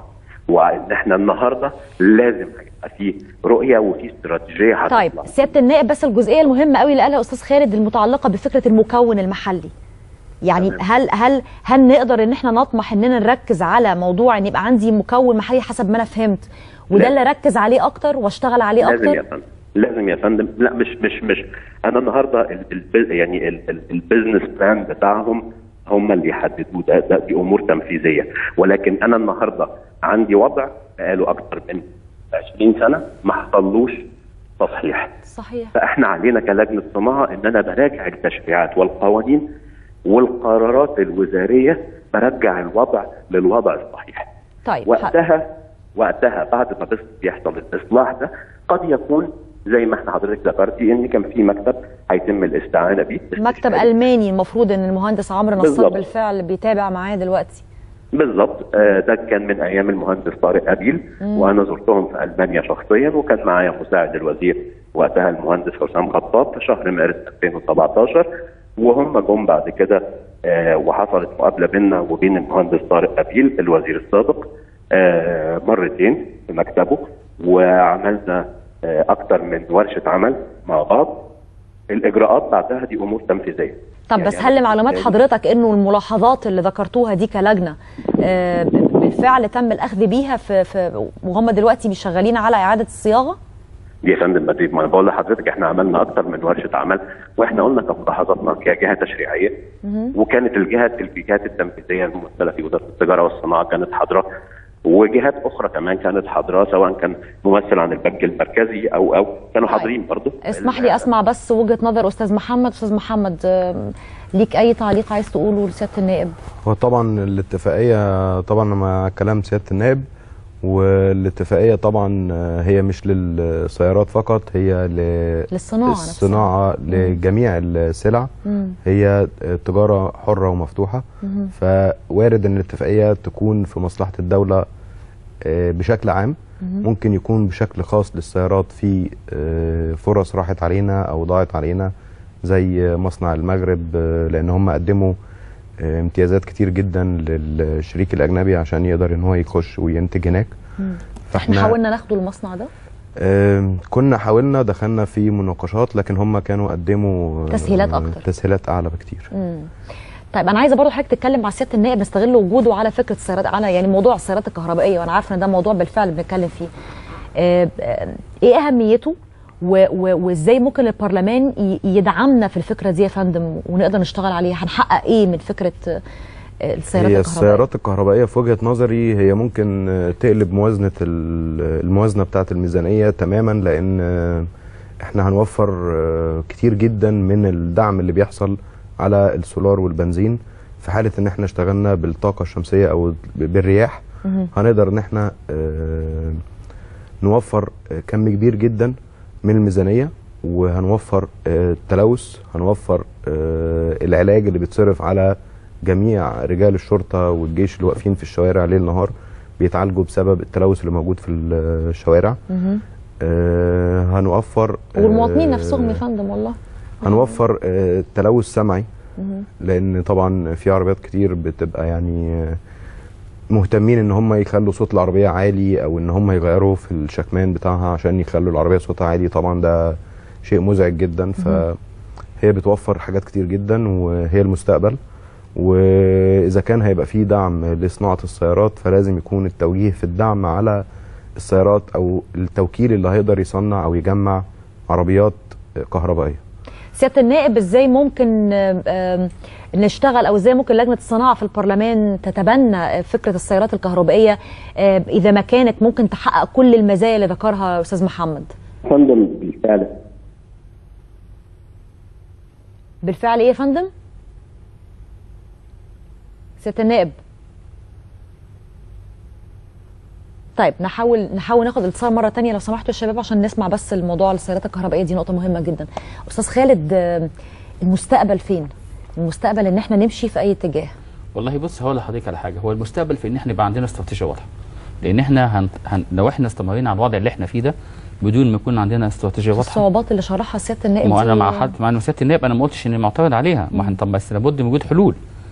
وان احنا النهارده لازم هيبقى في رؤيه وفي استراتيجيه هتطلع. طيب سياده النائب بس الجزئيه المهمه قوي اللي قالها استاذ خالد المتعلقه بفكره المكون المحلي يعني هل هل هل نقدر ان احنا نطمح اننا نركز على موضوع ان يبقى عندي مكون محلي حسب ما انا فهمت وده لا. اللي اركز عليه اكتر واشتغل عليه لازم يا اكتر فندم لازم يا فندم لا مش مش مش انا النهارده ال- ال- يعني ال- ال- البيزنس بلان بتاعهم هم اللي يحددوه ده, ده دي امور تنفيذيه ولكن انا النهارده عندي وضع بقاله اكتر من 20 سنه ما حصلوش تصحيح صحيح فاحنا علينا كلجنه صناعه ان انا براجع التشريعات والقوانين والقرارات الوزاريه برجع الوضع للوضع الصحيح طيب وقتها وقتها بعد ما بس بيحصل الاصلاح ده قد يكون زي ما احنا حضرتك ذكرتي ان كان في مكتب هيتم الاستعانه بيه مكتب الماني المفروض ان المهندس عمرو نصار بالظبط. بالفعل بيتابع معاه دلوقتي بالظبط آه، ده كان من ايام المهندس طارق ابيل مم. وانا زرتهم في المانيا شخصيا وكان معايا مساعد الوزير وقتها المهندس حسام خطاب في شهر مارس 2017 وهم جم بعد كده آه، وحصلت مقابله بيننا وبين المهندس طارق ابيل الوزير السابق آه، مرتين في مكتبه وعملنا آه، اكتر من ورشه عمل مع بعض الاجراءات بعدها دي امور تنفيذيه طب يعني بس أنا هل لمعلومات بالنسبة حضرتك انه الملاحظات اللي ذكرتوها دي كلجنه آه، ب- بالفعل تم الاخذ بيها في, في وهم دلوقتي مش شغالين على اعاده الصياغه يا فندم بديت ما أنا بقول لحضرتك احنا عملنا اكتر من ورشه عمل واحنا قلنا كملاحظاتنا كجهه تشريعيه وكانت الجهات الجهات التنفيذيه الممثله في وزاره التجاره والصناعه كانت حاضره وجهات اخرى كمان كانت حاضره سواء كان ممثل عن البنك المركزي او او كانوا حاضرين برضه اسمح لي اسمع بس وجهه نظر استاذ محمد استاذ محمد آه، ليك اي تعليق عايز تقوله لسياده النائب هو طبعا الاتفاقية طبعا مع كلام سيادة النائب والاتفاقية طبعا هي مش للسيارات فقط هي ل- للصناعة نفسها. الصناعة لجميع السلع مم. هي تجارة حرة ومفتوحة مهم. فوارد ان الاتفاقية تكون في مصلحة الدولة آه، بشكل عام مهم. ممكن يكون بشكل خاص للسيارات في آه، فرص راحت علينا او ضاعت علينا زي مصنع المغرب آه، لان هم قدموا آه، امتيازات كتير جدا للشريك الاجنبي عشان يقدر ان هو يخش وينتج هناك مم. احنا حاولنا ناخده المصنع ده آم، كنا حاولنا دخلنا في مناقشات لكن هم كانوا قدموا آه، تسهيلات أكتر. تسهيلات اعلى بكتير مم. طيب انا عايزه برضو حضرتك تتكلم مع سياده النائب نستغل وجوده على فكره السيارات على يعني موضوع السيارات الكهربائيه وانا عارفه ان ده موضوع بالفعل بنتكلم فيه آه، آه، ايه اهميته و- و- وازاي ممكن البرلمان ي- يدعمنا في الفكره دي يا فندم ونقدر نشتغل عليها هنحقق ايه من فكره آه، السيارات هي الكهربائيه السيارات الكهربائيه في وجهه نظري هي ممكن آه، تقلب موازنه ال- الموازنه بتاعه الميزانيه تماما لان آه، احنا هنوفر آه، كتير جدا من الدعم اللي بيحصل على السولار والبنزين في حاله ان احنا اشتغلنا بالطاقه الشمسيه او بالرياح مهم. هنقدر ان احنا آه، نوفر آه، كم كبير جدا من الميزانيه وهنوفر آه، التلوث هنوفر آه، العلاج اللي بيتصرف على جميع رجال الشرطه والجيش اللي واقفين في الشوارع ليل نهار بيتعالجوا بسبب التلوث اللي موجود في الشوارع مهم. آه، هنوفر آه، والمواطنين نفسهم يا فندم والله هنوفر آه، تلوث سمعي مهم. لان طبعا في عربيات كتير بتبقى يعني آه، مهتمين ان هم يخلوا صوت العربيه عالي او ان هم يغيروا في الشكمان بتاعها عشان يخلوا العربيه صوتها عالي طبعا ده شيء مزعج جدا فهي بتوفر حاجات كتير جدا وهي المستقبل واذا كان هيبقى في دعم لصناعه السيارات فلازم يكون التوجيه في الدعم على السيارات او التوكيل اللي هيقدر يصنع او يجمع عربيات كهربائيه سياده النائب ازاي ممكن آم، آم، نشتغل او ازاي ممكن لجنه الصناعه في البرلمان تتبنى آه، فكره السيارات الكهربائيه آه، اذا ما كانت ممكن تحقق كل المزايا اللي ذكرها استاذ محمد فندم بالفعل بالفعل ايه يا فندم سياده النائب طيب نحاول نحاول ناخد الاتصال مره تانية لو سمحتوا يا شباب عشان نسمع بس الموضوع السيارات الكهربائيه دي نقطه مهمه جدا استاذ خالد آه، المستقبل فين المستقبل ان احنا نمشي في اي اتجاه والله بص هقول لحضرتك على حاجه هو المستقبل في ان احنا يبقى عندنا استراتيجيه واضحه لان احنا هن... هن... لو احنا استمرينا على الوضع اللي احنا فيه ده بدون ما يكون عندنا استراتيجيه واضحه الصعوبات اللي شرحها سياده النائب ما دي انا مع حد مع إنه سياده النائب انا ما قلتش اني معترض عليها ما احنا طب بس لابد من وجود حلول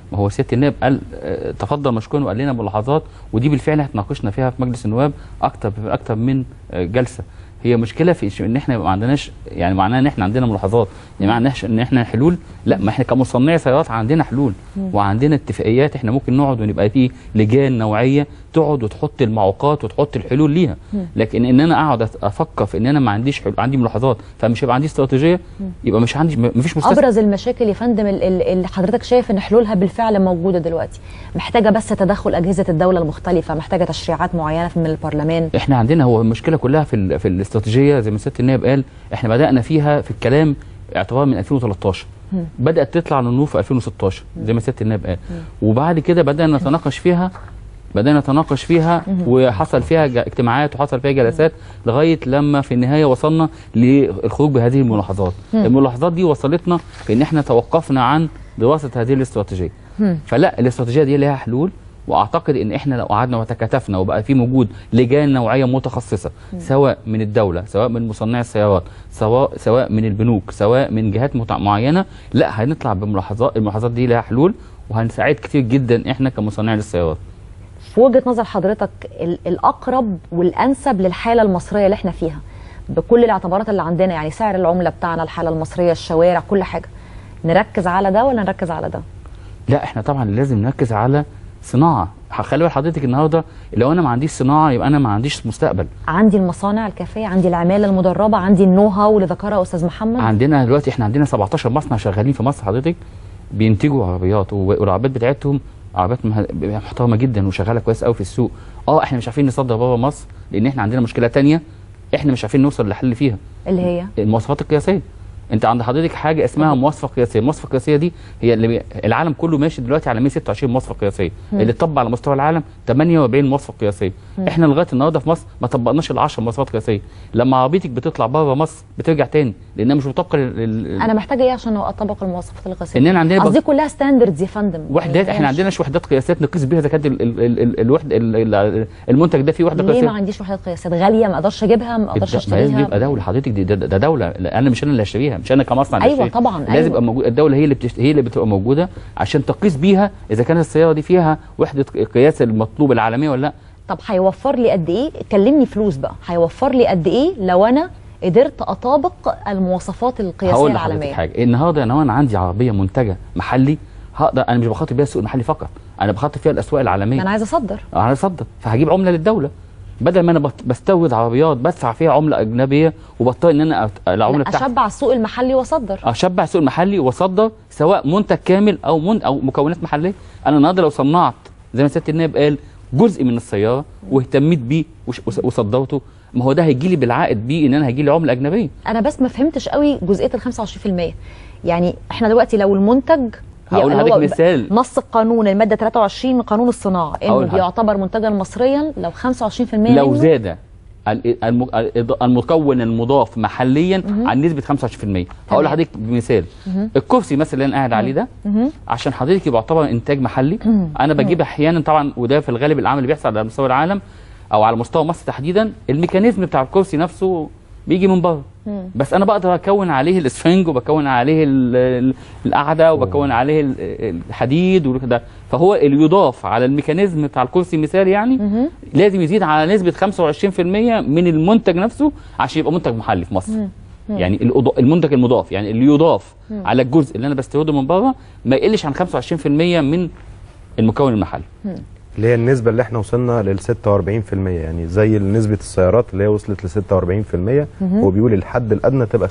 ما هو سياده النائب قال آه، تفضل مشكورا وقال لنا ملاحظات ودي بالفعل اتناقشنا فيها في مجلس النواب اكتر اكتر من آه، جلسه هي مشكله في إيش- ان احنا ما عندناش يعني معناها ان احنا عندنا ملاحظات يعني معناها ان احنا حلول لا ما احنا كمصنعي سيارات عندنا حلول مم. وعندنا اتفاقيات احنا ممكن نقعد ونبقى في لجان نوعيه تقعد وتحط المعوقات وتحط الحلول ليها مم. لكن ان انا اقعد أت- افكر في ان انا ما عنديش حلول عندي ملاحظات فمش هيبقى عندي استراتيجيه مم. يبقى مش عندي ما فيش مستثمر ابرز المشاكل يا فندم ال- ال- اللي حضرتك شايف ان حلولها بالفعل موجوده دلوقتي محتاجه بس تدخل اجهزه الدوله المختلفه محتاجه تشريعات معينه من البرلمان احنا عندنا هو المشكله كلها في ال- في الاستراتيجيه زي ما سياده النائب قال احنا بدانا فيها في الكلام اعتبار من 2013 مم. بدات تطلع للنور في 2016 زي ما سياده النائب قال وبعد كده بدانا نتناقش فيها بدانا نتناقش فيها مم. وحصل فيها ج- اجتماعات وحصل فيها جلسات لغايه لما في النهايه وصلنا للخروج بهذه الملاحظات مم. الملاحظات دي وصلتنا في ان احنا توقفنا عن دراسه هذه الاستراتيجيه مم. فلا الاستراتيجيه دي لها حلول واعتقد ان احنا لو قعدنا وتكاتفنا وبقى في موجود لجان نوعيه متخصصه مم. سواء من الدوله سواء من مصنعي السيارات سواء سواء من البنوك سواء من جهات متع- معينه لا هنطلع بملاحظات الملاحظات دي لها حلول وهنساعد كتير جدا احنا كمصنعي للسيارات في وجهه نظر حضرتك ال- الاقرب والانسب للحاله المصريه اللي احنا فيها بكل الاعتبارات اللي عندنا يعني سعر العمله بتاعنا الحاله المصريه الشوارع كل حاجه نركز على ده ولا نركز على ده لا احنا طبعا لازم نركز على صناعه خلي بال حضرتك النهارده لو انا ما عنديش صناعه يبقى انا ما عنديش مستقبل عندي المصانع الكافيه عندي العماله المدربه عندي النو هاو اللي ذكرها استاذ محمد عندنا دلوقتي احنا عندنا 17 مصنع شغالين في مصر حضرتك بينتجوا عربيات و- والعربيات بتاعتهم عربيات مه- محترمه جدا وشغاله كويس قوي في السوق اه احنا مش عارفين نصدر بره مصر لان احنا عندنا مشكله تانية احنا مش عارفين نوصل لحل فيها اللي هي المواصفات القياسيه انت عند حضرتك حاجه اسمها مواصفه قياسيه المواصفه القياسيه دي هي اللي بي... العالم كله ماشي دلوقتي على 126 مواصفه قياسيه مم. اللي طبق على مستوى العالم 48 مواصفه قياسيه مم. احنا لغايه النهارده في مصر ما طبقناش ال 10 مواصفات قياسيه لما عربيتك بتطلع بره مصر بترجع تاني لانها مش مطابقه لل... لل- انا محتاجه ايه عشان اطبق المواصفات القياسيه إننا عندنا قصدي بط- كلها ستاندردز يا فندم وحدات يعني احنا مش- عندناش وحدات قياسات نقيس بيها اذا كانت ال- ال- ال- ال- الوحد ال- ال- المنتج ده فيه وحده ليه قياسيه ما عنديش وحدات قياسات غاليه ما اقدرش اجيبها ما اقدرش الد- ما لازم اشتريها يبقى دوله حضرتك دي ده, ده دوله لا، انا مش انا اللي هشتريها مش انا كمصنع اللي أيوة هشتريها. طبعاً، لازم أيوة. يبقى موجود الدوله هي اللي بتشت... هي اللي بتبقى موجوده عشان تقيس بيها اذا كانت السياره دي فيها وحده قياس المطلوب العالميه ولا لا طب هيوفر لي قد ايه كلمني فلوس بقى هيوفر لي قد ايه لو انا قدرت اطابق المواصفات القياسيه هقول لحضرتك العالميه حاجه النهارده انا انا عندي عربيه منتجه محلي هقدر انا مش بخاطب بيها السوق المحلي فقط انا بخاطب فيها الاسواق العالميه ما انا عايزه اصدر انا اصدر فهجيب عمله للدوله بدل ما انا بت- بستورد عربيات بدفع فيها عمله اجنبيه وبضطر ان انا أت- العمله لا، بتاعتي اشبع السوق المحلي واصدر اشبع السوق المحلي واصدر سواء منتج كامل او من او مكونات محليه انا النهارده لو صنعت زي ما سياده النائب قال جزء من السياره واهتميت بيه وش- وص- وصدرته ما هو ده هيجي لي بالعائد بيه ان انا هيجي لي عمله اجنبيه انا بس ما فهمتش قوي جزئيه ال 25% يعني احنا دلوقتي لو المنتج هقول اللي لحضرتك هو مثال. نص القانون الماده 23 من قانون الصناعه هقول انه لحضرتك. بيعتبر منتجا مصريا لو 25% لو منه زاد ال- الم- الإض- المكون المضاف محليا مهم. عن نسبه 25% هقول لحضرتك بمثال مهم. الكرسي مثلا اللي انا قاعد عليه ده مهم. عشان حضرتك يبقى يعتبر انتاج محلي مم. انا مم. بجيب احيانا طبعا وده في الغالب العمل اللي بيحصل على مستوى العالم او على مستوى مصر تحديدا الميكانيزم بتاع الكرسي نفسه بيجي من بره مم. بس انا بقدر اكون عليه الاسفنج وبكون عليه ال- ال- القعده وبكون عليه ال- الحديد وكده فهو اللي يضاف على الميكانيزم بتاع الكرسي مثال يعني مهم. لازم يزيد على نسبه 25% من المنتج نفسه عشان يبقى منتج محلي في مصر مم. مم. يعني الإضا- المنتج المضاف يعني اللي يضاف مم. على الجزء اللي انا بستورده من بره ما يقلش عن 25% من المكون المحلي اللي هي النسبة اللي احنا وصلنا لل 46% يعني زي نسبة السيارات اللي هي وصلت ل 46% مهم. هو بيقول الحد الأدنى تبقى 25%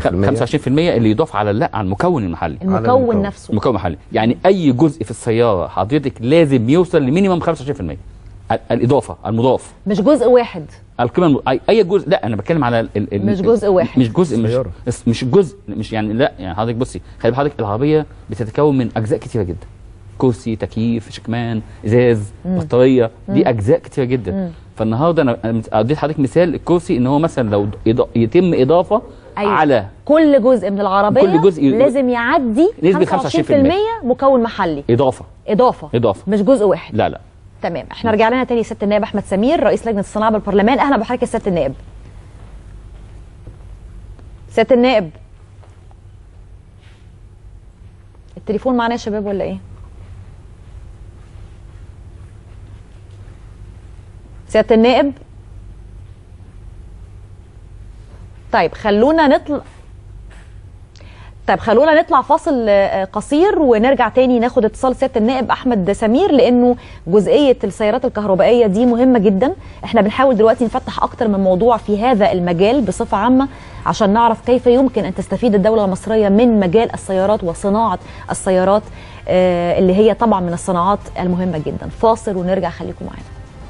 25% اللي يضاف على لا على المكون المحلي المكون على المكون. نفسه المكون المحلي يعني اي جزء في السياره حضرتك لازم يوصل لمينيمم 25% ال- الاضافه المضاف مش جزء واحد القيمه الم... أي, اي جزء لا انا بتكلم على ال... ال... مش جزء واحد. مش جزء مش السيارة. مش- مش جزء مش يعني لا يعني حضرتك بصي خلي حضرتك العربيه بتتكون من اجزاء كتيره جدا كرسي تكييف شكمان ازاز مم. بطاريه مم. دي اجزاء كتيره جدا مم. فالنهارده انا أنا اديت حضرتك مثال الكرسي ان هو مثلا لو إضا... يتم اضافه أيوة. على كل جزء من العربيه كل جزء ي- لازم يعدي نسبة 25% مكون محلي اضافه اضافه اضافه مش جزء واحد لا لا تمام احنا رجعنا لنا تاني سياده النائب احمد سمير رئيس لجنه الصناعه بالبرلمان اهلا بحضرتك يا سياده النائب سياده النائب التليفون معانا يا شباب ولا ايه سياده النائب طيب خلونا نطلع طيب خلونا نطلع فاصل آه، قصير ونرجع تاني ناخد اتصال سياده النائب احمد سمير لانه جزئيه السيارات الكهربائيه دي مهمه جدا احنا بنحاول دلوقتي نفتح اكتر من موضوع في هذا المجال بصفه عامه عشان نعرف كيف يمكن ان تستفيد الدوله المصريه من مجال السيارات وصناعه السيارات آه، اللي هي طبعا من الصناعات المهمه جدا فاصل ونرجع خليكم معانا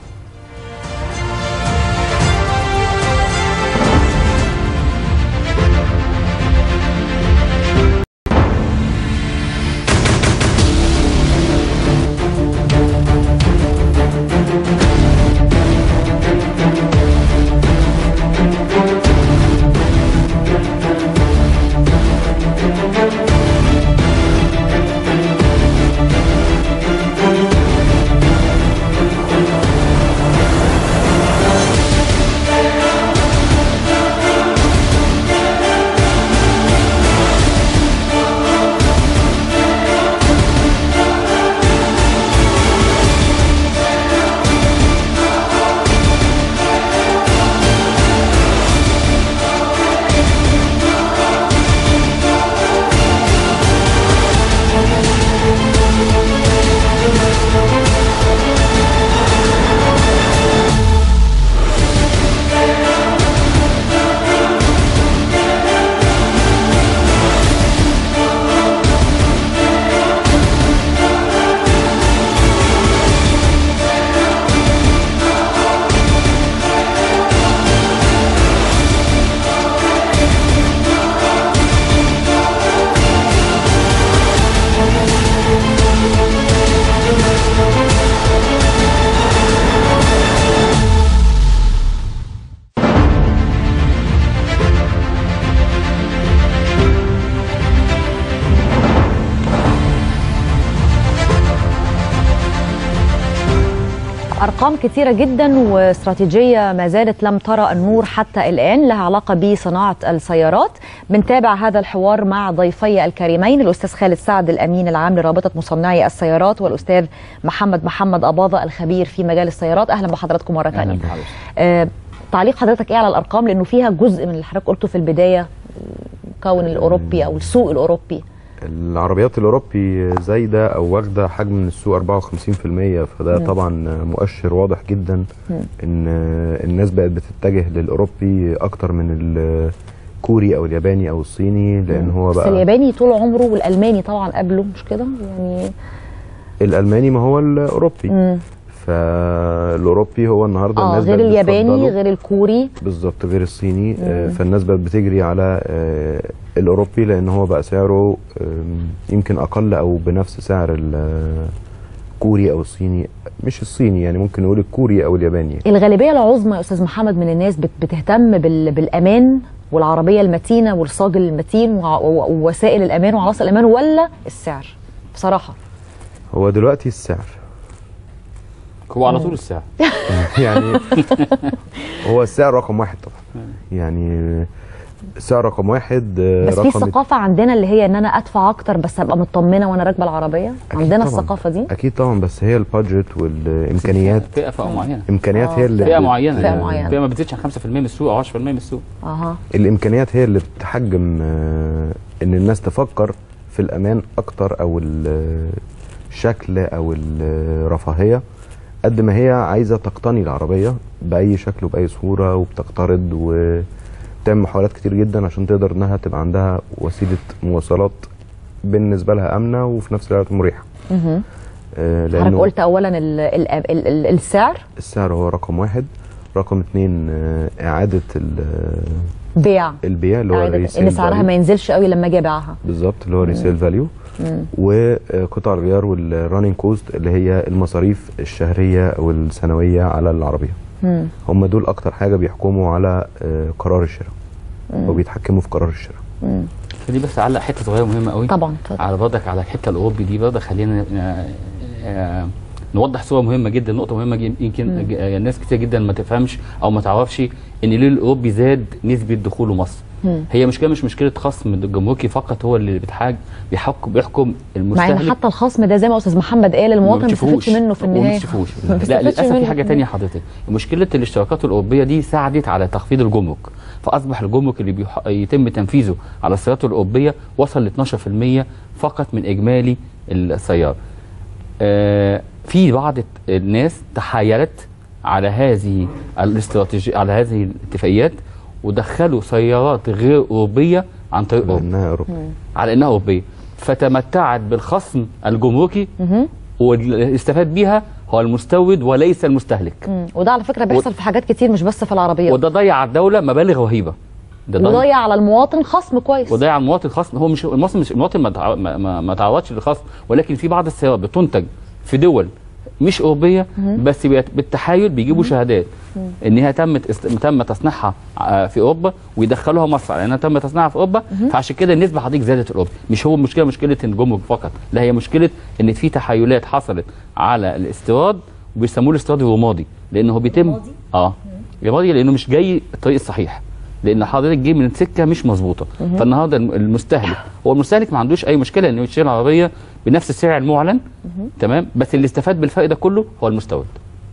ارقام كثيره جدا واستراتيجيه ما زالت لم ترى النور حتى الان لها علاقه بصناعه السيارات بنتابع هذا الحوار مع ضيفي الكريمين الاستاذ خالد سعد الامين العام لرابطه مصنعي السيارات والاستاذ محمد محمد اباظه الخبير في مجال السيارات اهلا بحضراتكم مره ثانيه آه تعليق حضرتك ايه على الارقام لانه فيها جزء من اللي حضرتك قلته في البدايه الكون الاوروبي او السوق الاوروبي العربيات الاوروبي زايده او واخده حجم من السوق 54% فده مم. طبعا مؤشر واضح جدا مم. ان الناس بقت بتتجه للاوروبي اكتر من الكوري او الياباني او الصيني لان هو بس بقى الياباني طول عمره والالماني طبعا قبله مش كده يعني الالماني ما هو الاوروبي مم. فالاوروبي هو النهارده اه الناس غير بقت الياباني بتفضله. غير الكوري بالظبط غير الصيني آه، مم. فالناس بقت بتجري على آه، الاوروبي لان هو بقى سعره آم، يمكن اقل او بنفس سعر الكوري او الصيني مش الصيني يعني ممكن نقول الكوري او الياباني الغالبيه العظمى يا استاذ محمد من الناس بت- بتهتم بال- بالامان والعربيه المتينه والصاج المتين وع- و- ووسائل الامان وعناصر الامان ولا السعر بصراحه هو دلوقتي السعر هو على مم. طول السعر يعني هو السعر رقم واحد طبعا يعني السعر رقم واحد آه، بس في رقم ثقافه عندنا اللي هي ان انا ادفع اكتر بس ابقى مطمنه وانا راكبه العربيه عندنا طبعاً. الثقافه دي اكيد طبعا بس هي البادجت والامكانيات فئه فئه معينه امكانيات هي اللي فئه بت- معينه فئة معينة. فئه ما بتزيدش عن 5% من السوق او 10% من السوق اها الامكانيات هي اللي بتحجم آه، ان الناس تفكر في الامان اكتر او ال- الشكل او الرفاهيه قد ما هي عايزه تقتني العربيه باي شكل وباي صوره وبتقترض وبتعمل محاولات كتير جدا عشان تقدر انها تبقى عندها وسيله مواصلات بالنسبه لها امنه وفي نفس الوقت مريحه مهم. آه، حضرتك لانه قلت اولا ال ال ال ال السعر السعر هو رقم واحد رقم اتنين آه، اعاده ال- بيع البيع اللي هو عادة الريسيل ان سعرها value. ما ينزلش قوي لما اجي ابيعها بالظبط اللي هو ريسيل فاليو مم. وقطع الغيار والراننج كوست اللي هي المصاريف الشهريه او السنويه على العربيه مم. هم دول اكتر حاجه بيحكموا على آه، قرار الشراء مم. وبيتحكموا في قرار الشراء مم. فدي بس اعلق حته صغيره مهمه قوي طبعا اتفضل. على برضك على الحته الاوروبي دي برضك خلينا آه، آه، نوضح صوره مهمه جدا نقطه مهمه جدا يمكن مم. ج- آه، ناس كتير جدا ما تفهمش او ما تعرفش ان ليه الاوروبي زاد نسبه دخوله مصر مم. هي مشكله مش مشكله خصم الجمركي فقط هو اللي بتحاج بيحكم بيحكم مع ان المستهلك حتى الخصم ده زي ما استاذ محمد قال المواطن ما بيستفادش منه في وما النهايه بيشوفوش ما لا بيستفادش للاسف منه في حاجه في تانية حضرتك مشكله الاشتراكات الاوروبيه دي ساعدت على تخفيض الجمرك فاصبح الجمرك اللي بيح... يتم تنفيذه على السيارات الاوروبيه وصل ل 12% فقط من اجمالي السياره آه في بعض الناس تحايلت على هذه الاستراتيجيه على هذه الاتفاقيات ودخلوا سيارات غير اوروبيه عن طريق اوروبا انها اوروبا على انها اوروبيه فتمتعت بالخصم الجمركي مهم. واللي استفاد بيها هو المستورد وليس المستهلك مم. وده على فكره بيحصل في حاجات كتير مش بس في العربيات وده ضيع على الدوله مبالغ رهيبه ده ضيع وضيع على المواطن خصم كويس وضيع على المواطن خصم هو مش المواطن مش المواطن ما تع- ما, ما, ما تعرضش للخصم ولكن في بعض السيارات بتنتج في دول مش اوروبيه مهم. بس بيت- بالتحايل بيجيبوا شهادات مم. ان هي تمت است... تم تصنيعها آه، في اوروبا ويدخلوها مصر لانها تم تصنيعها في اوروبا فعشان كده النسبه حضرتك زادت في اوروبا مش هو المشكله مشكله الجمرك فقط لا هي مشكله ان في تحايلات حصلت على الاستيراد وبيسموه الاستيراد الرمادي لانه هو بيتم اه رمادي لانه مش جاي الطريق الصحيح لان حضرتك جاي من سكه مش مظبوطه مهم. فالنهارده الم- المستهلك هو المستهلك ما عندوش اي مشكله انه يشتري العربيه بنفس السعر المعلن تمام بس اللي استفاد بالفرق ده كله هو المستورد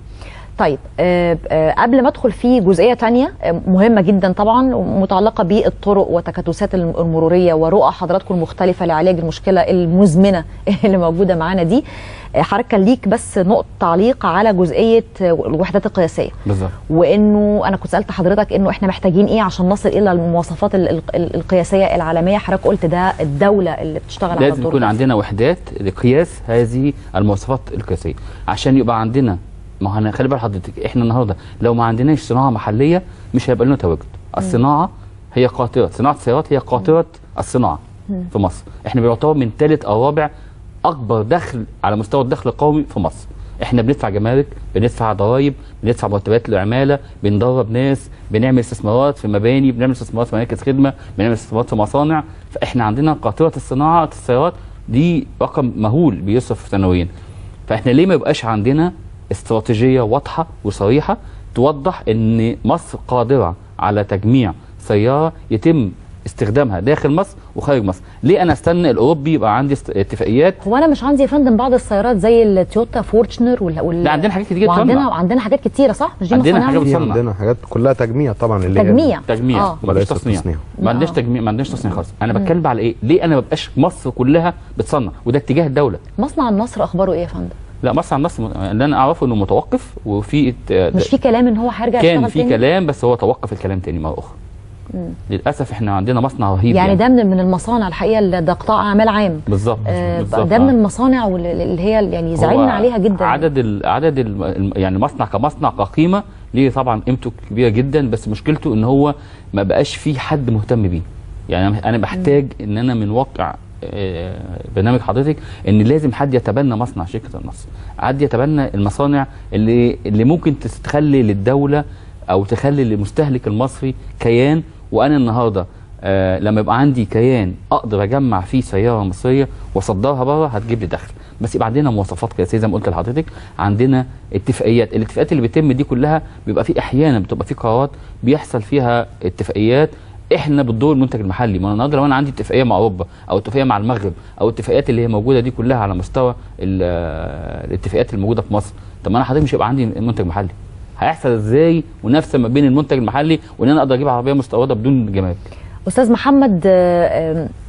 طيب آه، آه، قبل ما ادخل في جزئيه تانية آه، مهمه جدا طبعا متعلقه بالطرق وتكاتسات الم- المروريه ورؤى حضراتكم المختلفه لعلاج المشكله المزمنه اللي موجوده معانا دي آه، حضرتك كان ليك بس نقطه تعليق على جزئيه آه، الوحدات القياسيه بالظبط وانه انا كنت سالت حضرتك انه احنا محتاجين ايه عشان نصل الى المواصفات ال- ال- ال- القياسيه العالميه حضرتك قلت ده الدوله اللي بتشتغل على لازم الدور يكون ده. عندنا وحدات لقياس هذه المواصفات القياسيه عشان يبقى عندنا ما هو انا خلي بال حضرتك احنا النهارده لو ما عندناش صناعه محليه مش هيبقى لنا تواجد الصناعه هي قاطره صناعه السيارات هي قاطره الصناعه مم. في مصر احنا بنعتبر من ثالث او رابع اكبر دخل على مستوى الدخل القومي في مصر احنا بندفع جمارك بندفع ضرائب بندفع مرتبات للعماله بندرب ناس بنعمل استثمارات في مباني بنعمل استثمارات في مراكز خدمه بنعمل استثمارات في مصانع فاحنا عندنا قاطره الصناعه السيارات دي رقم مهول بيصرف سنويا فاحنا ليه ما يبقاش عندنا استراتيجيه واضحه وصريحه توضح ان مصر قادره على تجميع سياره يتم استخدامها داخل مصر وخارج مصر ليه انا استنى الاوروبي يبقى عندي است- اتفاقيات هو انا مش عندي يا فندم بعض السيارات زي التويوتا فورتشنر وال وال لا، عندنا حاجات كتير وعندنا تصنع. وعندنا حاجات كتيره صح مش دي عندنا مصانعنا؟ حاجات في بتصنع. عندنا حاجات كلها تجميع طبعا اللي هي تجميع. تجميع آه. ما عندناش وليس تصنيع تصنيع. ما عندناش آه. تجميع ما عندناش تصنيع خالص انا مم. بتكلم على ايه ليه انا ما بقاش مصر كلها بتصنع وده اتجاه الدوله مصنع النصر اخباره ايه يا فندم لا مصنع النصر م- اللي انا اعرفه انه متوقف وفي ات- مش في كلام ان هو هيرجع كان يشتغل في تاني؟ كلام بس هو توقف الكلام تاني مره اخرى مم. للاسف احنا عندنا مصنع رهيب يعني ده من من المصانع الحقيقه اللي ده قطاع اعمال عام بالظبط آه، بالظبط ده من آه. المصانع واللي اللي هي يعني هو زعلنا عليها جدا عدد ال عدد ال يعني مصنع كمصنع كقيمه ليه طبعا قيمته كبيره جدا بس مشكلته ان هو ما بقاش في حد مهتم بيه يعني أنا- انا بحتاج ان انا من واقع آه، برنامج حضرتك ان لازم حد يتبنى مصنع شركه النصر حد يتبنى المصانع اللي اللي ممكن تس- تخلي للدوله او تخلي للمستهلك المصري كيان وانا النهارده آه لما يبقى عندي كيان اقدر اجمع فيه سياره مصريه واصدرها بره هتجيب لي دخل بس يبقى عندنا مواصفات قياسيه زي ما قلت لحضرتك عندنا اتفاقيات الاتفاقيات اللي بتتم دي كلها بيبقى في احيانا بتبقى في قرارات بيحصل فيها اتفاقيات احنا بتضر المنتج المحلي ما انا النهارده لو انا عندي اتفاقيه مع اوروبا او اتفاقيه مع المغرب او الاتفاقيات اللي هي موجوده دي كلها على مستوى ال- آه، الاتفاقيات الموجوده في مصر طب ما انا حضرتك مش هيبقى عندي منتج محلي هيحصل ازاي منافسه ما بين المنتج المحلي وان انا اقدر اجيب عربيه مستورده بدون جمارك استاذ محمد آه، آم،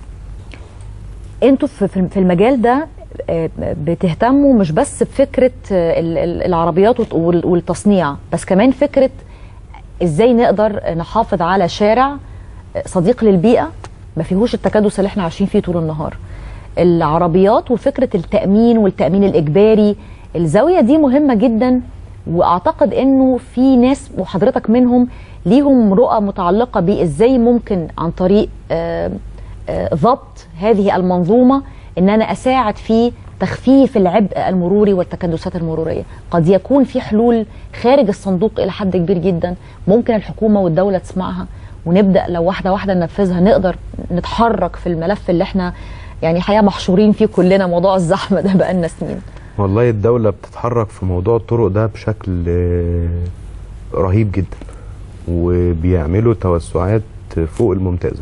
انتوا في في- في المجال ده آه، بتهتموا مش بس بفكره آه، ال- ال- العربيات والت- وال- والتصنيع بس كمان فكره ازاي نقدر نحافظ على شارع آه، صديق للبيئه ما فيهوش التكدس اللي احنا عايشين فيه طول النهار العربيات وفكره التامين والتامين الاجباري الزاويه دي مهمه جدا واعتقد انه في ناس وحضرتك منهم ليهم رؤى متعلقه بازاي ممكن عن طريق آه، آه، ضبط هذه المنظومه ان انا اساعد في تخفيف العبء المروري والتكدسات المروريه قد يكون في حلول خارج الصندوق الى حد كبير جدا ممكن الحكومه والدوله تسمعها ونبدا لو واحده واحده ننفذها نقدر نتحرك في الملف اللي احنا يعني حقيقه محشورين فيه كلنا موضوع الزحمه ده بقالنا سنين والله الدولة بتتحرك في موضوع الطرق ده بشكل آه، رهيب جدا وبيعملوا توسعات فوق الممتازة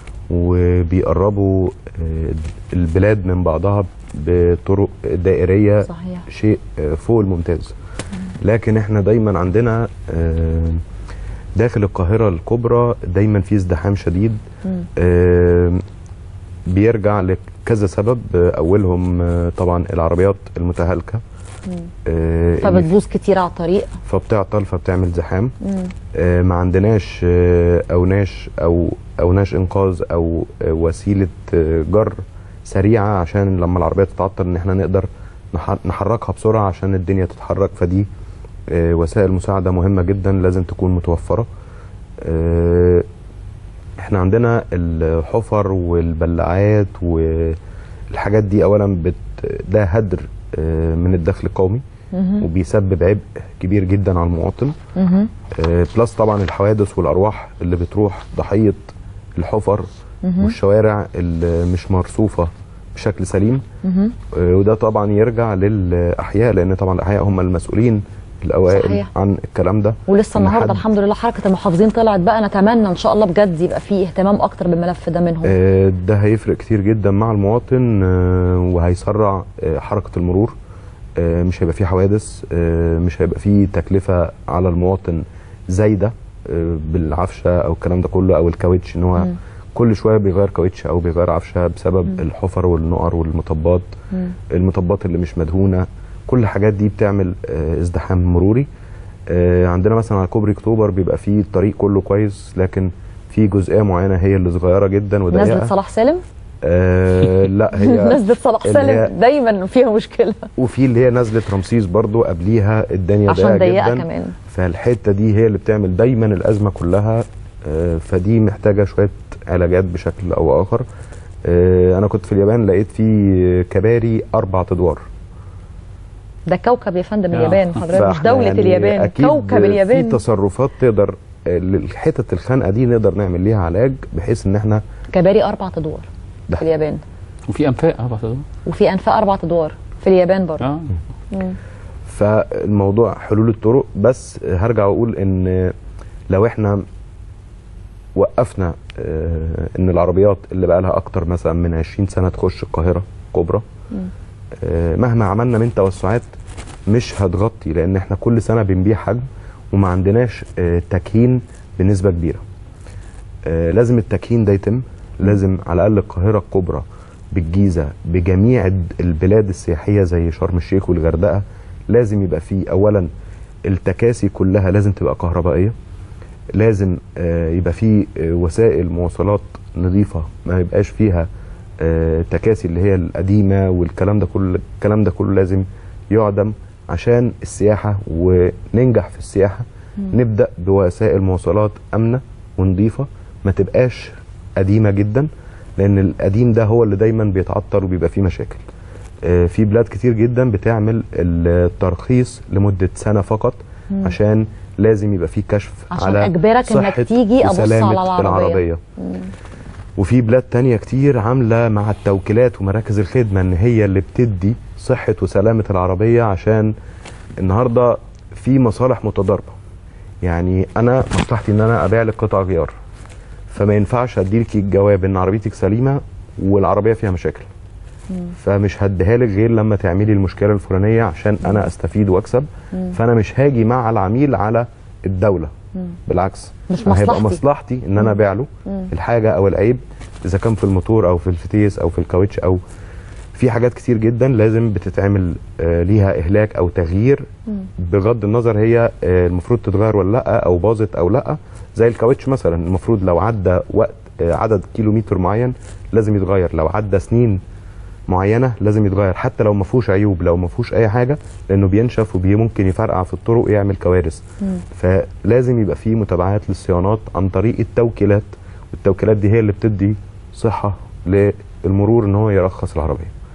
وبيقربوا آه، البلاد من بعضها بطرق دائرية صحيح. شيء آه، فوق الممتاز لكن احنا دايما عندنا آه، داخل القاهرة الكبرى دايما في ازدحام شديد مم. آه، بيرجع لكذا سبب آه، اولهم آه، طبعا العربيات المتهالكه مم. آه، اللي فبتبوظ كتير على الطريق فبتعطل فبتعمل زحام مم. آه، ما عندناش آه، اوناش او اوناش انقاذ او آه، وسيله آه، جر سريعه عشان لما العربيه تتعطل ان احنا نقدر نح- نحركها بسرعه عشان الدنيا تتحرك فدي آه، وسائل مساعده مهمه جدا لازم تكون متوفره آه، احنا عندنا الحفر والبلاعات والحاجات دي اولا بت ده هدر آه، من الدخل القومي مهم. وبيسبب عبء كبير جدا على المواطن مهم. آه، بلس طبعا الحوادث والارواح اللي بتروح ضحيه الحفر مهم. والشوارع اللي مش مرصوفه بشكل سليم مهم. آه، وده طبعا يرجع للاحياء لان طبعا الاحياء هم المسؤولين الاوائل صحيح. عن الكلام ده ولسه إن النهارده حد- الحمد لله حركه المحافظين طلعت بقى نتمنى ان شاء الله بجد يبقى فيه اهتمام اكتر بالملف ده منهم آه، ده هيفرق كتير جدا مع المواطن آه، وهيسرع آه، حركة المرور آه، مش هيبقى فيه حوادث آه، مش هيبقى فيه تكلفة على المواطن زايدة آه، بالعفشة أو الكلام ده كله أو الكاوتش إن هو مم. كل شوية بيغير كاوتش أو بيغير عفشة بسبب مم. الحفر والنقر والمطبات مم. المطبات اللي مش مدهونة كل الحاجات دي بتعمل آه، ازدحام مروري آه، عندنا مثلا على كوبري اكتوبر بيبقى فيه الطريق كله كويس لكن في جزئيه معينه هي اللي صغيره جدا وضيقه نزلة صلاح سالم آه لا هي نزلة صلاح اللي هي- سالم دايما فيها مشكله وفي اللي هي نزله رمسيس برضو قبليها الدنيا عشان ضيقه ضيقه جدا كمان فالحته دي هي اللي بتعمل دايما الازمه كلها آه، فدي محتاجه شويه علاجات بشكل او اخر آه، انا كنت في اليابان لقيت في كباري اربع ادوار ده كوكب يا فندم آه. اليابان حضرتك مش فإحنا دولة يعني اليابان أكيد كوكب في اليابان تصرفات تقدر الحتة الخنقة دي نقدر نعمل ليها علاج بحيث ان احنا كباري اربع ادوار ده. في اليابان وفي انفاق اربع ادوار وفي انفاق اربع ادوار في اليابان برضه اه مم. فالموضوع حلول الطرق بس هرجع واقول ان لو احنا وقفنا آه، ان العربيات اللي بقى لها اكتر مثلا من 20 سنة تخش القاهرة كبرى مم. آه، مهما عملنا من توسعات مش هتغطي لان احنا كل سنه بنبيع حجم وما عندناش آه، تكهين بنسبه كبيره آه، لازم التكهين ده يتم لازم على الاقل القاهره الكبرى بالجيزه بجميع الد- البلاد السياحيه زي شرم الشيخ والغردقه لازم يبقى فيه اولا التكاسي كلها لازم تبقى كهربائيه لازم آه، يبقى فيه آه، وسائل مواصلات نظيفه ما يبقاش فيها آه، تكاسي اللي هي القديمه والكلام ده كله الكلام ده كله لازم يعدم عشان السياحه وننجح في السياحه مم. نبدا بوسائل مواصلات امنه ونظيفه ما تبقاش قديمه جدا لان القديم ده هو اللي دايما بيتعطل وبيبقى فيه مشاكل آه، في بلاد كتير جدا بتعمل الترخيص لمده سنه فقط مم. عشان لازم يبقى فيه كشف عشان على اجبرك انك صحة تيجي ابص وسلامة على العربيه, العربية. مم. وفي بلاد تانية كتير عاملة مع التوكيلات ومراكز الخدمة ان هي اللي بتدي صحة وسلامة العربية عشان النهاردة في مصالح متضاربة يعني انا مصلحتي ان انا ابيع لك قطع غيار فما ينفعش اديلك الجواب ان عربيتك سليمة والعربية فيها مشاكل فمش هديها لك غير لما تعملي المشكله الفلانيه عشان انا استفيد واكسب مم. فانا مش هاجي مع العميل على الدوله مم. بالعكس مش أنا هيبقى مصلحتي. مصلحتي ان انا ابيع له مم. الحاجه او العيب اذا كان في الموتور او في الفتيس او في الكاوتش او في حاجات كتير جدا لازم بتتعمل آه، ليها اهلاك او تغيير مم. بغض النظر هي آه، المفروض تتغير ولا لا او باظت او لا زي الكاوتش مثلا المفروض لو عدى وقت آه، عدد كيلومتر معين لازم يتغير لو عدى سنين معينه لازم يتغير حتى لو ما فيهوش عيوب لو ما فيهوش اي حاجه لانه بينشف وممكن يفرقع في الطرق ويعمل كوارث مم. فلازم يبقى في متابعات للصيانات عن طريق التوكيلات والتوكيلات دي هي اللي بتدي صحه للمرور ان هو يرخص العربيه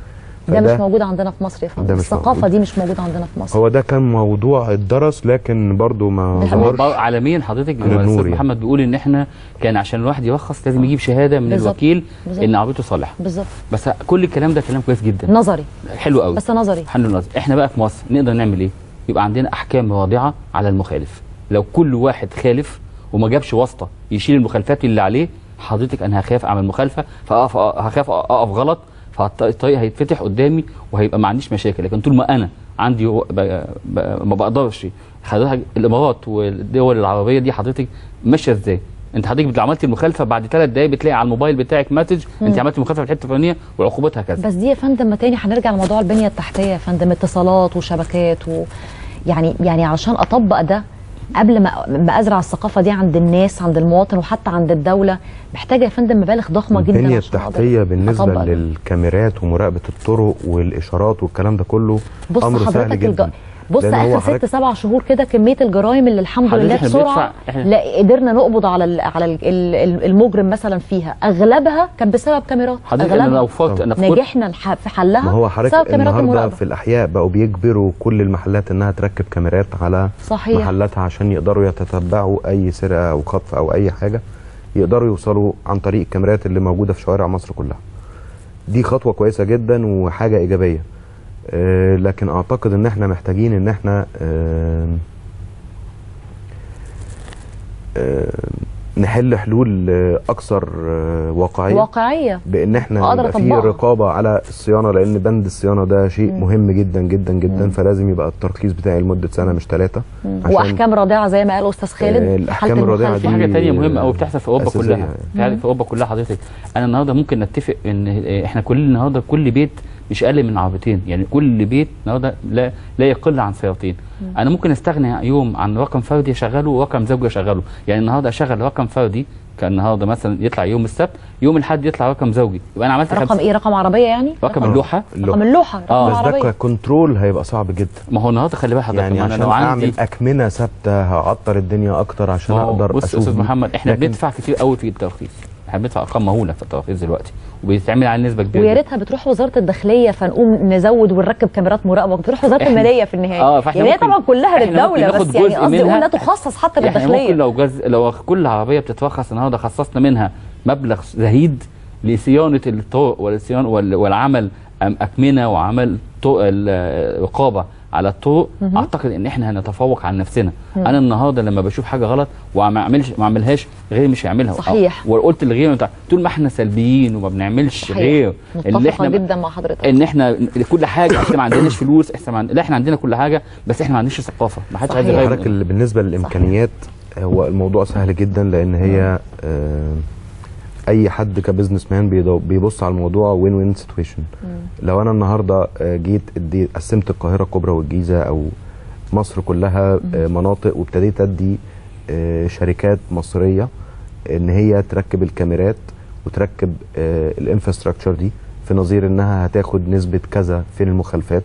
ده مش فده- موجود عندنا في مصر يا ده فندم مش الثقافه موجود. دي مش موجوده عندنا في مصر هو ده كان موضوع اتدرس لكن برضو ما هو ظهرش بقى عالميا حضرتك للنور الاستاذ يعني. محمد بيقول ان احنا كان عشان الواحد يرخص لازم يجيب شهاده من بالظبط. الوكيل بالظبط. ان عربيته صالحه بالظبط بس كل الكلام ده كلام كويس جدا نظري حلو قوي بس نظري حلو نظري احنا بقى في مصر نقدر نعمل ايه يبقى عندنا احكام رادعه على المخالف لو كل واحد خالف وما جابش واسطه يشيل المخالفات اللي عليه حضرتك انا هخاف اعمل مخالفه فاقف هخاف اقف غلط فالطريق هيتفتح قدامي وهيبقى ما عنديش مشاكل لكن طول ما انا عندي و- ب- ب- ما بقدرش حضرتك الامارات والدول العربيه دي حضرتك ماشيه ازاي انت حضرتك عملت المخالفه بعد ثلاث دقائق بتلاقي على الموبايل بتاعك مسج انت مم. عملت مخالفه في الحته الفلانيه وعقوبتها كذا بس دي يا فندم ما تاني هنرجع لموضوع البنيه التحتيه يا فندم اتصالات وشبكات و... يعني يعني علشان اطبق ده قبل ما ما ازرع الثقافه دي عند الناس عند المواطن وحتى عند الدوله محتاجه يا فندم مبالغ ضخمه جدا البنية عشان أقدر التحتية بالنسبة أطبق ده. للكاميرات ومراقبة الطرق والإشارات والكلام ده كله بص أمر سهل حضرتك جدا الج... بص لأن هو اخر ست حضرتك- سبع شهور كده كميه الجرائم اللي الحمد حضرتك لله إحنا بسرعه بندفع- إحنا- لا قدرنا نقبض على ال... على ال... ال- المجرم مثلا فيها اغلبها كان بسبب كاميرات حضرتك أنا اغلبها لو فكرت- أنا فكرت- نجحنا الح- في حلها ما هو بسبب حضرتك كاميرات النهارده المراقبه في الأحياء بقوا بيجبروا كل المحلات إنها تركب كاميرات على صحيح. محلاتها عشان يقدروا يتتبعوا أي سرقة أو خطف أو أي حاجة يقدروا يوصلوا عن طريق الكاميرات اللي موجودة في شوارع مصر كلها دي خطوة كويسة جدا وحاجة إيجابية آه، لكن أعتقد إن إحنا محتاجين إن إحنا آه، آه، نحل حلول آه، أكثر آه، واقعية واقعيه بان احنا أقدر يبقى في أطبقها. رقابه على الصيانه لان بند الصيانه ده شيء مهم جدا جدا جدا فلازم يبقى الترخيص بتاعي لمده سنه مش ثلاثه واحكام رادعه زي ما قال استاذ خالد آه، في الأحكام حالة الرادعة المخالفة. في حاجه تانية مهمه قوي بتحصل في اوروبا أساسية كلها يعني. يعني في اوروبا كلها حضرتك انا النهارده ممكن نتفق ان احنا كل النهارده كل بيت مش اقل من عربيتين يعني كل بيت النهارده لا لا يقل عن سيارتين انا ممكن استغنى يوم عن رقم فردي اشغله ورقم زوجي اشغله يعني النهارده اشغل رقم فردي كان النهارده مثلا يطلع يوم السبت يوم الاحد يطلع رقم زوجي يبقى انا عملت رقم خمسة. ايه رقم عربيه يعني رقم اللوحه رقم اللوحه رقم اه بس ده العربيه ككنترول هيبقى صعب جدا ما هو النهارده خلي بالك حضرتك يعني ما أنا عشان لو عندي اعمل اكمنه ثابته هعطر الدنيا اكتر عشان ما هو اقدر بص يا اشوف استاذ دي. محمد احنا لكن بندفع كتير قوي في الترخيص احنا بندفع ارقام مهوله في الترخيص دلوقتي وبيتعمل عليه نسبه كبيره ويا جداً. ريتها بتروح وزاره الداخليه فنقوم نزود ونركب كاميرات مراقبه بتروح وزاره إحنا- الماليه في النهايه اه فاحنا يعني هي ممكن- طبعا كلها إحنا ممكن للدوله ناخد بس يعني جزء قصدي اقول منها. لا تخصص حتى احنا للداخليه ممكن لو جز... لو كل عربيه بتترخص النهارده خصصنا منها مبلغ زهيد لصيانه الطرق والصيانه وال... والعمل أم- اكمنه وعمل طرق ال- رقابه على الطرق مهم. اعتقد ان احنا هنتفوق عن نفسنا مم. انا النهارده لما بشوف حاجه غلط وما اعملش ما اعملهاش غيري مش هيعملها صحيح. أو- وقلت لغيري بتاع طول ما احنا سلبيين وما بنعملش صحيح. غير اللي متفقه احنا جدا مع حضرتك ان احنا كل حاجه احنا ما عندناش فلوس احنا ما عند... لا احنا عندنا كل حاجه بس احنا ما عندناش ثقافه ما حدش عايز يغير حضرتك اللي بالنسبه للامكانيات هو الموضوع سهل جدا لان هي آه اي حد كبزنس مان بيدو- بيبص على الموضوع وين وين سيتويشن لو انا النهارده آه، جيت ادي قسمت القاهره الكبرى والجيزه او مصر كلها آه، مناطق وابتديت ادي آه، شركات مصريه ان هي تركب الكاميرات وتركب الانفراستراكشر دي في نظير انها هتاخد نسبه كذا في المخالفات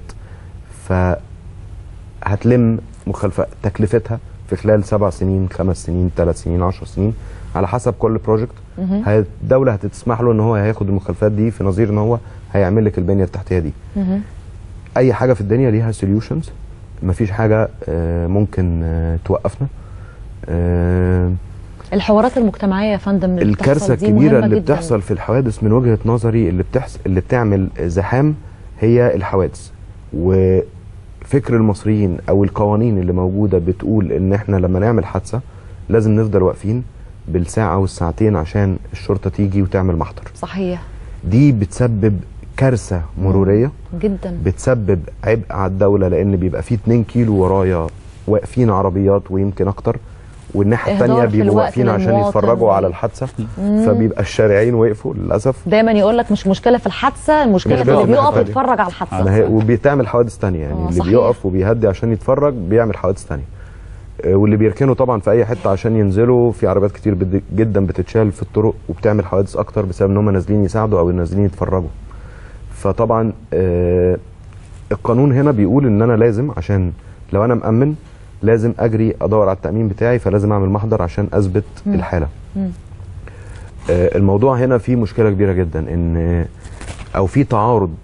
فهتلم مخالفه تكلفتها في خلال سبع سنين خمس سنين ثلاث سنين عشر سنين على حسب كل بروجكت مهم. هي- الدوله هتسمح له ان هو هياخد المخالفات دي في نظير ان هو هيعمل لك البنيه التحتيه دي مهم. اي حاجه في الدنيا ليها سوليوشنز مفيش حاجه آه، ممكن آه، توقفنا آه، الحوارات المجتمعيه يا فندم اللي الكارثه بتحصل دي الكبيره مهمة اللي جداً. بتحصل في الحوادث من وجهه نظري اللي بتحصل اللي بتعمل زحام هي الحوادث وفكر المصريين او القوانين اللي موجوده بتقول ان احنا لما نعمل حادثه لازم نفضل واقفين بالساعه والساعتين عشان الشرطه تيجي وتعمل محضر صحيح دي بتسبب كارثه مروريه جدا بتسبب عبء على الدوله لان بيبقى في 2 كيلو ورايا واقفين عربيات ويمكن اكتر والناحيه إهدار الثانيه في بيبقوا الوقت واقفين عشان للمواطن. يتفرجوا على الحادثه مم. فبيبقى الشارعين وقفوا للاسف دايما يقول لك مش مشكله في الحادثه المشكله مش في اللي بيقف بيقف الحادثة. يتفرج على الحادثه ما هي وبتعمل حوادث تانية يعني آه، اللي صحيح. بيقف وبيهدي عشان يتفرج بيعمل حوادث تانية آه، واللي بيركنوا طبعا في اي حته عشان ينزلوا في عربيات كتير بد- جدا بتتشال في الطرق وبتعمل حوادث اكتر بسبب ان هم نازلين يساعدوا او نازلين يتفرجوا فطبعا آه، القانون هنا بيقول ان انا لازم عشان لو انا مأمن لازم اجري ادور على التأمين بتاعي فلازم اعمل محضر عشان اثبت مم. الحالة مم. آه، الموضوع هنا فيه مشكلة كبيرة جدا ان او في تعارض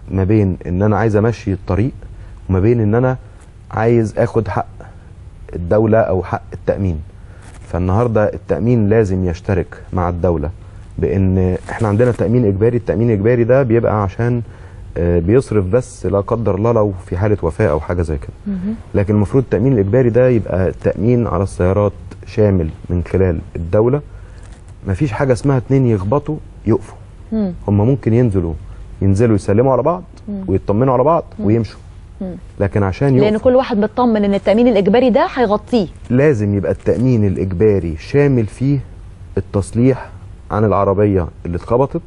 ما بين ان انا عايز امشي الطريق وما بين ان انا عايز اخد حق الدوله او حق التامين فالنهارده التامين لازم يشترك مع الدوله بان احنا عندنا تامين اجباري التامين الاجباري ده بيبقى عشان آه، بيصرف بس لا قدر الله لو في حاله وفاه او حاجه زي كده لكن المفروض التامين الاجباري ده يبقى تامين على السيارات شامل من خلال الدوله مفيش حاجه اسمها اتنين يخبطوا يقفوا مم. هم ممكن ينزلوا ينزلوا يسلموا على بعض مم. ويطمنوا على بعض ويمشوا مم. لكن عشان لان يقفوا كل واحد مطمن ان التامين الاجباري ده هيغطيه لازم يبقى التأمين الإجباري شامل فيه التصليح عن العربية اللي اتخبطت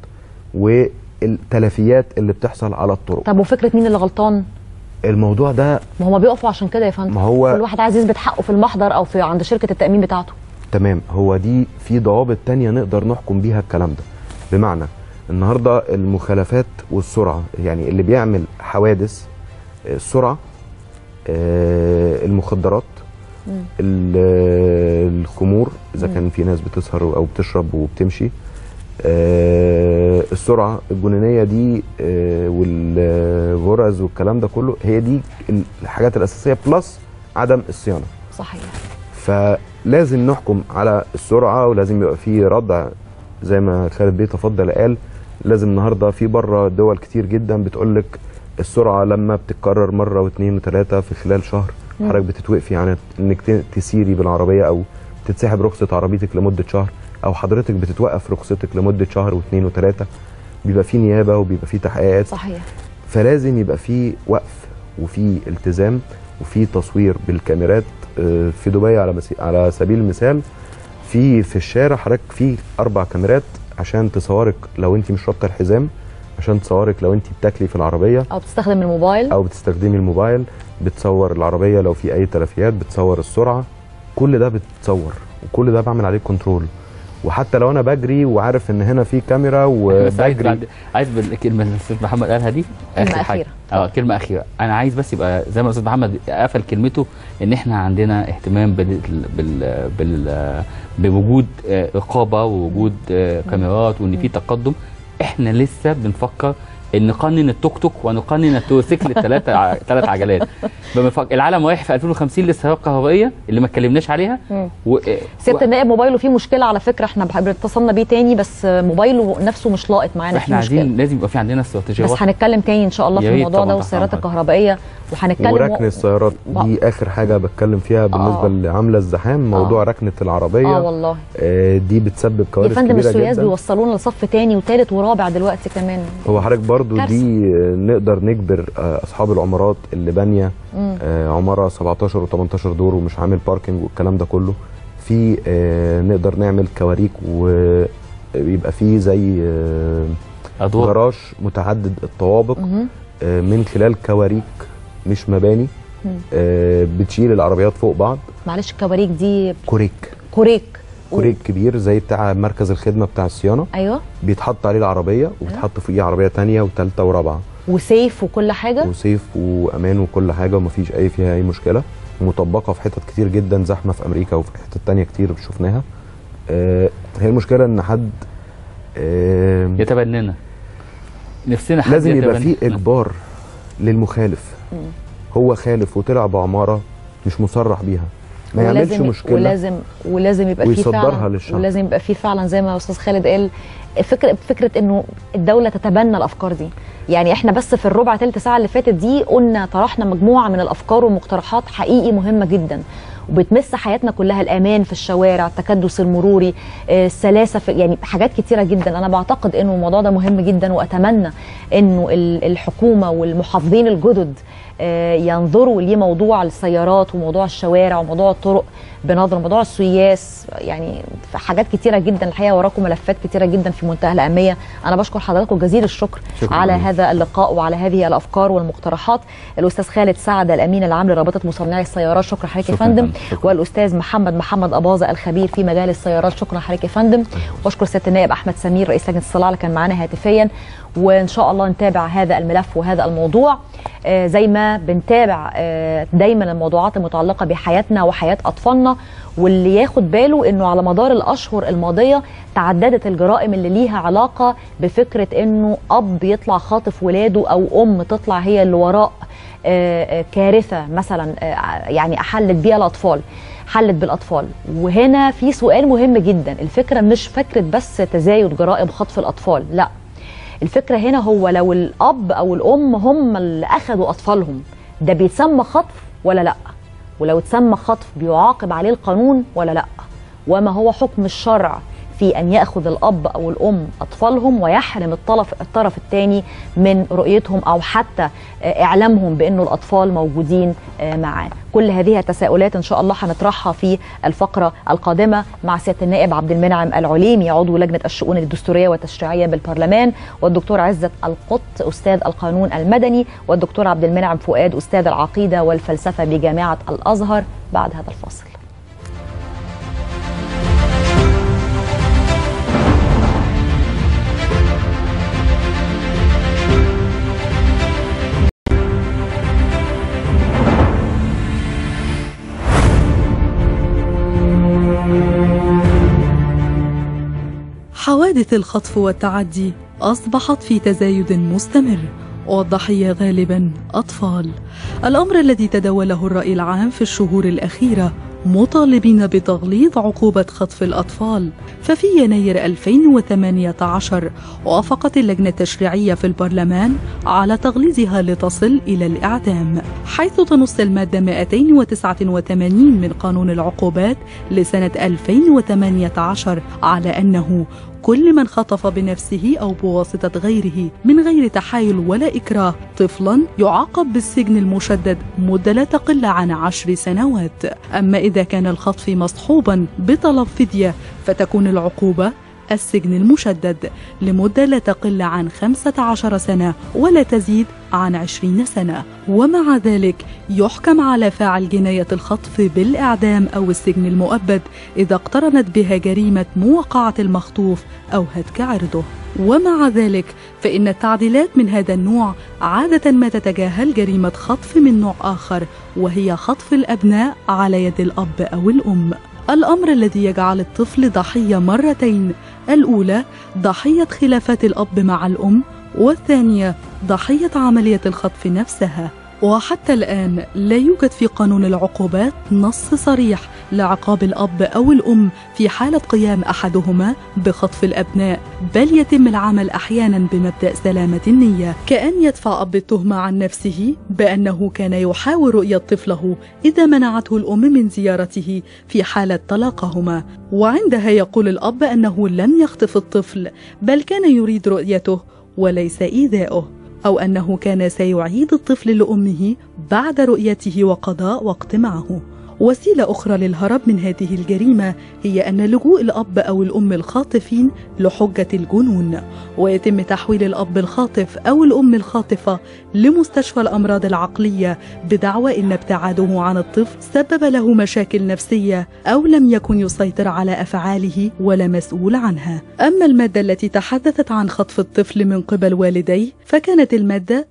والتلفيات اللي بتحصل على الطرق طب وفكره مين اللي غلطان الموضوع ده ما هم بيقفوا عشان كده يا فندم ما هو- كل واحد عايز يثبت حقه في المحضر او في عند شركه التامين بتاعته تمام هو دي في ضوابط تانية نقدر نحكم بيها الكلام ده بمعنى النهاردة المخالفات والسرعة يعني اللي بيعمل حوادث آه، السرعة آه، المخدرات ال- آه، الخمور اذا مم. كان في ناس بتسهر او بتشرب وبتمشي آه، السرعه الجنونيه دي آه، والغرز والكلام ده كله هي دي الحاجات الاساسيه بلس عدم الصيانه صحيح فلازم نحكم على السرعه ولازم يبقى في ردع زي ما خالد بيه تفضل قال لازم النهارده في بره دول كتير جدا بتقول لك السرعه لما بتتكرر مره واثنين وثلاثه في خلال شهر مم. حضرتك بتتوقفي عن انك ت- تسيري بالعربيه او تتسحب رخصه عربيتك لمده شهر او حضرتك بتتوقف رخصتك لمده شهر واثنين وثلاثه بيبقى في نيابه وبيبقى في تحقيقات صحيح فلازم يبقى في وقف وفي التزام وفي تصوير بالكاميرات آه، في دبي على مسي... على سبيل المثال في في الشارع حضرتك في اربع كاميرات عشان تصورك لو انت مش رابطه الحزام عشان تصورك لو انت بتاكلي في العربيه او بتستخدم الموبايل او بتستخدمي الموبايل بتصور العربيه لو في اي تلفيات بتصور السرعه كل ده بتصور وكل ده بعمل عليه كنترول وحتى لو انا بجري وعارف ان هنا في كاميرا بس عايز وبجري بعد- عايز بالكلمه اللي الاستاذ محمد قالها دي كلمة آخر حاجة. أخيرة. اه كلمه اخيره انا عايز بس يبقى زي ما الاستاذ محمد قفل كلمته ان احنا عندنا اهتمام بال بال بال بوجود آه، رقابه ووجود آه، كاميرات وان في تقدم احنا لسه بنفكر ان نقنن التوك توك ونقنن التروسيكل الثلاثه ثلاث عجلات بنفكر العالم رايح في 2050 للسيارات الكهربائيه اللي ما اتكلمناش عليها و... سياده النائب موبايله فيه مشكله على فكره احنا بح- اتصلنا بيه تاني بس موبايله نفسه مش لاقط معانا احنا فيه مشكله عايزين لازم يبقى في عندنا استراتيجيات بس هنتكلم تاني ان شاء الله في يا ريت الموضوع ده طبعاً والسيارات طبعاً. الكهربائيه وهنتكلم وركن السيارات دي اخر حاجه بتكلم فيها بالنسبه آه. لعامله الزحام موضوع ركنه العربيه اه والله آه دي بتسبب يا كوارث فندم كبيره السوياس جدا بيوصلونا لصف تاني وتالت ورابع دلوقتي كمان هو حضرتك برضو كارثة. دي آه، نقدر نجبر آه، اصحاب العمارات اللي بانيه مم. آه، عماره 17 و18 دور ومش عامل باركنج والكلام ده كله في آه، نقدر نعمل كواريك ويبقى في زي آه، أدوار. جراج متعدد الطوابق مهم. آه، من خلال كواريك مش مباني مم. آه، بتشيل العربيات فوق بعض معلش الكواريك دي كوريك كوريك كوريك كبير زي بتاع مركز الخدمه بتاع الصيانه ايوه بيتحط عليه العربيه وبيتحط فوقيه عربيه تانية وثالثه ورابعه وسيف وكل حاجه وسيف وامان وكل حاجه ومفيش اي فيها اي مشكله مطبقه في حتت كتير جدا زحمه في امريكا وفي حتت تانية كتير شفناها آه هي المشكله ان حد آه يتبنانا نفسنا حد لازم يبقى في يتبنى. اجبار للمخالف مم. هو خالف وطلع بعماره مش مصرح بيها ما يعملش ولازم مشكله ولازم ولازم يبقى في ويصدرها فعلا للشعب. ولازم يبقى في فعلا زي ما استاذ خالد قال فكره فكره انه الدوله تتبنى الافكار دي يعني احنا بس في الربع تلت ساعه اللي فاتت دي قلنا طرحنا مجموعه من الافكار والمقترحات حقيقي مهمه جدا وبتمس حياتنا كلها الامان في الشوارع التكدس المروري آه، السلاسه في يعني حاجات كتيره جدا انا بعتقد انه الموضوع ده مهم جدا واتمنى انه ال- الحكومه والمحافظين الجدد آه، ينظروا لموضوع السيارات وموضوع الشوارع وموضوع الطرق بنظر موضوع السياس يعني في حاجات كتيره جدا الحقيقه وراكم ملفات كتيره جدا في منتهى الاهميه انا بشكر حضراتكم جزيل الشكر شكراً على جزيلاً. هذا اللقاء وعلى هذه الافكار والمقترحات الاستاذ خالد سعد الامين العام لرابطه مصنعي السيارات شكرا حضرتك يا شكراً فندم فندم. والاستاذ محمد محمد اباظه الخبير في مجال السيارات شكرا حضرتك يا فندم واشكر سياده النائب احمد سمير رئيس لجنه الصلاة اللي كان معانا هاتفيا وان شاء الله نتابع هذا الملف وهذا الموضوع آه، زي ما بنتابع آه، دايما الموضوعات المتعلقه بحياتنا وحياه اطفالنا واللي ياخد باله انه على مدار الاشهر الماضيه تعددت الجرائم اللي ليها علاقه بفكره انه اب يطلع خاطف ولاده او ام تطلع هي اللي وراء آه، آه، كارثه مثلا آه، يعني احلت بيها الاطفال حلت بالاطفال وهنا في سؤال مهم جدا الفكره مش فكره بس تزايد جرائم خطف الاطفال لا الفكره هنا هو لو الاب او الام هم اللي اخذوا اطفالهم ده بيتسمى خطف ولا لا ولو اتسمى خطف بيعاقب عليه القانون ولا لا وما هو حكم الشرع في ان ياخذ الاب او الام اطفالهم ويحرم الطرف الطرف الثاني من رؤيتهم او حتى آه، اعلامهم بانه الاطفال موجودين آه، معاه كل هذه التساؤلات ان شاء الله هنطرحها في الفقره القادمه مع سياده النائب عبد المنعم العليمي عضو لجنه الشؤون الدستوريه والتشريعيه بالبرلمان والدكتور عزت القط استاذ القانون المدني والدكتور عبد المنعم فؤاد استاذ العقيده والفلسفه بجامعه الازهر بعد هذا الفاصل حوادث الخطف والتعدي أصبحت في تزايد مستمر والضحية غالبا أطفال الأمر الذي تداوله الرأي العام في الشهور الأخيرة مطالبين بتغليظ عقوبة خطف الأطفال ففي يناير 2018 وافقت اللجنة التشريعية في البرلمان على تغليظها لتصل إلى الإعدام حيث تنص المادة 289 من قانون العقوبات لسنة 2018 على أنه كل من خطف بنفسه أو بواسطة غيره من غير تحايل ولا إكراه طفلا يعاقب بالسجن المشدد مدة لا تقل عن عشر سنوات أما إذا كان الخطف مصحوبا بطلب فدية فتكون العقوبة السجن المشدد لمدة لا تقل عن 15 سنة ولا تزيد عن 20 سنة ومع ذلك يحكم على فاعل جناية الخطف بالإعدام أو السجن المؤبد إذا اقترنت بها جريمة موقعة المخطوف أو هتك عرضه ومع ذلك فإن التعديلات من هذا النوع عادة ما تتجاهل جريمة خطف من نوع آخر وهي خطف الأبناء على يد الأب أو الأم الأمر الذي يجعل الطفل ضحية مرتين الأولى ضحية خلافات الأب مع الأم والثانية ضحية عملية الخطف نفسها وحتى الآن لا يوجد في قانون العقوبات نص صريح لعقاب الأب أو الأم في حالة قيام أحدهما بخطف الأبناء بل يتم العمل أحيانا بمبدأ سلامة النية كأن يدفع أب التهمة عن نفسه بأنه كان يحاول رؤية طفله إذا منعته الأم من زيارته في حالة طلاقهما وعندها يقول الأب أنه لم يخطف الطفل بل كان يريد رؤيته وليس إيذاؤه أو أنه كان سيعيد الطفل لأمه بعد رؤيته وقضاء وقت معه وسيلة أخرى للهرب من هذه الجريمة هي أن لجوء الأب أو الأم الخاطفين لحجة الجنون ويتم تحويل الأب الخاطف أو الأم الخاطفة لمستشفى الأمراض العقلية بدعوى أن ابتعاده عن الطفل سبب له مشاكل نفسية أو لم يكن يسيطر على أفعاله ولا مسؤول عنها أما المادة التي تحدثت عن خطف الطفل من قبل والديه فكانت المادة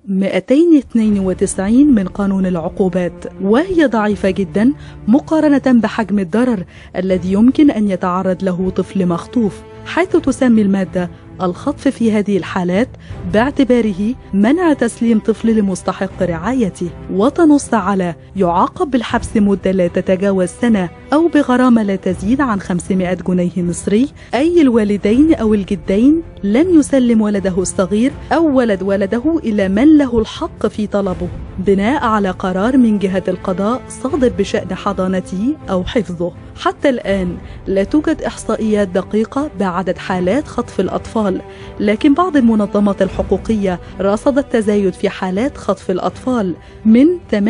292 من قانون العقوبات وهي ضعيفة جدا مقارنة بحجم الضرر الذي يمكن أن يتعرض له طفل مخطوف حيث تسمي المادة الخطف في هذه الحالات باعتباره منع تسليم طفل لمستحق رعايته وتنص على يعاقب بالحبس مدة لا تتجاوز سنة أو بغرامة لا تزيد عن 500 جنيه مصري أي الوالدين أو الجدين لم يسلم ولده الصغير أو ولد ولده إلى من له الحق في طلبه بناء على قرار من جهة القضاء صادر بشأن حضانته أو حفظه حتى الآن لا توجد إحصائيات دقيقة بعدد حالات خطف الأطفال لكن بعض المنظمات الحقوقية رصدت تزايد في حالات خطف الأطفال من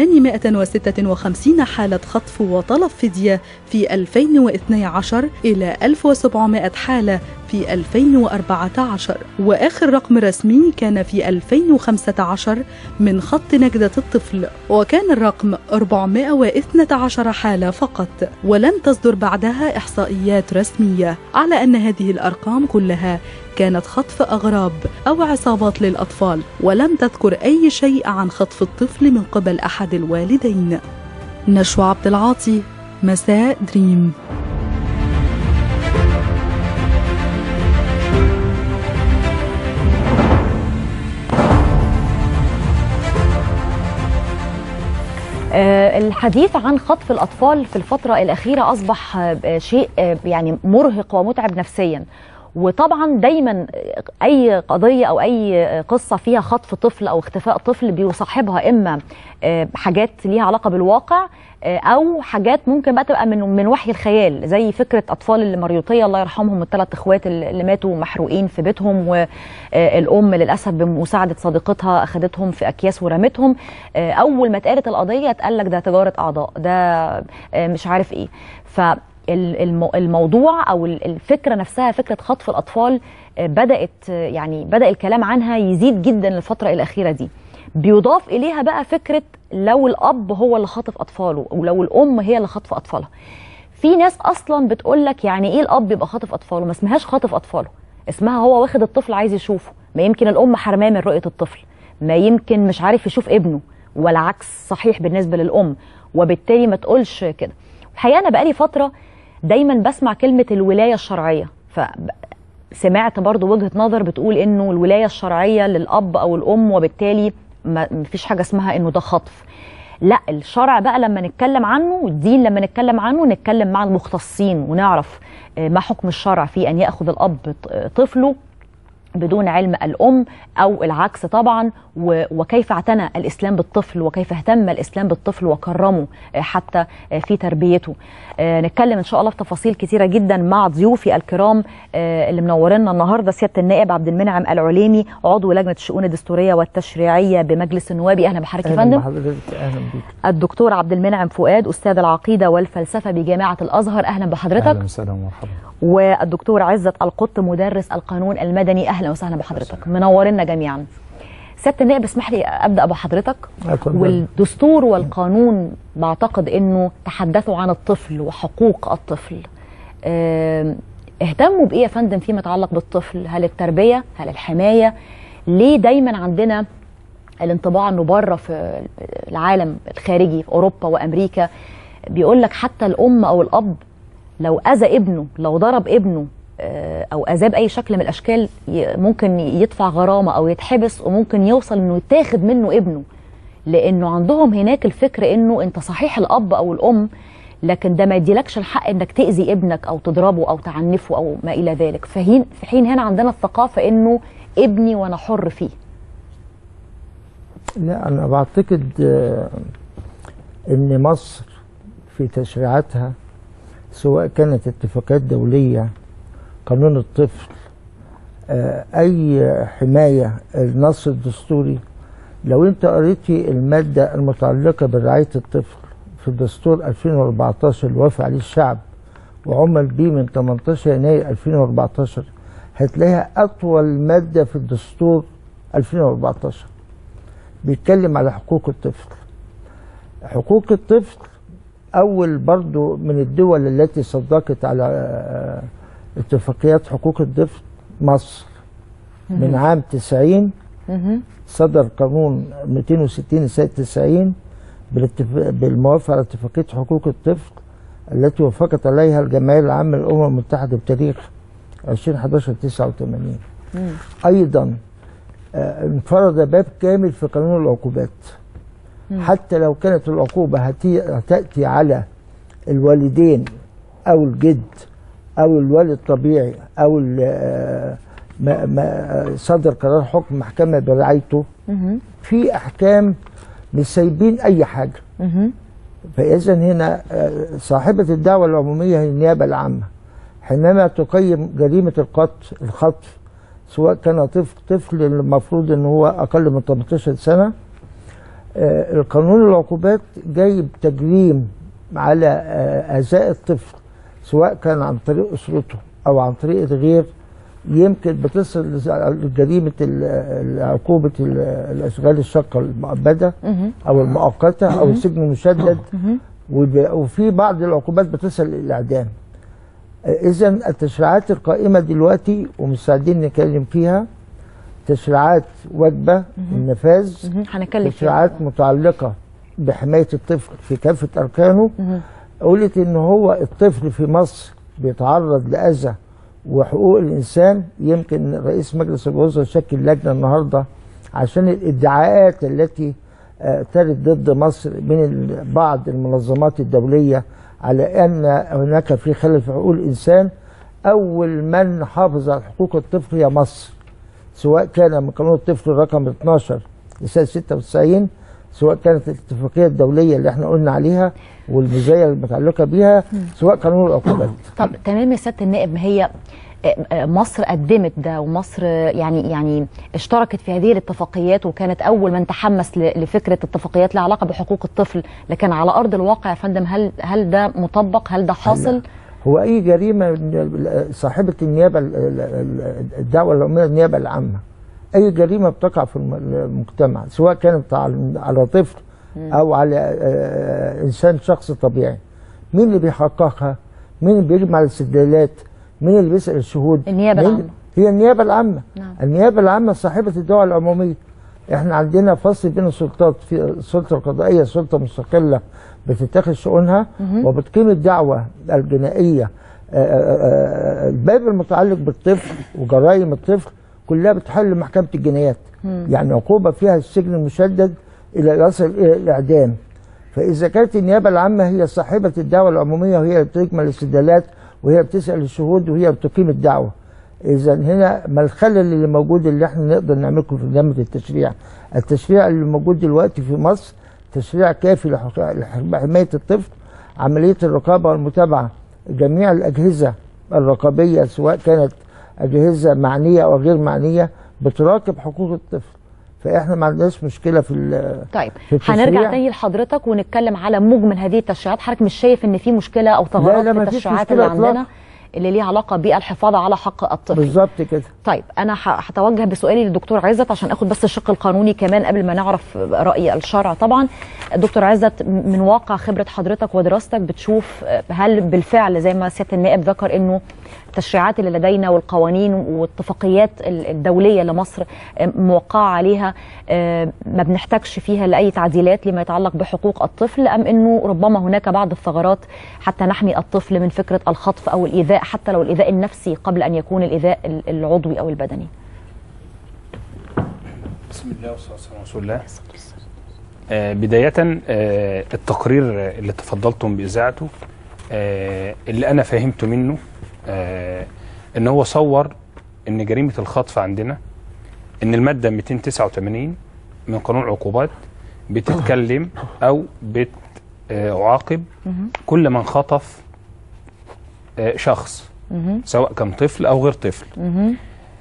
856 حالة خطف وطلب فدية في 2012 إلى 1700 حالة في 2014 وآخر رقم رسمي كان في 2015 من خط نجدة الطفل وكان الرقم 412 حالة فقط ولم تصدر بعدها إحصائيات رسمية على أن هذه الأرقام كلها كانت خطف أغراب أو عصابات للأطفال ولم تذكر أي شيء عن خطف الطفل من قبل أحد الوالدين نشوى عبد العاطي مساء دريم آه، الحديث عن خطف الأطفال في الفترة الأخيرة أصبح آه، شيء آه، يعني مرهق ومتعب نفسيا وطبعا دايما اي قضيه او اي قصه فيها خطف طفل او اختفاء طفل بيصاحبها اما حاجات ليها علاقه بالواقع او حاجات ممكن بقى تبقى من من وحي الخيال زي فكره اطفال المريوطيه الله يرحمهم الثلاث اخوات اللي ماتوا محروقين في بيتهم والام للاسف بمساعده صديقتها اخذتهم في اكياس ورمتهم اول ما اتقالت القضيه اتقال لك ده تجاره اعضاء ده مش عارف ايه ف الموضوع او الفكره نفسها فكره خطف الاطفال بدات يعني بدا الكلام عنها يزيد جدا الفتره الاخيره دي بيضاف اليها بقى فكره لو الاب هو اللي خاطف اطفاله ولو الام هي اللي خاطفه اطفالها في ناس اصلا بتقول لك يعني ايه الاب يبقى خاطف اطفاله ما اسمهاش خاطف اطفاله اسمها هو واخد الطفل عايز يشوفه ما يمكن الام حرماه من رؤيه الطفل ما يمكن مش عارف يشوف ابنه ولا عكس صحيح بالنسبه للام وبالتالي ما تقولش كده الحقيقه انا بقالي فتره دايما بسمع كلمة الولاية الشرعية فسمعت برضو وجهة نظر بتقول انه الولاية الشرعية للأب أو الأم وبالتالي ما فيش حاجة اسمها انه ده خطف لا الشرع بقى لما نتكلم عنه والدين لما نتكلم عنه نتكلم مع المختصين ونعرف ما حكم الشرع في أن يأخذ الأب طفله بدون علم الأم أو العكس طبعا وكيف اعتنى الإسلام بالطفل وكيف اهتم الإسلام بالطفل وكرمه حتى في تربيته نتكلم إن شاء الله في تفاصيل كثيرة جدا مع ضيوفي الكرام اللي منورنا النهاردة سيادة النائب عبد المنعم العليمي عضو لجنة الشؤون الدستورية والتشريعية بمجلس النواب أهلا بحضرتك يا فندم أهلا بيك الدكتور عبد المنعم فؤاد أستاذ العقيدة والفلسفة بجامعة الأزهر أهلا بحضرتك أهلا وسهلا ومرحبا والدكتور عزت القط مدرس القانون المدني اهلا وسهلا بحضرتك منورنا جميعا سياده النائب اسمح لي ابدا بحضرتك والدستور والقانون بعتقد انه تحدثوا عن الطفل وحقوق الطفل اهتموا بايه يا فندم فيما يتعلق بالطفل هل التربيه هل الحمايه ليه دايما عندنا الانطباع انه بره في العالم الخارجي في اوروبا وامريكا بيقول لك حتى الام او الاب لو اذى ابنه لو ضرب ابنه او اذاه باي شكل من الاشكال ممكن يدفع غرامه او يتحبس وممكن يوصل انه يتاخد منه ابنه لانه عندهم هناك الفكر انه انت صحيح الاب او الام لكن ده ما يديلكش الحق انك تاذي ابنك او تضربه او تعنفه او ما الى ذلك فهين في حين هنا عندنا الثقافه انه ابني وانا حر فيه لا انا بعتقد ان مصر في تشريعاتها سواء كانت اتفاقات دولية قانون الطفل أي حماية النص الدستوري لو أنت قريتي المادة المتعلقة برعاية الطفل في الدستور 2014 اللي وافق عليه الشعب وعمل بيه من 18 يناير 2014 هتلاقيها أطول مادة في الدستور 2014 بيتكلم على حقوق الطفل حقوق الطفل أول برضو من الدول التي صدقت على اتفاقيات حقوق الطفل مصر من عام 90 صدر قانون 260 سنة 90 بالموافقة على اتفاقية حقوق الطفل التي وافقت عليها الجمعية العامة للأمم المتحدة بتاريخ 2011 89 أيضا انفرد باب كامل في قانون العقوبات حتى لو كانت العقوبة هتأتي على الوالدين أو الجد أو الوالد الطبيعي أو ما ما صدر قرار حكم محكمة برعايته في أحكام مش سايبين أي حاجة فإذا هنا آه، صاحبة الدعوة العمومية هي النيابة العامة حينما تقيم جريمة القتل الخطف سواء كان طفل طفل المفروض ان هو اقل من 18 سنة آه، القانون العقوبات جايب تجريم على آه، اعزاء الطفل سواء كان عن طريق اسرته او عن طريق الغير يمكن بتصل لجريمه ال- ال- عقوبه ال- الاشغال الشاقه المؤبده او المؤقته او السجن المشدد وب- وفي بعض العقوبات بتصل للاعدام اذا التشريعات القائمه دلوقتي ومستعدين نتكلم فيها تشريعات واجبه النفاذ هنتكلم فيها. تشريعات متعلقه بحمايه الطفل في كافه اركانه مهم. قلت ان هو الطفل في مصر بيتعرض لاذى وحقوق الانسان يمكن رئيس مجلس الوزراء شكل لجنه النهارده عشان الادعاءات التي آه، ترد ضد مصر من ال- بعض المنظمات الدوليه على ان هناك في خلل في حقوق الانسان اول من حافظ على حقوق الطفل هي مصر سواء كان من قانون الطفل رقم 12 لسنه 96 سواء كانت الاتفاقيه الدوليه اللي احنا قلنا عليها والمزايا المتعلقه بيها سواء قانون العقوبات طب تمام يا سياده النائب ما هي آه، آه، مصر قدمت ده ومصر آه، يعني يعني اشتركت في هذه الاتفاقيات وكانت اول من تحمس ل- لفكره اتفاقيات لها علاقه بحقوق الطفل لكن على ارض الواقع يا فندم هل هل ده مطبق هل ده حاصل هو اي جريمه من صاحبه النيابه ال- ال- ال- الدعوه العموميه النيابه العامه اي جريمه بتقع في الم- المجتمع سواء كانت على على طفل او على آه، انسان شخص طبيعي مين اللي بيحققها مين اللي بيجمع الاستدلالات مين اللي بيسال الشهود النيابة مين- العامة. هي النيابه العامه نعم. النيابه العامه صاحبه الدعوه العموميه احنا عندنا فصل بين السلطات في السلطه القضائيه سلطه مستقله بتتخذ شؤونها مهم. وبتقيم الدعوه الجنائيه آه، آه، آه، الباب المتعلق بالطفل وجرائم الطفل كلها بتحل محكمه الجنايات مم. يعني عقوبه فيها السجن المشدد الى يصل الى الاعدام فاذا كانت النيابه العامه هي صاحبه الدعوه العموميه وهي اللي بتجمل الاستدلالات وهي بتسال الشهود وهي بتقيم الدعوه اذا هنا ما الخلل اللي موجود اللي احنا نقدر نعمله في برنامج التشريع التشريع اللي موجود دلوقتي في مصر تشريع كافي لح- لحمايه الطفل عمليه الرقابه والمتابعه جميع الاجهزه الرقابيه سواء كانت اجهزه معنيه او غير معنيه بتراقب حقوق الطفل فاحنا ما عندناش مشكله في ال- طيب في التشريع. هنرجع تاني لحضرتك ونتكلم على مجمل هذه التشريعات حضرتك مش شايف ان في مشكله او ثغرات لا، في ما فيش التشريعات مشكلة اللي عندنا إطلاقاً. اللي ليها علاقه بالحفاظ على حق الطفل بالظبط كده طيب انا ه- هتوجه بسؤالي للدكتور عزت عشان اخد بس الشق القانوني كمان قبل ما نعرف راي الشرع طبعا دكتور عزت من واقع خبره حضرتك ودراستك بتشوف هل بالفعل زي ما سياده النائب ذكر انه التشريعات اللي لدينا والقوانين والاتفاقيات ال- الدوليه اللي مصر موقعه عليها آه، ما بنحتاجش فيها لاي تعديلات لما يتعلق بحقوق الطفل ام انه ربما هناك بعض الثغرات حتى نحمي الطفل من فكره الخطف او الايذاء حتى لو الايذاء النفسي قبل ان يكون الايذاء ال- العضوي او البدني بسم الله والصلاه والسلام على رسول الله آه بداية آه التقرير اللي تفضلتم بإذاعته آه اللي أنا فهمته منه آه إن هو صور إن جريمة الخطف عندنا إن المادة 289 من قانون العقوبات بتتكلم أو بتعاقب كل من خطف آه شخص مهم. سواء كان طفل أو غير طفل مهم.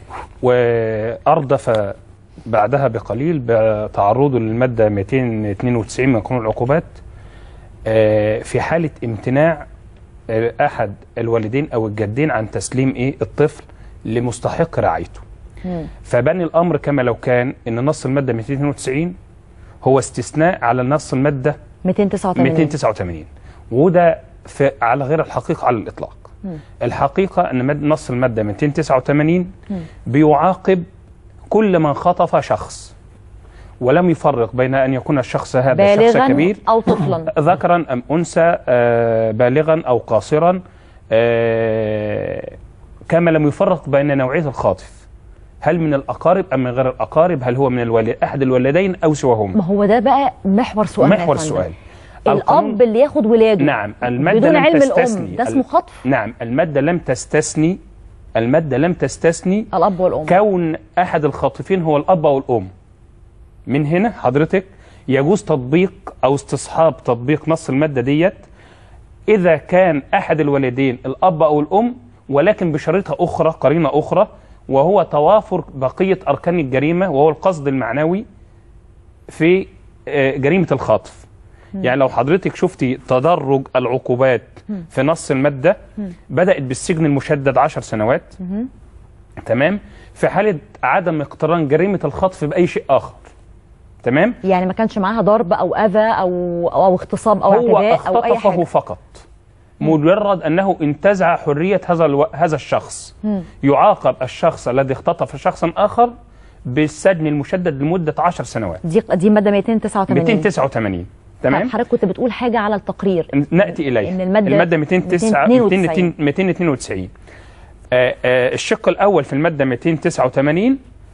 وأردف بعدها بقليل بتعرضه للمادة 292 من قانون العقوبات آه، في حالة امتناع آه، أحد الوالدين أو الجدين عن تسليم إيه الطفل لمستحق رعايته فبني الأمر كما لو كان إن نص المادة 292 هو استثناء على نص المادة 289 289 وده في على غير الحقيقة على الإطلاق مم. الحقيقة أن مد- نص المادة 289 مم. بيعاقب كل من خطف شخص ولم يفرق بين أن يكون الشخص هذا شخص بالغا كبير او طفلا ذكرا أم أنثى آه، بالغا أو قاصرا آه، كما لم يفرق بين نوعية الخاطف هل من الأقارب أم من غير الأقارب هل هو من الوالد أحد الوالدين أو سواهما ما هو ده بقى محور سؤال محور السؤال الاب اللي ياخد ولاده نعم المادة بدون لم علم تستثني الام ده اسمه خطف نعم المادة لم تستثني المادة لم تستثني الاب والام كون أحد الخاطفين هو الأب أو الأم من هنا حضرتك يجوز تطبيق او استصحاب تطبيق نص الماده ديت اذا كان احد الوالدين الاب او الام ولكن بشريطه اخرى قرينه اخرى وهو توافر بقيه اركان الجريمه وهو القصد المعنوي في آه، جريمه الخطف مم. يعني لو حضرتك شفتي تدرج العقوبات مم. في نص الماده مم. بدات بالسجن المشدد 10 سنوات مهم. تمام في حاله عدم اقتران جريمه الخطف باي شيء اخر تمام يعني ما كانش معاها ضرب او اذى او او اغتصاب او هو اعتداء او اي اختطفه حاجه فقط مجرد انه انتزع حريه هذا الو... هذا الشخص مم. يعاقب الشخص الذي اختطف شخصا اخر بالسجن المشدد لمده 10 سنوات دي دي ماده 289 289 تمام طيب حضرتك كنت بتقول حاجه على التقرير ناتي اليه إن المادة الماده 292 292. 292 آه، آه، الشق الاول في الماده 289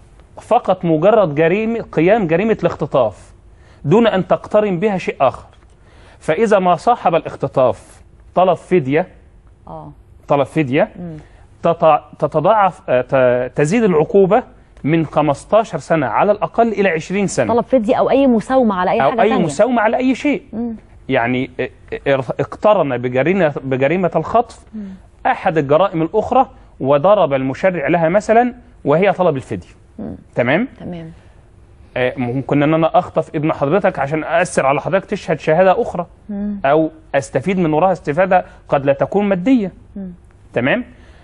فقط مجرد جريمه قيام جريمه الاختطاف دون ان تقترن بها شيء اخر فاذا ما صاحب الاختطاف طلب فديه اه طلب فديه تط- تتضاعف آه، ت- تزيد العقوبه من 15 سنه على الاقل الى 20 سنه طلب فدية او اي مساومه على اي او حاجه اي تانية. مساومه على اي شيء مم. يعني ا- ا- اقترن بجريمه بجريمه الخطف احد الجرائم الاخرى وضرب المشرع لها مثلا وهي طلب الفديه مم. تمام تمام آه، ممكن ان انا اخطف ابن حضرتك عشان اثر على حضرتك تشهد شهاده اخرى مم. او استفيد من وراها استفاده قد لا تكون ماديه مم. تمام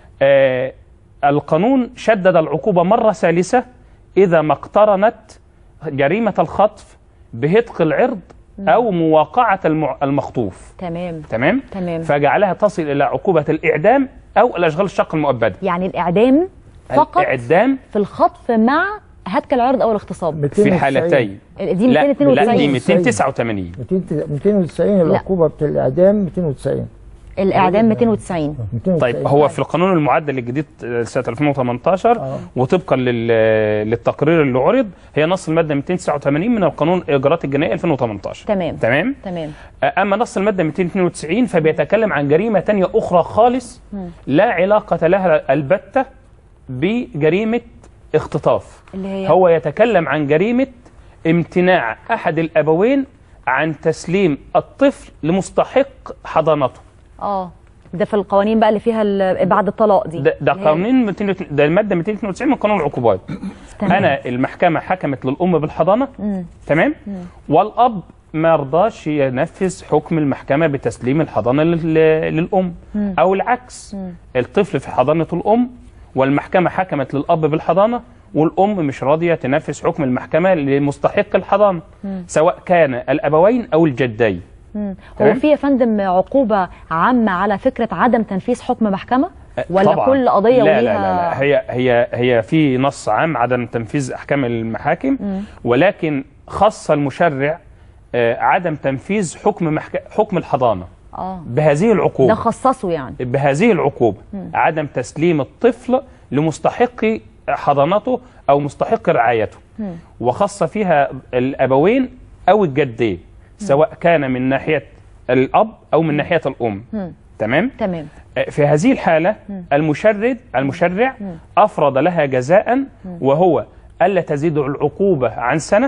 آه القانون شدد العقوبة مرة ثالثة إذا ما اقترنت جريمة الخطف بهتك العرض أو مواقعة المع- المخطوف تمام تمام تمام فجعلها تصل إلى عقوبة الإعدام أو الأشغال الشق المؤبدة يعني الاعدام فقط الإعدام في الخطف مع هتك العرض او الاغتصاب في حالتين دي لا 292 لا دي 289 290 العقوبه بتاع الاعدام 290 الاعدام 290 طيب هو في القانون المعدل الجديد آه، سنه 2018 وطبقا لل- للتقرير اللي عرض هي نص الماده 289 من القانون الاجراءات الجنائيه 2018 تمام تمام تمام آه، اما نص الماده 292 فبيتكلم عن جريمه تانية اخرى خالص مم. لا علاقه لها البته بجريمه اختطاف اللي هي هو يتكلم عن جريمه امتناع احد الابوين عن تسليم الطفل لمستحق حضانته اه ده في القوانين بقى اللي فيها ال- بعد الطلاق دي ده, ده اللي هي- قانون 200 ده الماده 292 من قانون العقوبات تمام. انا المحكمه حكمت للام بالحضانه مم. تمام مم. والاب ما رضاش ينفذ حكم المحكمه بتسليم الحضانه لل- للام مم. او العكس مم. الطفل في حضانه الام والمحكمه حكمت للاب بالحضانه والام مش راضيه تنفذ حكم المحكمه لمستحق الحضانه مم. سواء كان الابوين او الجدين مم. هو تمام. في يا فندم عقوبه عامه على فكره عدم تنفيذ حكم محكمه ولا طبعاً. كل قضيه لا وليها لا لا, لا. هي هي هي في نص عام عدم تنفيذ احكام المحاكم مم. ولكن خص المشرع آه، عدم تنفيذ حكم محك... حكم الحضانه اه بهذه ده العقوبه خصصه يعني بهذه العقوبه مم. عدم تسليم الطفل لمستحق حضانته او مستحق رعايته مم. وخص فيها الابوين او الجدين سواء كان من ناحيه الاب او من ناحيه الام مم. تمام تمام في هذه الحالة مم. المشرد المشرع مم. أفرض لها جزاء مم. وهو ألا تزيد العقوبة عن سنة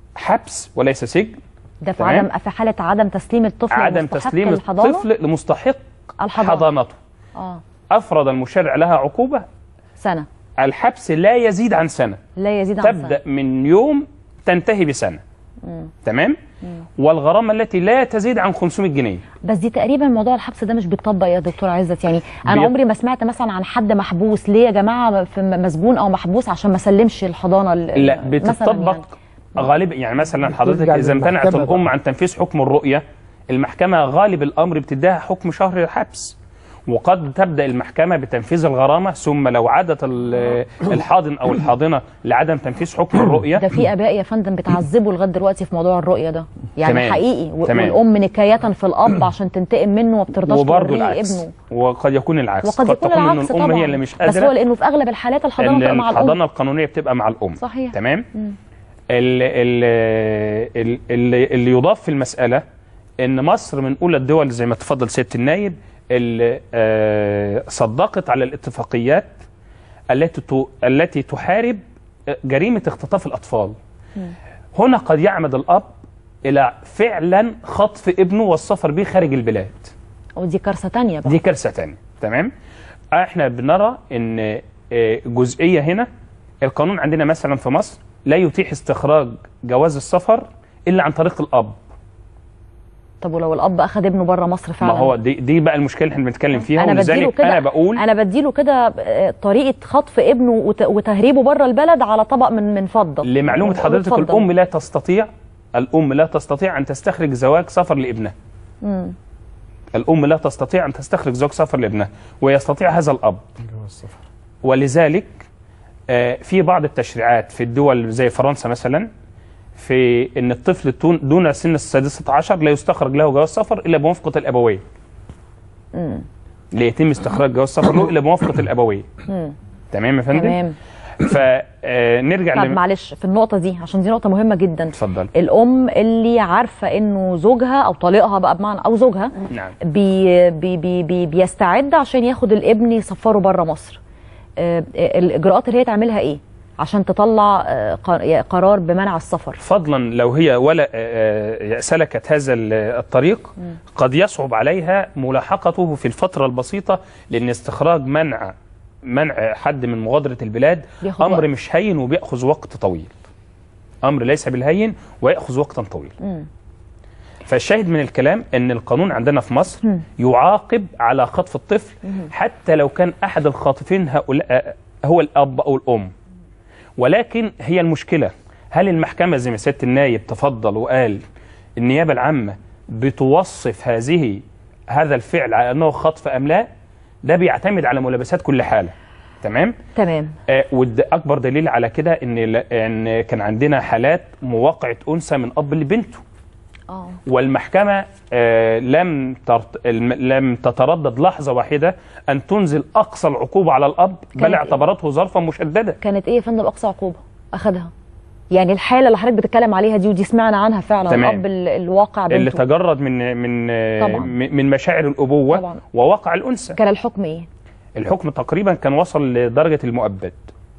حبس وليس سجن ده في تمام. عدم في حاله عدم تسليم الطفل عدم لمستحق تسليم الحضانة؟ الطفل لمستحق الحضانة. حضانته اه أفرض المشرع لها عقوبة سنه الحبس لا يزيد عن سنة لا يزيد عن تبدأ من يوم تنتهي بسنة مم. تمام مم. والغرامة التي لا تزيد عن 500 جنيه بس دي تقريبا موضوع الحبس ده مش بيتطبق يا دكتور عزت يعني انا بيط- عمري ما سمعت مثلا عن حد محبوس ليه يا جماعه في م- مسجون او محبوس عشان ما سلمش الحضانه ال- لا مثلاً بتطبق يعني. غالبا يعني مثلا حضرتك بترجع اذا امتنعت للمحكمة الام عن تنفيذ حكم الرؤيه المحكمه غالب الامر بتديها حكم شهر حبس وقد تبدا المحكمه بتنفيذ الغرامه ثم لو عادت ال- الحاضن او الحاضنه لعدم تنفيذ حكم الرؤيه ده في اباء يا فندم بتعذبوا لغايه دلوقتي في موضوع الرؤيه ده يعني تمام. حقيقي و- تمام. والام نكايه في الاب عشان تنتقم منه وما بترضاش وبرضه توريه العكس ابنه وقد يكون العكس وقد يكون تكون العكس ان الام طبعا هي اللي مش بس هو قادره لانه في اغلب الحالات الحضانه ال- بتبقى مع الحضانه الام القانونيه بتبقى مع الام صحيح تمام مم. ال- ال- ال- اللي اللي يضاف في المسألة إن مصر من أولى الدول زي ما تفضل سيادة النايب اللي آه، صدقت على الاتفاقيات التي ت- التي تحارب جريمة اختطاف الأطفال هنا قد يعمد الأب الى فعلا خطف ابنه والسفر به خارج البلاد ودي كارثه تانية بقى دي كارثه تانية تمام احنا بنرى ان آه، جزئيه هنا القانون عندنا مثلا في مصر لا يتيح استخراج جواز السفر الا عن طريق الاب طب ولو الاب اخذ ابنه بره مصر فعلا ما هو دي, دي بقى المشكله اللي احنا بنتكلم فيها انا بديله ولذلك كده انا بقول انا بديله كده آه، طريقه خطف ابنه وت- وتهريبه بره البلد على طبق من من فضه لمعلومه حضرتك اتفضل. الام لا تستطيع الام لا تستطيع ان تستخرج زواج سفر لابنها مم. الام لا تستطيع ان تستخرج زواج سفر لابنها ويستطيع هذا الاب ولذلك آه، في بعض التشريعات في الدول زي فرنسا مثلا في ان الطفل تون- دون سن السادسة عشر لا يستخرج له جواز سفر الا بموافقه الابوين مم. لا يتم استخراج جواز سفر له الا بموافقه الابوين مم. تمام يا فندم تمام فنرجع طب معلش في النقطه دي عشان دي نقطه مهمه جدا اتفضل الام اللي عارفه انه زوجها او طليقها بقى بمعنى او زوجها نعم بي بي بي بي بيستعد عشان ياخد الابن يسفره بره مصر آه، الاجراءات اللي هي تعملها ايه عشان تطلع آه، قر- قرار بمنع السفر فضلا لو هي ولا آه، آه، سلكت هذا ال- الطريق قد يصعب عليها ملاحقته في الفترة البسيطة لأن استخراج منع منع حد من مغادرة البلاد بياخد أمر وقت. مش هين وبيأخذ وقت طويل أمر ليس بالهين ويأخذ وقتا طويل مم. فالشاهد من الكلام أن القانون عندنا في مصر مم. يعاقب على خطف الطفل مم. حتى لو كان أحد الخاطفين هؤلاء هو الأب أو الأم ولكن هي المشكلة هل المحكمة زي ما سيادة النايب تفضل وقال النيابة العامة بتوصف هذه هذا الفعل على أنه خطف أم لا ده بيعتمد على ملابسات كل حالة تمام تمام آه وده أكبر دليل على كده إن إن كان عندنا حالات مواقعة أنثى من أب لبنته اه والمحكمة آه لم ترت... الم- لم تتردد لحظة واحدة أن تنزل أقصى العقوبة على الأب كانت بل إيه؟ اعتبرته ظرفا مشددا كانت ايه يا فندم اقصى عقوبه اخذها يعني الحاله اللي حضرتك بتتكلم عليها دي ودي سمعنا عنها فعلا تمام. الاب ال- الواقع بنته اللي تجرد من من آه، طبعاً. م- من مشاعر الأبوة طبعاً. وواقع الأنثى كان الحكم ايه الحكم تقريبا كان وصل لدرجة المؤبد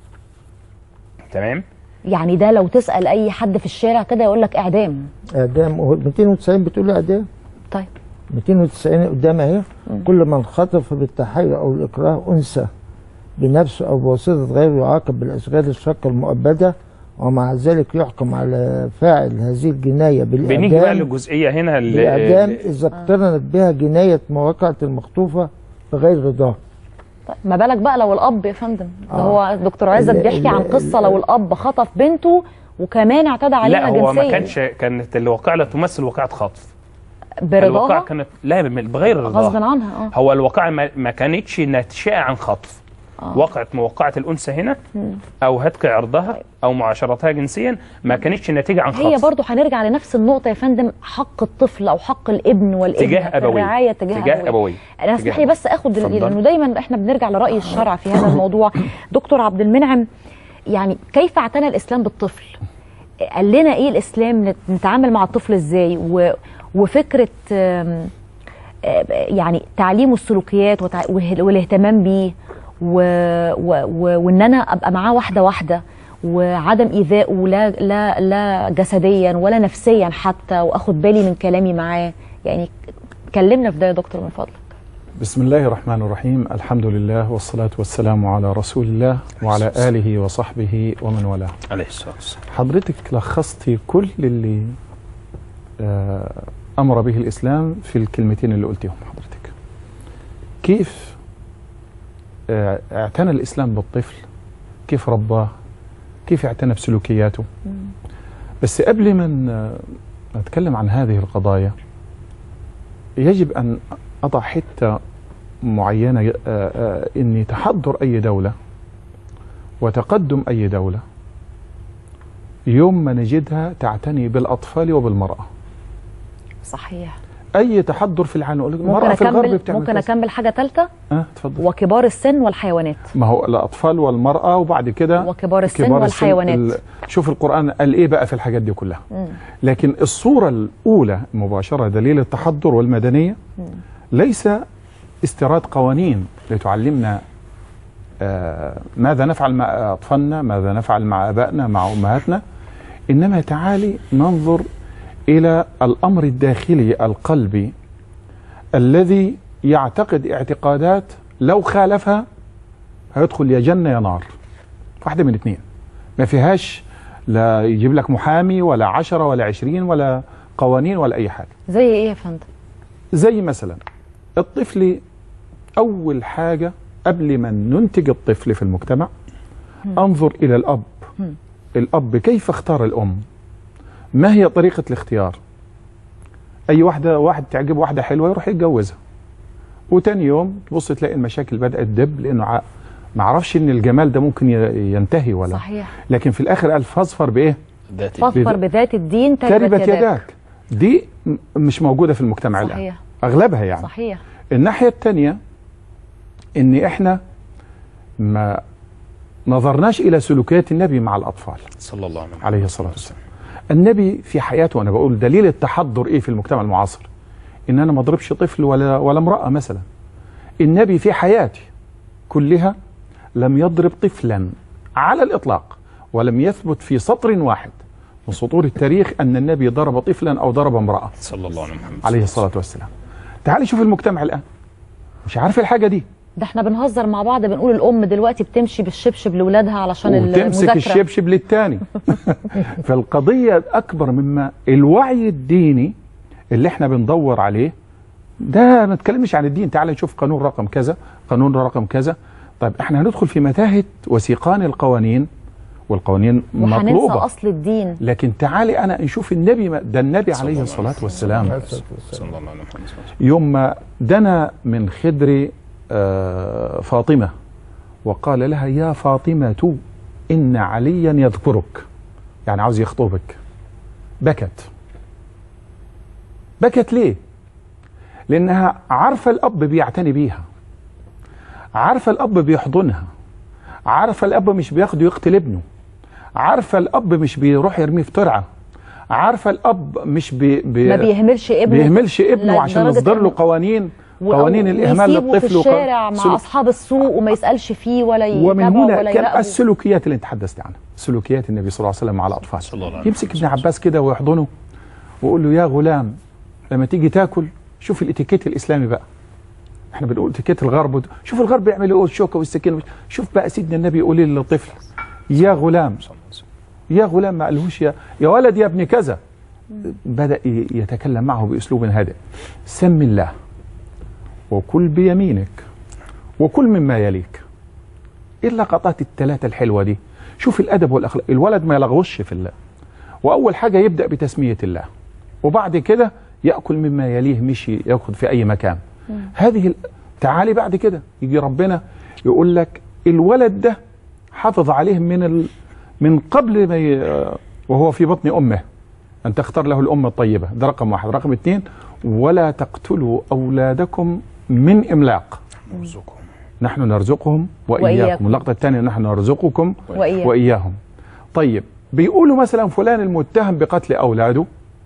تمام يعني ده لو تسال اي حد في الشارع كده يقول لك اعدام اعدام هو 290 بتقول اعدام طيب 290 قدام اهي كل من خطف بالتحري او الاكراه انثى بنفسه او بواسطه غيره يعاقب بالاشغال الشاقه المؤبده ومع ذلك يحكم على فاعل هذه الجنايه بنيجي بقى بالاعدام للجزئية هنا اللي- بالاعدام اللي- اذا اقترنت بها جنايه مواقعه المخطوفه بغير رضاه طيب ما بالك بقى لو الاب يا فندم ده آه. هو دكتور عزت ال- بيحكي ال- عن قصه لو الاب خطف بنته وكمان اعتدى عليها لا هو جنسيا ما كانش كانت الواقعة لا تمثل واقعة خطف برضاها الواقعة كانت لا بغير رضاها غصبا عنها اه هو الواقعة ما, ما كانتش ناتشة عن خطف آه. وقعت موقعة الأنثى هنا مم. أو هتك عرضها أو معاشرتها جنسيا ما كانتش ناتجة عن هي خطف برضو هنرجع لنفس النقطة يا فندم حق الطفل أو حق الابن والابن تجاه في أبويه. الرعاية تجاه, تجاه أبويه. أنا تجاه اسمح لي بس آخد ال- اتفضل. لأنه دايما إحنا بنرجع لرأي الشرع في هذا الموضوع دكتور عبد المنعم يعني كيف اعتنى الإسلام بالطفل؟ قال لنا إيه الإسلام نت- نتعامل مع الطفل إزاي و... وفكرة آم، آه، يعني تعليمه السلوكيات وتع... وه- والاهتمام بيه و... و... و... وان انا ابقى معاه واحده واحده وعدم ايذائه لا لا لا جسديا ولا نفسيا حتى واخد بالي من كلامي معاه يعني كلمنا في ده يا دكتور من فضلك بسم الله الرحمن الرحيم الحمد لله والصلاة والسلام على رسول الله وعلى آله وصحبه ومن والاه عليه الصلاة والسلام حضرتك لخصتي كل اللي آه، أمر به الإسلام في الكلمتين اللي قلتيهم حضرتك كيف آه، اعتنى الإسلام بالطفل كيف رباه كيف اعتنى بسلوكياته بس قبل ما ن- نتكلم عن هذه القضايا يجب أن أضع حتة معينة آه، آه، إن تحضر أي دولة وتقدم أي دولة يوم ما نجدها تعتني بالأطفال وبالمرأة صحيح أي تحضر في العالم يقول لك ممكن المرأة في الغرب اكمل بتعمل ممكن كذا. اكمل حاجه ثالثه اه تفضل وكبار السن والحيوانات ما هو الأطفال والمرأة وبعد كده وكبار السن كبار والحيوانات. ال- شوف القرآن قال إيه بقى في الحاجات دي كلها مم. لكن الصورة الأولى مباشرة دليل التحضر والمدنية مم. ليس استيراد قوانين لتعلمنا آه، ماذا نفعل مع أطفالنا ماذا نفعل مع أبائنا مع أمهاتنا إنما تعالي ننظر الى الامر الداخلي القلبي الذي يعتقد اعتقادات لو خالفها هيدخل يا جنه يا نار واحده من اثنين ما فيهاش لا يجيب لك محامي ولا عشرة ولا عشرين ولا قوانين ولا اي حاجه زي ايه يا فندم زي مثلا الطفل اول حاجه قبل ما ننتج الطفل في المجتمع انظر الى الاب مم. الاب كيف اختار الام ما هي طريقه الاختيار اي واحده واحد تعجبه واحده حلوه يروح يتجوزها وتاني يوم تبص تلاقي المشاكل بدات تدب لانه ع- ما عرفش ان الجمال ده ممكن ي- ينتهي ولا صحيح لكن في الاخر قال فاصفر بايه فاصفر بذات الدين تربت تربت يداك يداك دي م- مش موجوده في المجتمع الان صحيح اغلبها يعني صحيح الناحيه الثانيه ان احنا ما نظرناش الى سلوكيات النبي مع الاطفال صلى الله عليه وسلم عليه الصلاه والسلام النبي في حياته وانا بقول دليل التحضر ايه في المجتمع المعاصر ان انا ما اضربش طفل ولا ولا امراه مثلا النبي في حياتي كلها لم يضرب طفلا على الاطلاق ولم يثبت في سطر واحد من سطور التاريخ ان النبي ضرب طفلا او ضرب امراه صلى الله عليه وسلم عليه الصلاه والسلام تعالي شوف المجتمع الان مش عارف الحاجه دي ده احنا بنهزر مع بعض بنقول الام دلوقتي بتمشي بالشبشب لاولادها علشان وتمسك المذاكره الشبشب للتاني فالقضية أكبر مما الوعي الديني اللي احنا بندور عليه ده ما نتكلمش عن الدين تعال نشوف قانون رقم كذا قانون رقم كذا طيب احنا هندخل في متاهة وسيقان القوانين والقوانين وهننسى مطلوبة اصل الدين لكن تعالي أنا نشوف النبي ما- ده النبي عليه الصلاة والسلام صلى الله عليه وسلم يوم ما دنا من خدر آه، فاطمة وقال لها يا فاطمة إن عليا يذكرك يعني عاوز يخطبك بكت بكت ليه لأنها عارفة الأب بيعتني بيها عارفة الأب بيحضنها عارفة الأب مش بياخده يقتل ابنه عارفة الأب مش بيروح يرميه في ترعة عارفة الأب مش بي بي ما بيهملش ابنه بيهملش ابنه عشان لدرجة نصدر له إنه- قوانين و- قوانين الإهمال ويسيبه للطفل في وق- الشارع مع سلوك- اصحاب السوق وما يسالش فيه ولا ومن يتابعه هنا ولا كان يراقبه السلوكيات اللي انت تحدثت عنها سلوكيات النبي صلى الله عليه وسلم مع الاطفال صلى الله عليه يمسك ابن عباس كده ويحضنه ويقول له يا غلام لما تيجي تاكل شوف الاتيكيت الاسلامي بقى احنا بنقول اتيكيت الغرب وت- شوف الغرب بيعمل ايه الشوكه والسكين شوف بقى سيدنا النبي يقول إيه للطفل يا غلام يا غلام ما قالهوش يا يا ولد يا ابن كذا بدا ي- يتكلم معه باسلوب هادئ سم الله وكل بيمينك وكل مما يليك ايه اللقطات الثلاثه الحلوه دي شوف الادب والاخلاق الولد ما يلغوش في الله واول حاجه يبدا بتسميه الله وبعد كده ياكل مما يليه مش ياخذ في اي مكان هذه ال- تعالي بعد كده يجي ربنا يقول لك الولد ده حافظ عليه من ال... من قبل ما ي... وهو في بطن امه ان تختار له الام الطيبه ده رقم واحد رقم اثنين ولا تقتلوا اولادكم من املاق نحن نرزقهم واياكم وإياكم. اللقطه الثانيه نحن نرزقكم وإياكم. واياهم طيب بيقولوا مثلا فلان المتهم بقتل اولاده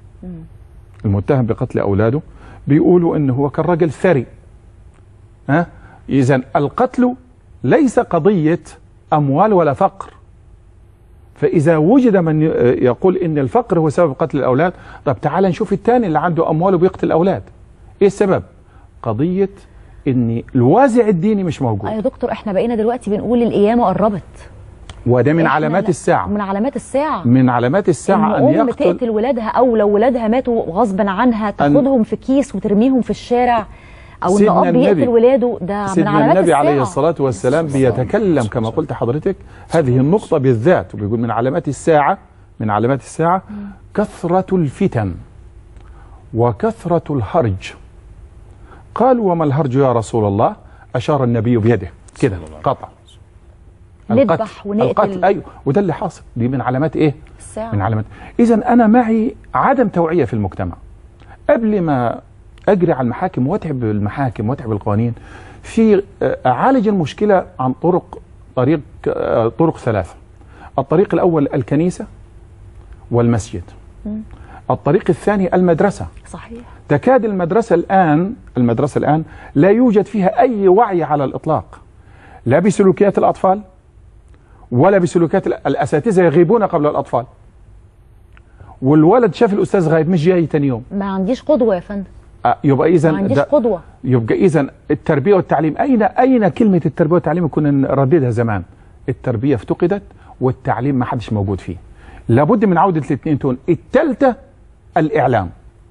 المتهم بقتل اولاده بيقولوا انه هو كان رجل ثري ها اذا القتل ليس قضيه اموال ولا فقر فاذا وجد من ي- يقول ان الفقر هو سبب قتل الاولاد طب تعال نشوف الثاني اللي عنده اموال وبيقتل الاولاد ايه السبب قضيه ان الوازع الديني مش موجود يا دكتور احنا بقينا دلوقتي بنقول القيامه قربت وده من إحنا علامات لا- الساعه من علامات الساعه من علامات الساعه ان ان ام يقتل تقتل ولادها او لو ولادها ماتوا غصبا عنها تاخدهم في كيس وترميهم في الشارع او ان سيدنا اب يقتل النبي- ولاده ده من سيدنا علامات النبي الساعه عليه الصلاة والسلام بيتكلم كما قلت حضرتك هذه النقطة بالذات وبيقول من علامات الساعة من علامات الساعة كثرة الفتن وكثرة الهرج قالوا وما الهرج يا رسول الله أشار النبي بيده كده قطع نذبح ونقتل. القتل أيوه وده اللي حاصل دي من علامات إيه الساعه من علامات إذا أنا معي عدم توعية في المجتمع قبل ما أجري على المحاكم وأتعب المحاكم وأتعب القوانين في آه، أعالج المشكلة عن طرق طريق آه، طرق ثلاثة الطريق الأول الكنيسة والمسجد مم. الطريق الثاني المدرسة صحيح تكاد المدرسة الآن المدرسة الآن لا يوجد فيها أي وعي على الإطلاق لا بسلوكيات الأطفال ولا بسلوكيات ال- الأساتذة يغيبون قبل الأطفال والولد شاف الاستاذ غايب مش جاي تاني يوم ما عنديش قدوه يا فندم آه، يبقى اذا ما عنديش قدوه يبقى اذا التربيه والتعليم اين اين كلمه التربيه والتعليم كنا نرددها زمان التربيه افتقدت والتعليم ما حدش موجود فيه لابد من عوده الاثنين دول الثالثه الاعلام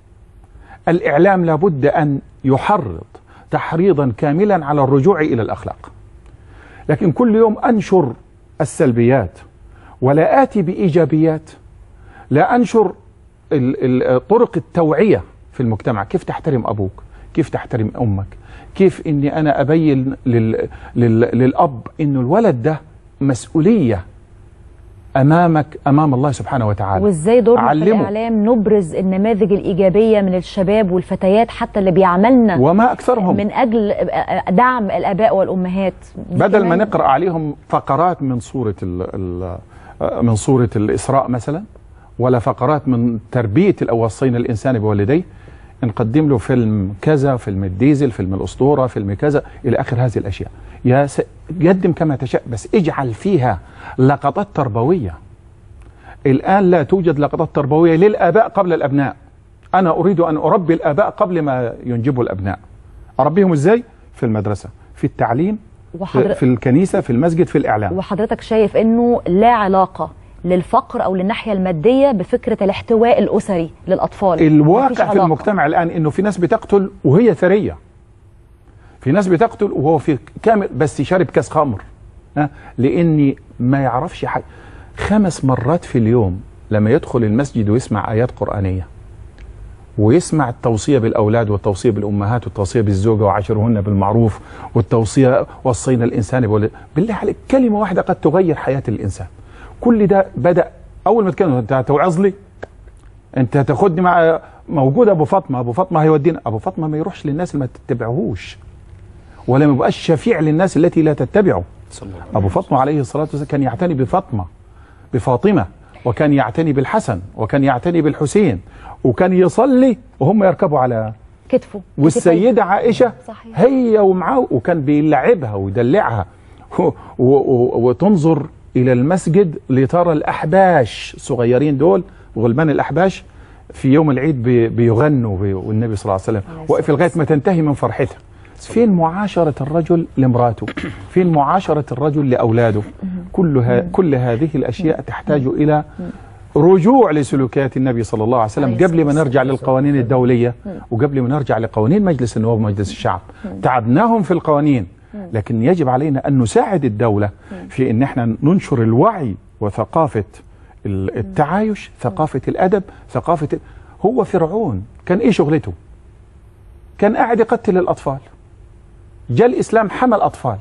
الاعلام لابد ان يحرض تحريضا كاملا على الرجوع الى الاخلاق لكن كل يوم انشر السلبيات ولا اتي بايجابيات لا انشر ال- ال- طرق التوعيه في المجتمع كيف تحترم ابوك كيف تحترم امك كيف اني انا ابين لل لل للاب انه الولد ده مسؤوليه امامك امام الله سبحانه وتعالى وازاي دورنا في علمه. الاعلام نبرز النماذج الايجابيه من الشباب والفتيات حتى اللي بيعملنا وما اكثرهم من اجل دعم الاباء والامهات دي بدل ما كمان نقرا عليهم فقرات من سوره ال ال من سوره الاسراء مثلا ولا فقرات من تربيه الاوصين الانسان بوالديه نقدم له فيلم كذا فيلم الديزل فيلم الاسطوره فيلم كذا الى اخر هذه الاشياء يا س... قدم كما تشاء بس اجعل فيها لقطات تربويه الان لا توجد لقطات تربويه للاباء قبل الابناء انا اريد ان اربي الاباء قبل ما ينجبوا الابناء اربيهم ازاي في المدرسه في التعليم وحضر- في, في الكنيسه في المسجد في الاعلام وحضرتك شايف انه لا علاقه للفقر او للناحيه الماديه بفكره الاحتواء الاسري للاطفال مفيش الواقع في علاقة. المجتمع الان انه في ناس بتقتل وهي ثريه في ناس بتقتل وهو في كامل بس شارب كاس خمر ها لاني ما يعرفش حاجه خمس مرات في اليوم لما يدخل المسجد ويسمع ايات قرانيه ويسمع التوصيه بالاولاد والتوصيه بالامهات والتوصيه بالزوجه وعاشرهن بالمعروف والتوصيه وصينا الانسان بولد بالله عليك كلمه واحده قد تغير حياه الانسان كل ده بدا اول ما تكلم انت هتوعظ لي انت هتاخدني مع موجود ابو فاطمه ابو فاطمه هيودينا ابو فاطمه ما يروحش للناس اللي ما تتبعهوش ولا ما يبقاش شفيع للناس التي لا تتبعه ابو فاطمه عليه الصلاه والسلام كان يعتني بفاطمه بفاطمه وكان يعتني بالحسن وكان يعتني بالحسين وكان يصلي وهم يركبوا على كتفه والسيدة عائشة صحيح. هي ومعاه وكان بيلعبها ويدلعها و- و- وتنظر إلى المسجد لترى الأحباش الصغيرين دول غلمان الأحباش في يوم العيد بي- بيغنوا بي- والنبي صلى الله عليه وسلم واقف لغاية ما تنتهي من فرحتها فين معاشرة الرجل لامراته فين معاشرة الرجل لأولاده كل, ها كل هذه الأشياء تحتاج إلى رجوع لسلوكيات النبي صلى الله عليه وسلم قبل ما نرجع للقوانين الدولية وقبل ما نرجع لقوانين مجلس النواب ومجلس الشعب تعبناهم في القوانين لكن يجب علينا أن نساعد الدولة في أن احنا ننشر الوعي وثقافة ال- التعايش ثقافة الأدب ثقافة ال- هو فرعون كان إيه شغلته كان قاعد يقتل الأطفال جاء الإسلام حمى الأطفال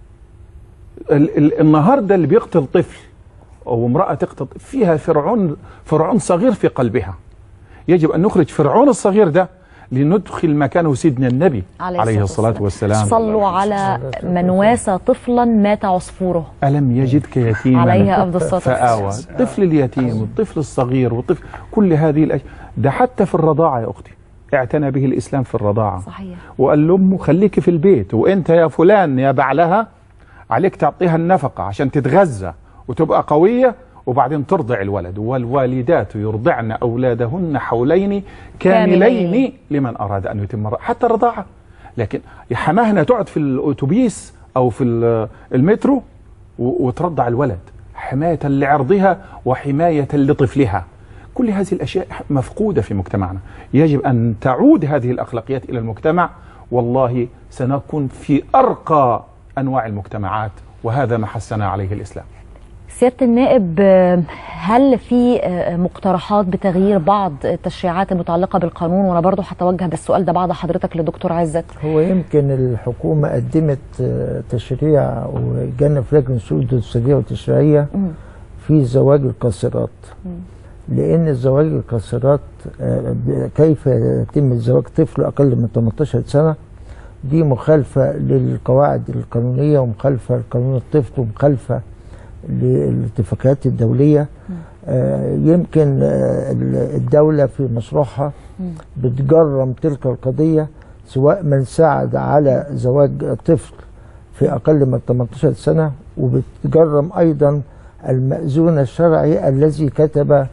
ال- ال- النهارده اللي بيقتل طفل او امراه تقتل فيها فرعون فرعون صغير في قلبها يجب ان نخرج فرعون الصغير ده لندخل مكانه سيدنا النبي عليه عليه الصلاة الصلاه والسلام صلوا على من واسى طفلا مات عصفوره ألم يجدك يتيما عليه أفضل الصلاة فآوى والسلام. الطفل اليتيم والطفل الصغير والطفل كل هذه الأشياء ده حتى في الرضاعة يا أختي اعتنى به الإسلام في الرضاعة صحيح وقال لأمه خليكي في البيت وأنت يا فلان يا بعلها عليك تعطيها النفقة عشان تتغذى وتبقى قوية وبعدين ترضع الولد والوالدات يرضعن أولادهن حولين كاملين كاملين. لمن أراد أن يتم الرضاعة حتى الرضاعة لكن حماها انها تقعد في الأتوبيس أو في ال- المترو و- وترضع الولد حماية لعرضها وحماية لطفلها كل هذه الأشياء مفقودة في مجتمعنا يجب أن تعود هذه الأخلاقيات إلى المجتمع والله سنكون في أرقى أنواع المجتمعات وهذا ما حسنا عليه الإسلام سيادة النائب آه، هل في آه، مقترحات بتغيير بعض التشريعات المتعلقة بالقانون وأنا برضو هتوجه بالسؤال ده بعد حضرتك لدكتور عزت هو يمكن الحكومة قدمت آه، تشريع وجانا في لجنة الشؤون الدستورية والتشريعية في زواج القاصرات لأن زواج القاصرات آه، ب- كيف يتم زواج طفل أقل من 18 سنة دي مخالفة للقواعد القانونية ومخالفة لقانون الطفل ومخالفة للاتفاقيات الدولية آه، يمكن آه، الدولة في مشروعها بتجرم تلك القضية سواء من ساعد على زواج طفل في أقل من 18 سنة وبتجرم أيضا المأذون الشرعي الذي كتب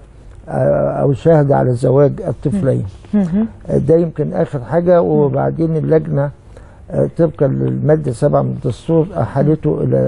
آه، او شاهد على زواج الطفلين ده يمكن اخر حاجه وبعدين اللجنه آه، طبقا للماده 7 من الدستور احالته الى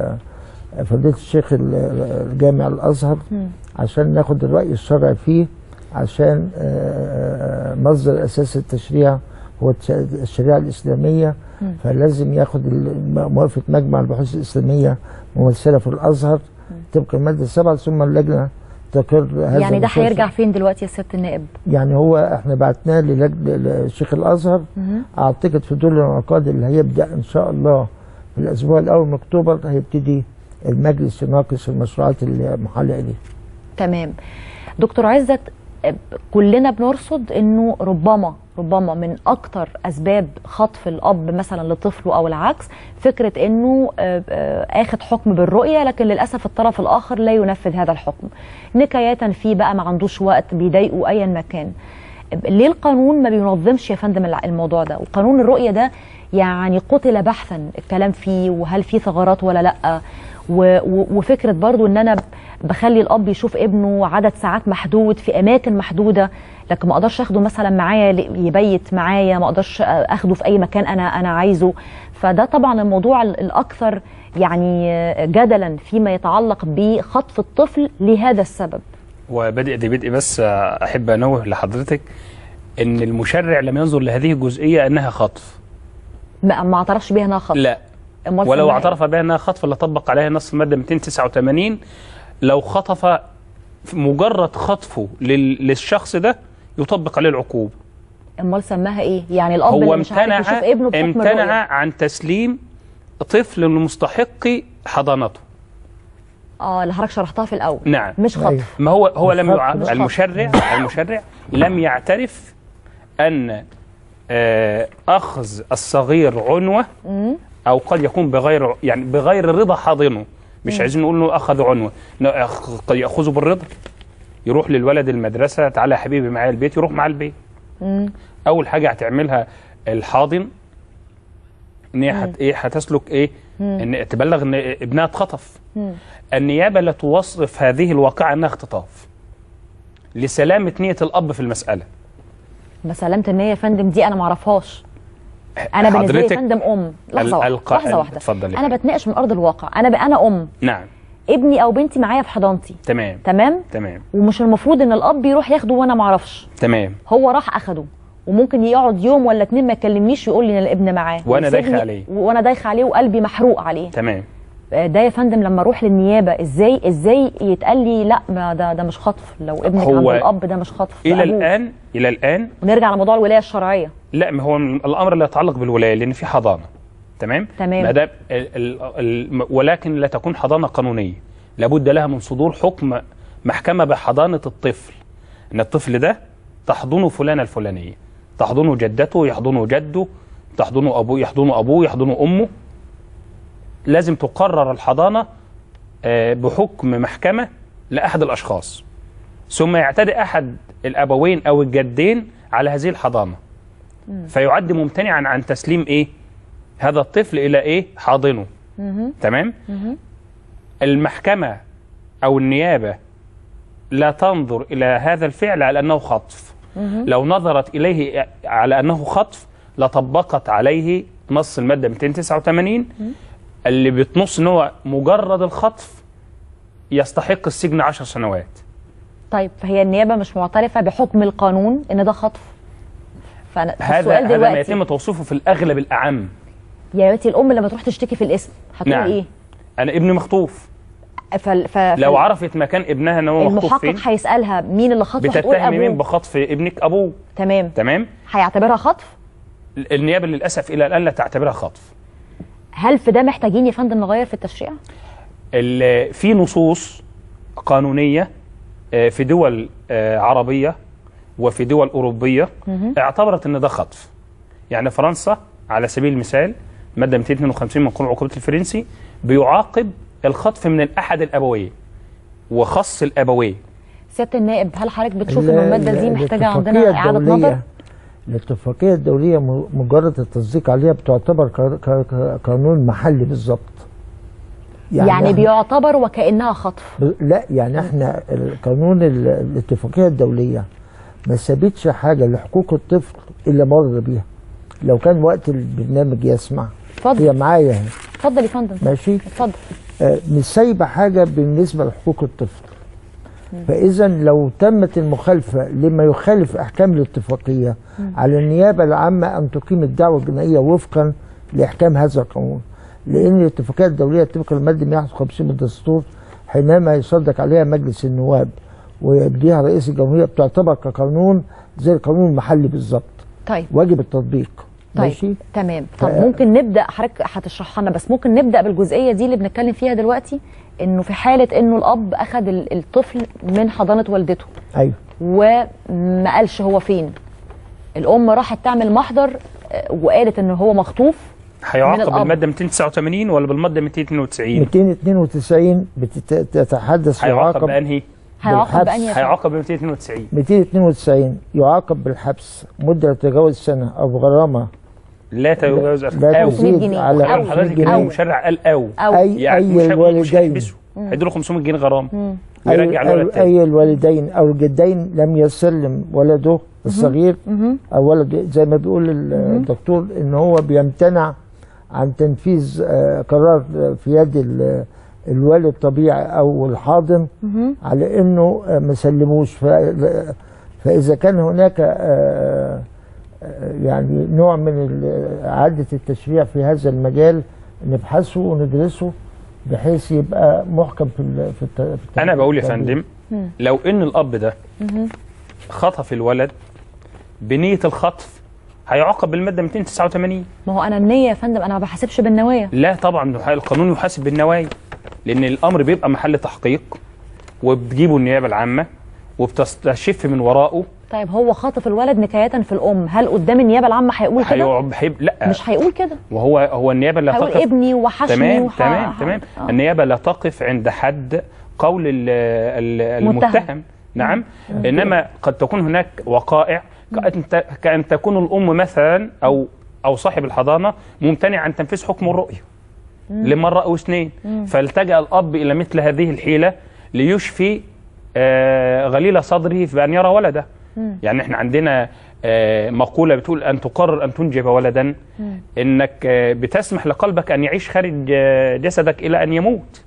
آه، فضيله الشيخ ال- الجامع الازهر عشان ناخد الراي الشرعي فيه عشان آه، مصدر اساس التشريع هو التش- الشريعه الاسلاميه مم. فلازم ياخد الم- موافقه مجمع البحوث الاسلاميه ممثله في الازهر طبقا الماده 7 ثم اللجنه تقر هذا يعني ده المسلسل. هيرجع فين دلوقتي يا سياده النائب يعني هو احنا بعتناه للجنه لشيخ الازهر مهم. اعتقد في دول الانعقاد اللي هيبدا ان شاء الله في الاسبوع الاول من اكتوبر هيبتدي المجلس يناقش المشروعات المحال اليه تمام دكتور عزت آه، كلنا بنرصد انه ربما ربما من اكتر اسباب خطف الاب مثلا لطفله او العكس فكره انه آه، آه، اخد حكم بالرؤيه لكن للاسف الطرف الاخر لا ينفذ هذا الحكم نكايه فيه بقى ما عندوش وقت بيضايقه ايا ما كان ليه القانون ما بينظمش يا فندم الع- الموضوع ده وقانون الرؤيه ده يعني قتل بحثا الكلام فيه وهل فيه ثغرات ولا لا و- و- وفكره برضو ان انا بخلي الاب يشوف ابنه عدد ساعات محدود في اماكن محدوده لكن ما اقدرش اخده مثلا معايا ل- يبيت معايا ما اقدرش اخده في اي مكان انا انا عايزه فده طبعا الموضوع ال- الاكثر يعني جدلا فيما يتعلق بخطف الطفل لهذا السبب وبدء دي بدء بس احب انوه لحضرتك ان المشرع لم ينظر لهذه الجزئيه انها خطف ما ما اعترفش بيها انها خطف لا أمال ولو سماها اعترف بها انها خطف لطبق عليها نص الماده 289 لو خطف مجرد خطفه لل- للشخص ده يطبق عليه العقوبه امال سماها ايه يعني الاب هو اللي مش عارف امتنع يشوف ابنه بحكم امتنع الرؤية. عن تسليم طفل لمستحق حضانته اه اللي حضرتك شرحتها في الاول نعم مش خطف ما هو هو مش لم خطف، يع... مش خطف. المشرع المشرع لم يعترف ان آه، اخذ الصغير عنوه مم. او قد يكون بغير يعني بغير رضا حاضنه مش مم. عايزين نقول انه اخذ عنوه لا، أخ- قد ياخذه بالرضا يروح للولد المدرسه تعالى يا حبيبي معايا البيت يروح معاه البيت مم. اول حاجه هتعملها الحاضن ان هي هت ايه هتسلك ايه مم. ان تبلغ ان ابنها اتخطف مم. النيابه لا توصف هذه الواقعه انها اختطاف لسلامه نيه الاب في المساله ما سلامة النية يا فندم دي انا ما اعرفهاش انا بالنسبه لي يا حضرتك فندم ام ال- لحظه واحده الق- لحظه واحده اتفضلي. انا بتناقش من ارض الواقع انا ب... انا ام نعم ابني او بنتي معايا في حضانتي تمام تمام تمام ومش المفروض ان الاب يروح ياخده وانا ما اعرفش تمام هو راح اخده وممكن يقعد يوم ولا اتنين ما يكلمنيش ويقول لي ان الابن معاه وأنا ويسيبني- دايخة عليه. وانا دايخه عليه وقلبي محروق عليه تمام ده يا فندم لما اروح للنيابه ازاي ازاي يتقال لي لا ما ده ده مش خطف لو ابنك هو عند الاب ده مش خطف ده الى أبوه. الان الى الان ونرجع لموضوع الولايه الشرعيه لا ما هو الامر لا يتعلق بالولايه لان في حضانه تمام تمام. ما دام ال- ال- ال- ولكن لا تكون حضانه قانونيه لابد لها من صدور حكم محكمه بحضانه الطفل ان الطفل ده تحضنه فلانه الفلانيه تحضنه جدته يحضنه جده تحضنه ابوه يحضنه ابوه يحضنه امه لازم تقرر الحضانه آه، بحكم محكمه لاحد الاشخاص ثم يعتدي احد الابوين او الجدين على هذه الحضانه فيعد ممتنعا عن تسليم ايه هذا الطفل الى ايه حاضنه مهم. تمام مهم. المحكمه او النيابه لا تنظر الى هذا الفعل على انه خطف مهم. لو نظرت اليه على انه خطف لطبقت عليه نص الماده 289 اللي بتنص ان هو مجرد الخطف يستحق السجن 10 سنوات طيب فهي النيابه مش معترفه بحكم القانون ان ده خطف فانا هذا السؤال هذا ما دلوقتي يتم توصيفه في الاغلب الاعم يا بنتي الام لما تروح تشتكي في الاسم هتقول نعم. ايه انا ابني مخطوف فل... ف... لو فل- عرفت مكان ابنها ان هو مخطوف فين المحقق هيسالها مين اللي خطفه هتقول بتتهم مين ابوه بخطف ابنك ابوه تمام تمام هيعتبرها خطف النيابه للاسف الى الان لا تعتبرها خطف هل في ده محتاجين يا فندم نغير في التشريع ال- في نصوص قانونيه آه، في دول آه، عربيه وفي دول اوروبيه مهم. اعتبرت ان ده خطف يعني فرنسا على سبيل المثال ماده 252 من قانون العقوبات الفرنسي بيعاقب الخطف من الاحد الابوين وخص الابوين سياده النائب هل حضرتك بتشوف ال- ان الماده دي ال- محتاجه الاتفاقية عندنا اعاده الدولية- نظر الاتفاقية الدولية م- مجرد التصديق عليها بتعتبر ك- ك- ك- قانون محلي بالظبط يعني, يعني إحنا- بيعتبر وكانها خطف ب- لا يعني احنا القانون ال- الاتفاقيه الدوليه ما سابتش حاجه لحقوق الطفل الا مر بيها لو كان وقت البرنامج يسمع اتفضل. هي معايا اهي اتفضل يا فندم ماشي اتفضل آه، مش سايبه حاجه بالنسبه لحقوق الطفل فاذا لو تمت المخالفه لما يخالف احكام الاتفاقيه مم. على النيابه العامه ان تقيم الدعوه الجنائيه وفقا لاحكام هذا القانون لان الاتفاقيه الدوليه طبقا للماده 151 من الدستور حينما يصدق عليها مجلس النواب ويبديها رئيس الجمهوريه بتعتبر كقانون زي القانون المحلي بالظبط طيب واجب التطبيق طيب ماشي تمام طب ف- ممكن نبدا حضرتك هتشرحها لنا بس ممكن نبدا بالجزئيه دي اللي بنتكلم فيها دلوقتي انه في حاله انه الاب اخذ ال- الطفل من حضانه والدته ايوه وما قالش هو فين الام راحت تعمل محضر آه، وقالت ان هو مخطوف من هيعاقب الأب. بالماده 289 ولا بالماده 292 292 بتتحدث هيعاقب بانهي هيعاقب بأنهي يا فندم؟ هيعاقب ب 292 292 يعاقب بالحبس مدة لا تتجاوز سنة أو بغرامة لا تجاوز لا أو. تزيد على أو 500 حضرتك جنيه. المشرع قال او أو. أي- يعني أي مش هي- مش الوالدين. هيحبسه هيديله 500 جنيه غرامه أي, ويرجع الولد أي, تاني أي الوالدين أو الجدين لم يسلم ولده الصغير أو ولد زي ما بيقول ال- الدكتور إن هو بيمتنع عن تنفيذ آه، قرار في يد ال- الوالد الطبيعي أو الحاضن على انه آه، ما سلموش ف- فاذا كان هناك آه، آه، يعني نوع من ال- اعاده التشريع في هذا المجال نبحثه وندرسه بحيث يبقى محكم في ال- في الت- في الت- انا بقول يا التطبيق. فندم لو ان الاب ده خطف الولد بنيه الخطف هيعاقب بالماده 289 ما هو انا النيه يا فندم انا ما بحاسبش بالنوايا لا طبعا القانون يحاسب بالنوايا لان الامر بيبقى محل تحقيق وبتجيبه النيابه العامه وبتستشف من وراءه طيب هو خاطف الولد نكايه في الام هل قدام النيابه العامه هيقول كده هيقعد هيب... لا مش هيقول كده وهو هو النيابه لا هيقول تقف ابني وحشني تمام وح- تمام ح- تمام آه. النيابه لا تقف عند حد قول ال- ال- متهم. المتهم نعم انما قد تكون هناك وقائع كأن ت- كأن تكون الام مثلا او او صاحب الحضانه ممتنع عن تنفيذ حكم الرؤيه لمره او اثنين مم. فالتجا الاب الى مثل هذه الحيله ليشفي آه، غليل صدره في ان يرى ولده يعني احنا عندنا آه، مقوله بتقول ان تقرر ان تنجب ولدا انك آه، بتسمح لقلبك ان يعيش خارج آه، جسدك الى ان يموت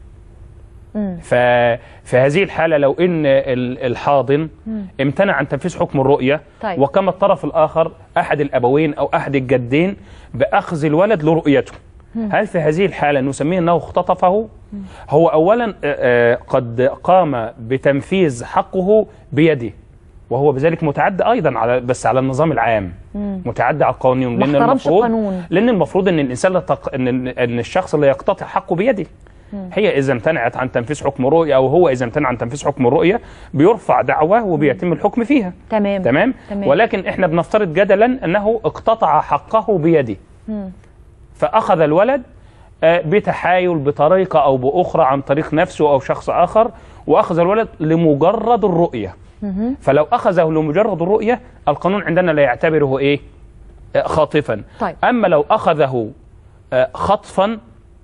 ففي هذه الحاله لو ان ال- الحاضن امتنع عن تنفيذ حكم الرؤيه طيب. وكما الطرف الاخر احد الابوين او احد الجدين باخذ الولد لرؤيته مم. هل في هذه الحاله نسميه انه اختطفه هو اولا آه، آه، قد قام بتنفيذ حقه بيده وهو بذلك متعدى ايضا على بس على النظام العام مم. متعدى على القانون ما لان احترمش المفروض القانون. لان المفروض ان الانسان لا تق... ان ان الشخص اللي يقتطع حقه بيده مم. هي اذا امتنعت عن تنفيذ حكم الرؤيه او هو اذا امتنع عن تنفيذ حكم الرؤيه بيرفع دعوه وبيتم الحكم فيها تمام تمام تمام. ولكن احنا بنفترض جدلا انه اقتطع حقه بيده مم. فاخذ الولد آه، بتحايل بطريقه او باخرى عن طريق نفسه او شخص اخر واخذ الولد لمجرد الرؤيه مهم. فلو اخذه لمجرد الرؤيه القانون عندنا لا يعتبره ايه آه، خاطفا طيب. اما لو اخذه آه، خطفا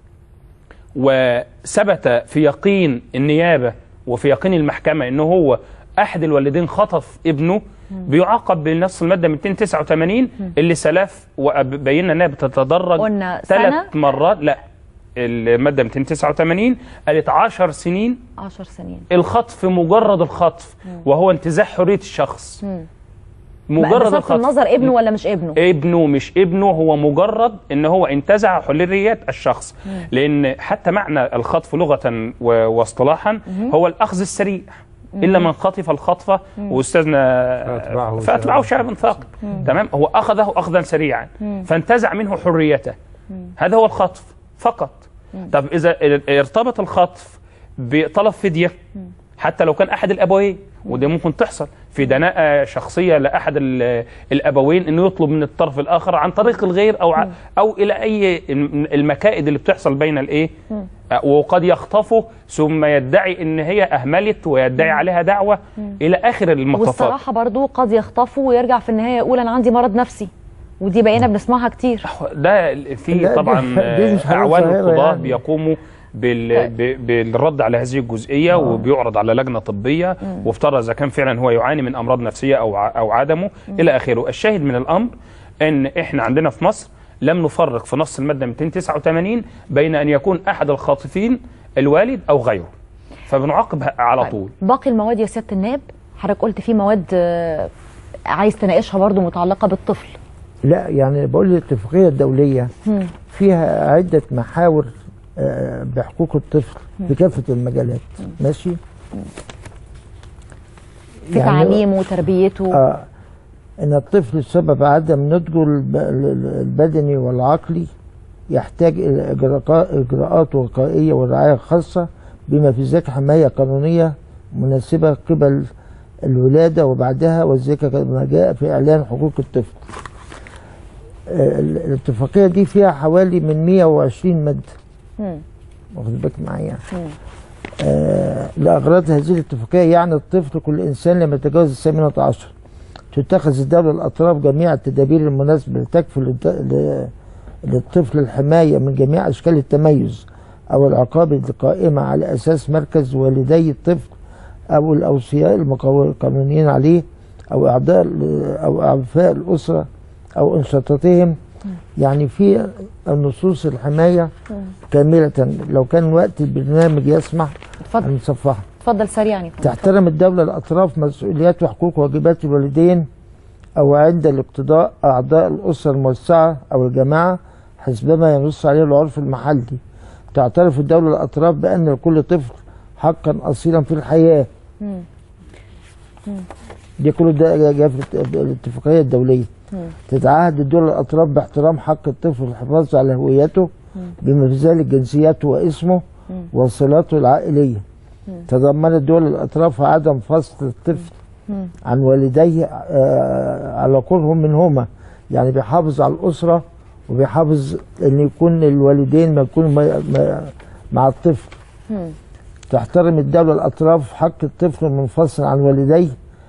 وثبت في يقين النيابه وفي يقين المحكمه انه هو احد الوالدين خطف ابنه بيعاقب بنص الماده 289 اللي سلف وبينا انها بتتدرج قلنا سنة؟ ثلاث مرات لا الماده 289 قالت 10 سنين 10 سنين الخطف مجرد الخطف وهو انتزاع حريه الشخص مم. مجرد بصرف الخطف النظر ابنه ولا مش ابنه ابنه مش ابنه هو مجرد ان هو انتزع حريات الشخص مم. لان حتى معنى الخطف لغه و- واصطلاحا مم. هو الاخذ السريع مم. الا من خطف الخطفه مم. واستاذنا فأتبعه فاتبعه شهاب. شهاب ثاقب مم. تمام هو اخذه اخذا سريعا مم. فانتزع منه حريته مم. هذا هو الخطف فقط مم. طب اذا ارتبط الخطف بطلب فديه حتى لو كان احد الابوين ودي ممكن تحصل في دناءة شخصية لأحد ال- الأبوين إنه يطلب من الطرف الآخر عن طريق الغير أو ع- أو إلى أي المكائد اللي بتحصل بين الإيه مم. وقد يخطفه ثم يدعي إن هي أهملت ويدعي عليها دعوة مم. إلى آخر المطافات والصراحه برضو قد يخطفوا ويرجع في النهايه يقول انا عندي مرض نفسي ودي بقينا بنسمعها كتير ده في لا، طبعا دي- دي مش حاجة أعوان صغيرة القضاة يعني. بيقوموا بال... ب... بالرد على هذه الجزئيه وبيعرض على لجنه طبيه مم. وافترض اذا كان فعلا هو يعاني من امراض نفسيه او ع... او عدمه الى اخره الشاهد من الامر ان احنا عندنا في مصر لم نفرق في نص الماده 289 بين ان يكون احد الخاطفين الوالد او غيره فبنعاقب على طول باقي المواد يا سياده النائب حضرتك قلت في مواد آه، عايز تناقشها برضو متعلقه بالطفل لا يعني بقول الاتفاقيه الدوليه مم. فيها عده محاور آه، بحقوق الطفل في كافه المجالات ماشي في تعليمه وتربيته آه ان الطفل بسبب عدم نضجه الب- ال- البدني والعقلي يحتاج الى اجراءات اجراءات وقائيه ورعايه خاصه بما في ذلك حمايه قانونيه مناسبه قبل الولاده وبعدها وذلك كما جاء في اعلان حقوق الطفل. آه، ال- الاتفاقيه دي فيها حوالي من 120 ماده مم. واخد بالك معايا مم. آه لأغراض هذه الاتفاقية يعني الطفل كل إنسان لم يتجاوز الثامنة عشر تتخذ الدولة الأطراف جميع التدابير المناسبة لتكفل للط- ل- للطفل الحماية من جميع أشكال التميز أو العقاب القائمة على أساس مركز والدي الطفل أو الأوصياء المقو- القانونيين عليه أو أعضاء ال- أو أعفاء الأسرة أو أنشطتهم يعني في النصوص الحماية كاملة لو كان وقت البرنامج يسمح اتفضل هنصفحها اتفضل سريعا يا فندم. تحترم الدولة الأطراف مسؤوليات وحقوق وواجبات الوالدين أو عند الاقتضاء أعضاء الأسرة الموسعة أو الجماعة حسبما ينص عليه العرف المحلي تعترف الدولة الأطراف بأن لكل طفل حقا أصيلا في الحياة مم. مم. دي كل ده جاء في الات- الاتفاقية الدولية مم. تتعهد الدول الأطراف باحترام حق الطفل الحفاظ على هويته بما في ذلك جنسيته واسمه مم. وصلاته العائلية مم. تضمنت دول الأطراف عدم فصل الطفل مم. عن والديه آه، على قربهم منهما يعني بيحافظ على الأسرة وبيحافظ أن يكون الوالدين ما يكونوا ما- ما- مع الطفل مم. تحترم الدولة الأطراف حق الطفل المنفصل عن والديه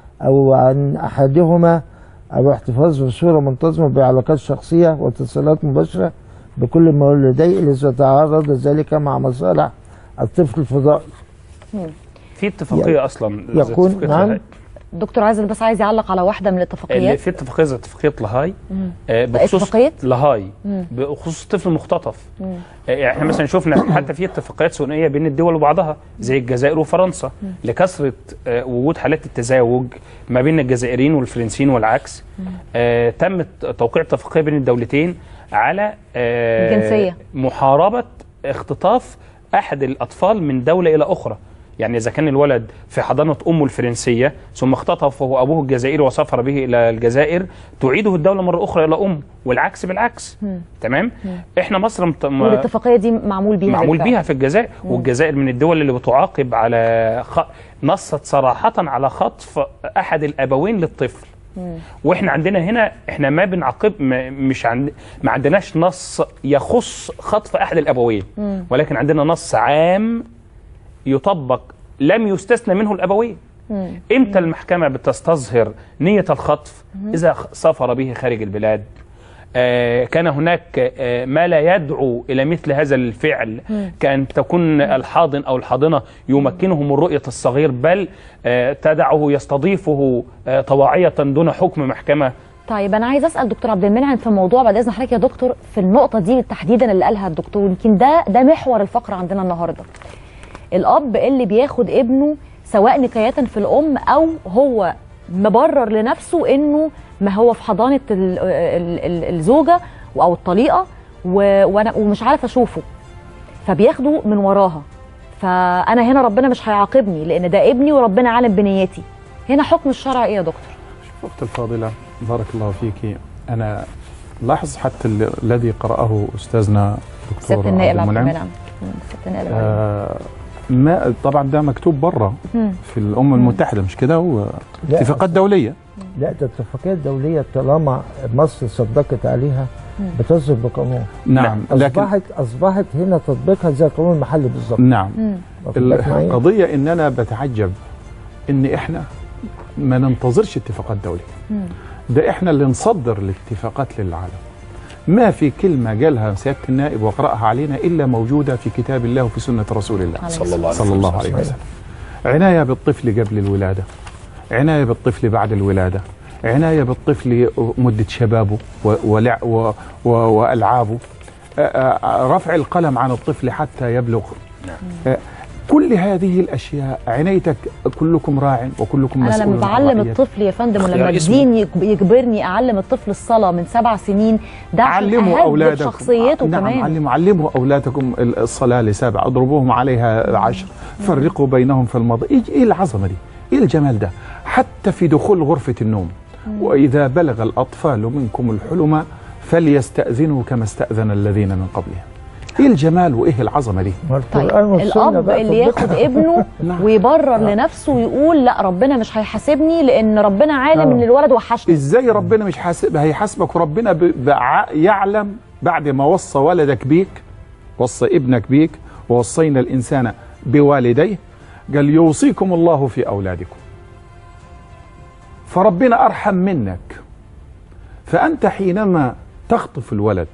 أو عن أحدهما أو احتفاظ بصورة منتظمة بعلاقات شخصية واتصالات مباشرة بكل من والديه إذا تعرض ذلك مع مصالح الطفل الفضائي مم. في اتفاقيه يعني اصلا يكون- اتفاقية نعم. لاهاي. دكتور عايز بس عايز يعلق على واحده من اللي الاتفاقيات في اتفاقيه زي اتفاقيه لاهاي مم. آه، بخصوص اتفاقية؟ لاهاي مم. بخصوص الطفل المختطف مم. آه، يعني احنا مثلا شفنا حتى في اتفاقيات ثنائيه بين الدول وبعضها زي الجزائر وفرنسا مم. لكثره آه، وجود حالات التزاوج ما بين الجزائريين والفرنسيين والعكس آه، تم توقيع اتفاقيه بين الدولتين على آه، الجنسية. محاربه اختطاف احد الاطفال من دوله الى اخرى يعني اذا كان الولد في حضانه امه الفرنسيه ثم اختطفه ابوه الجزائري وسافر به الى الجزائر تعيده الدوله مره اخرى الى امه والعكس بالعكس مم. تمام مم. احنا مصر مت... ما- والاتفاقيه دي معمول بيها معمول بالفعل. بيها في الجزائر مم. والجزائر من الدول اللي بتعاقب على خ... نصت صراحه على خطف احد الابوين للطفل مم. واحنا عندنا هنا احنا ما بنعاقب ما مش عند ما عندناش نص يخص خطف احد الابوين مم. ولكن عندنا نص عام يطبق لم يستثنى منه الابوين مم. امتى المحكمه بتستظهر نيه الخطف مم. اذا خ- سافر به خارج البلاد آه، كان هناك آه، ما لا يدعو الى مثل هذا الفعل مم. كان تكون الحاضن او الحاضنه يمكنه من رؤيه الصغير بل آه، تدعه يستضيفه آه، طواعيه دون حكم محكمه طيب انا عايز اسال دكتور عبد المنعم في الموضوع بعد اذن حضرتك يا دكتور في النقطه دي تحديدا اللي قالها الدكتور يمكن ده ده محور الفقره عندنا النهارده الاب اللي بياخد ابنه سواء نكايه في الام او هو مبرر لنفسه انه ما هو في حضانه ال- ال- ال- الزوجه او الطليقه و- وانا ومش عارف اشوفه فبياخده من وراها فانا هنا ربنا مش هيعاقبني لان ده ابني وربنا عالم بنيتي هنا حكم الشرع ايه يا دكتور أخت الفاضلة بارك الله فيك أنا لاحظ حتى ال- الذي قرأه أستاذنا دكتور سياده النائب عبد عبد المنعم المنعم مم، سياده النائب عبد المنعم. آه ما طبعا ده مكتوب بره مم. في الأمم المتحدة مش كده واتفاقات دولية لا ده الاتفاقية الدولية طالما مصر صدقت عليها مم. بتصدق بقانون نعم لكن أصبحت أصبحت هنا تطبيقها زي القانون المحلي بالظبط نعم مم. واخد بالك معايا؟ القضية إن أنا بتعجب إن إحنا ما ننتظرش اتفاقات دولية مم. ده إحنا اللي نصدر الاتفاقات للعالم ما في كلمة قالها سيادة النائب وقرأها علينا إلا موجودة في كتاب الله وفي سنة رسول الله عليه صلى الله عليه صلى الله عليه وسلم عناية بالطفل قبل الولادة عناية بالطفل بعد الولادة عناية بالطفل مدة شبابه و- ولع و و وألعابه آه، آه، رفع القلم عن الطفل حتى يبلغ آه، كل هذه الأشياء عنايتك كلكم راع وكلكم انا مسؤول لما عن بعلم رعيته. الطفل يا فندم ولما اختيار اسمه. الدين يج- يجبرني اعلم الطفل الصلاه من سبع سنين ده عشان علموا اهذب اولادكم شخصيته نعم كمان علموا علموا اولادكم ال- الصلاه لسبع اضربوهم عليها عشر فرقوا بينهم في المضى ايه إيه العظمه دي ايه الجمال ده حتى في دخول غرفه النوم واذا بلغ الاطفال منكم الحلم فليستاذنوا كما استاذن الذين من قبلهم ايه الجمال وايه العظمه دي طيب الاب اللي ياخد ابنه ويبرر لنفسه ويقول لا ربنا مش هيحاسبني لان ربنا عالم آه. ان الولد وحشني ازاي ربنا مش حاسب هيحاسبك وربنا ب- بع- يعلم بعد ما وصى ولدك بيك وصى ابنك بيك ووصينا الانسان بوالديه قال يوصيكم الله في اولادكم فربنا ارحم منك فانت حينما تخطف الولد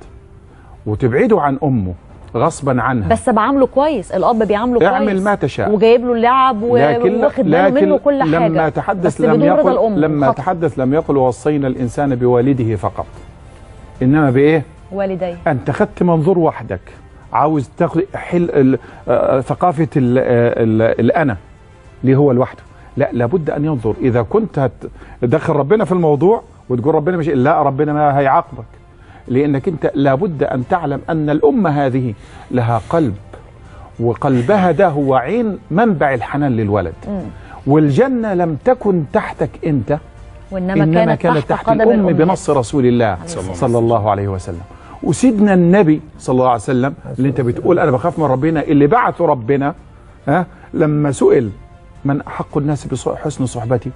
وتبعده عن امه غصبا عنها بس بعامله كويس الاب بيعامله كويس اعمل ما تشاء. وجايب له اللعب و- لكن واخد باله لكن منه كل حاجه لما تحدث بس لم بدون رضا يقل الام لما خطأ. تحدث لم يقل وصينا الانسان بوالده فقط انما بايه والديه انت خدت منظور وحدك عاوز تاخد حل ال- آه، ثقافه ال- آه، ال- الانا اللي هو لوحده لا لابد ان ينظر اذا كنت هتدخل ربنا في الموضوع وتقول ربنا مش لا ربنا ما هيعاقبك لانك انت لابد ان تعلم ان الامه هذه لها قلب وقلبها ده هو عين منبع الحنان للولد مم. والجنه لم تكن تحتك انت وانما إنما كانت, كانت تحت, تحت قدم الأم الأمهات. بنص رسول الله الصلاة صلى الله عليه وسلم وسيدنا النبي صلى الله عليه وسلم اللي انت بتقول انا بخاف من ربنا اللي بعثه ربنا ها لما سئل من احق الناس بحسن صحبتي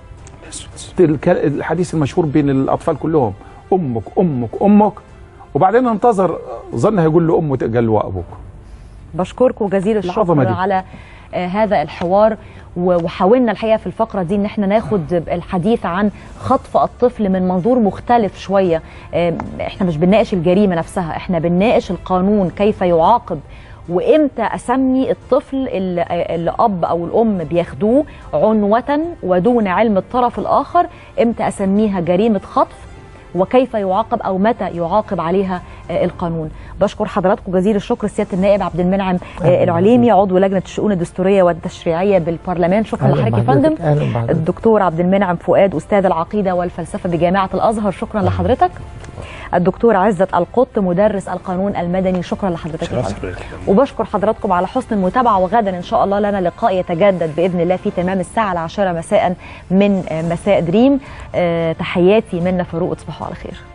تلك الحديث المشهور بين الاطفال كلهم امك امك امك وبعدين انتظر ظن هيقول له امه قال له ابوك بشكركم جزيل العظمة الشكر دي. على آه، هذا الحوار و- وحاولنا الحقيقه في الفقره دي ان احنا ناخد الحديث عن خطف الطفل من منظور مختلف شويه آه، احنا مش بنناقش الجريمه نفسها احنا بنناقش القانون كيف يعاقب وامتى اسمي الطفل اللي اللي اب او الام بياخدوه عنوه ودون علم الطرف الاخر امتى اسميها جريمه خطف وكيف يعاقب او متى يعاقب عليها آه، القانون بشكر حضراتكم جزيل الشكر سياده النائب عبد المنعم آه، العليمي عضو لجنه الشؤون الدستوريه والتشريعيه بالبرلمان شكرا أهلاً لحضرتك يا بحضرتك، فندم أهلاً بحضرتك. الدكتور عبد المنعم فؤاد استاذ العقيده والفلسفه بجامعه الازهر شكرا لحضرتك الدكتور عزت القط مدرس القانون المدني شكرا لحضرتك يا فندم وبشكر حضراتكم على حسن المتابعه وغدا ان شاء الله لنا لقاء يتجدد باذن الله في تمام الساعه العاشره مساء من آه، مساء دريم آه، تحياتي منا فاروق تصبحوا على خير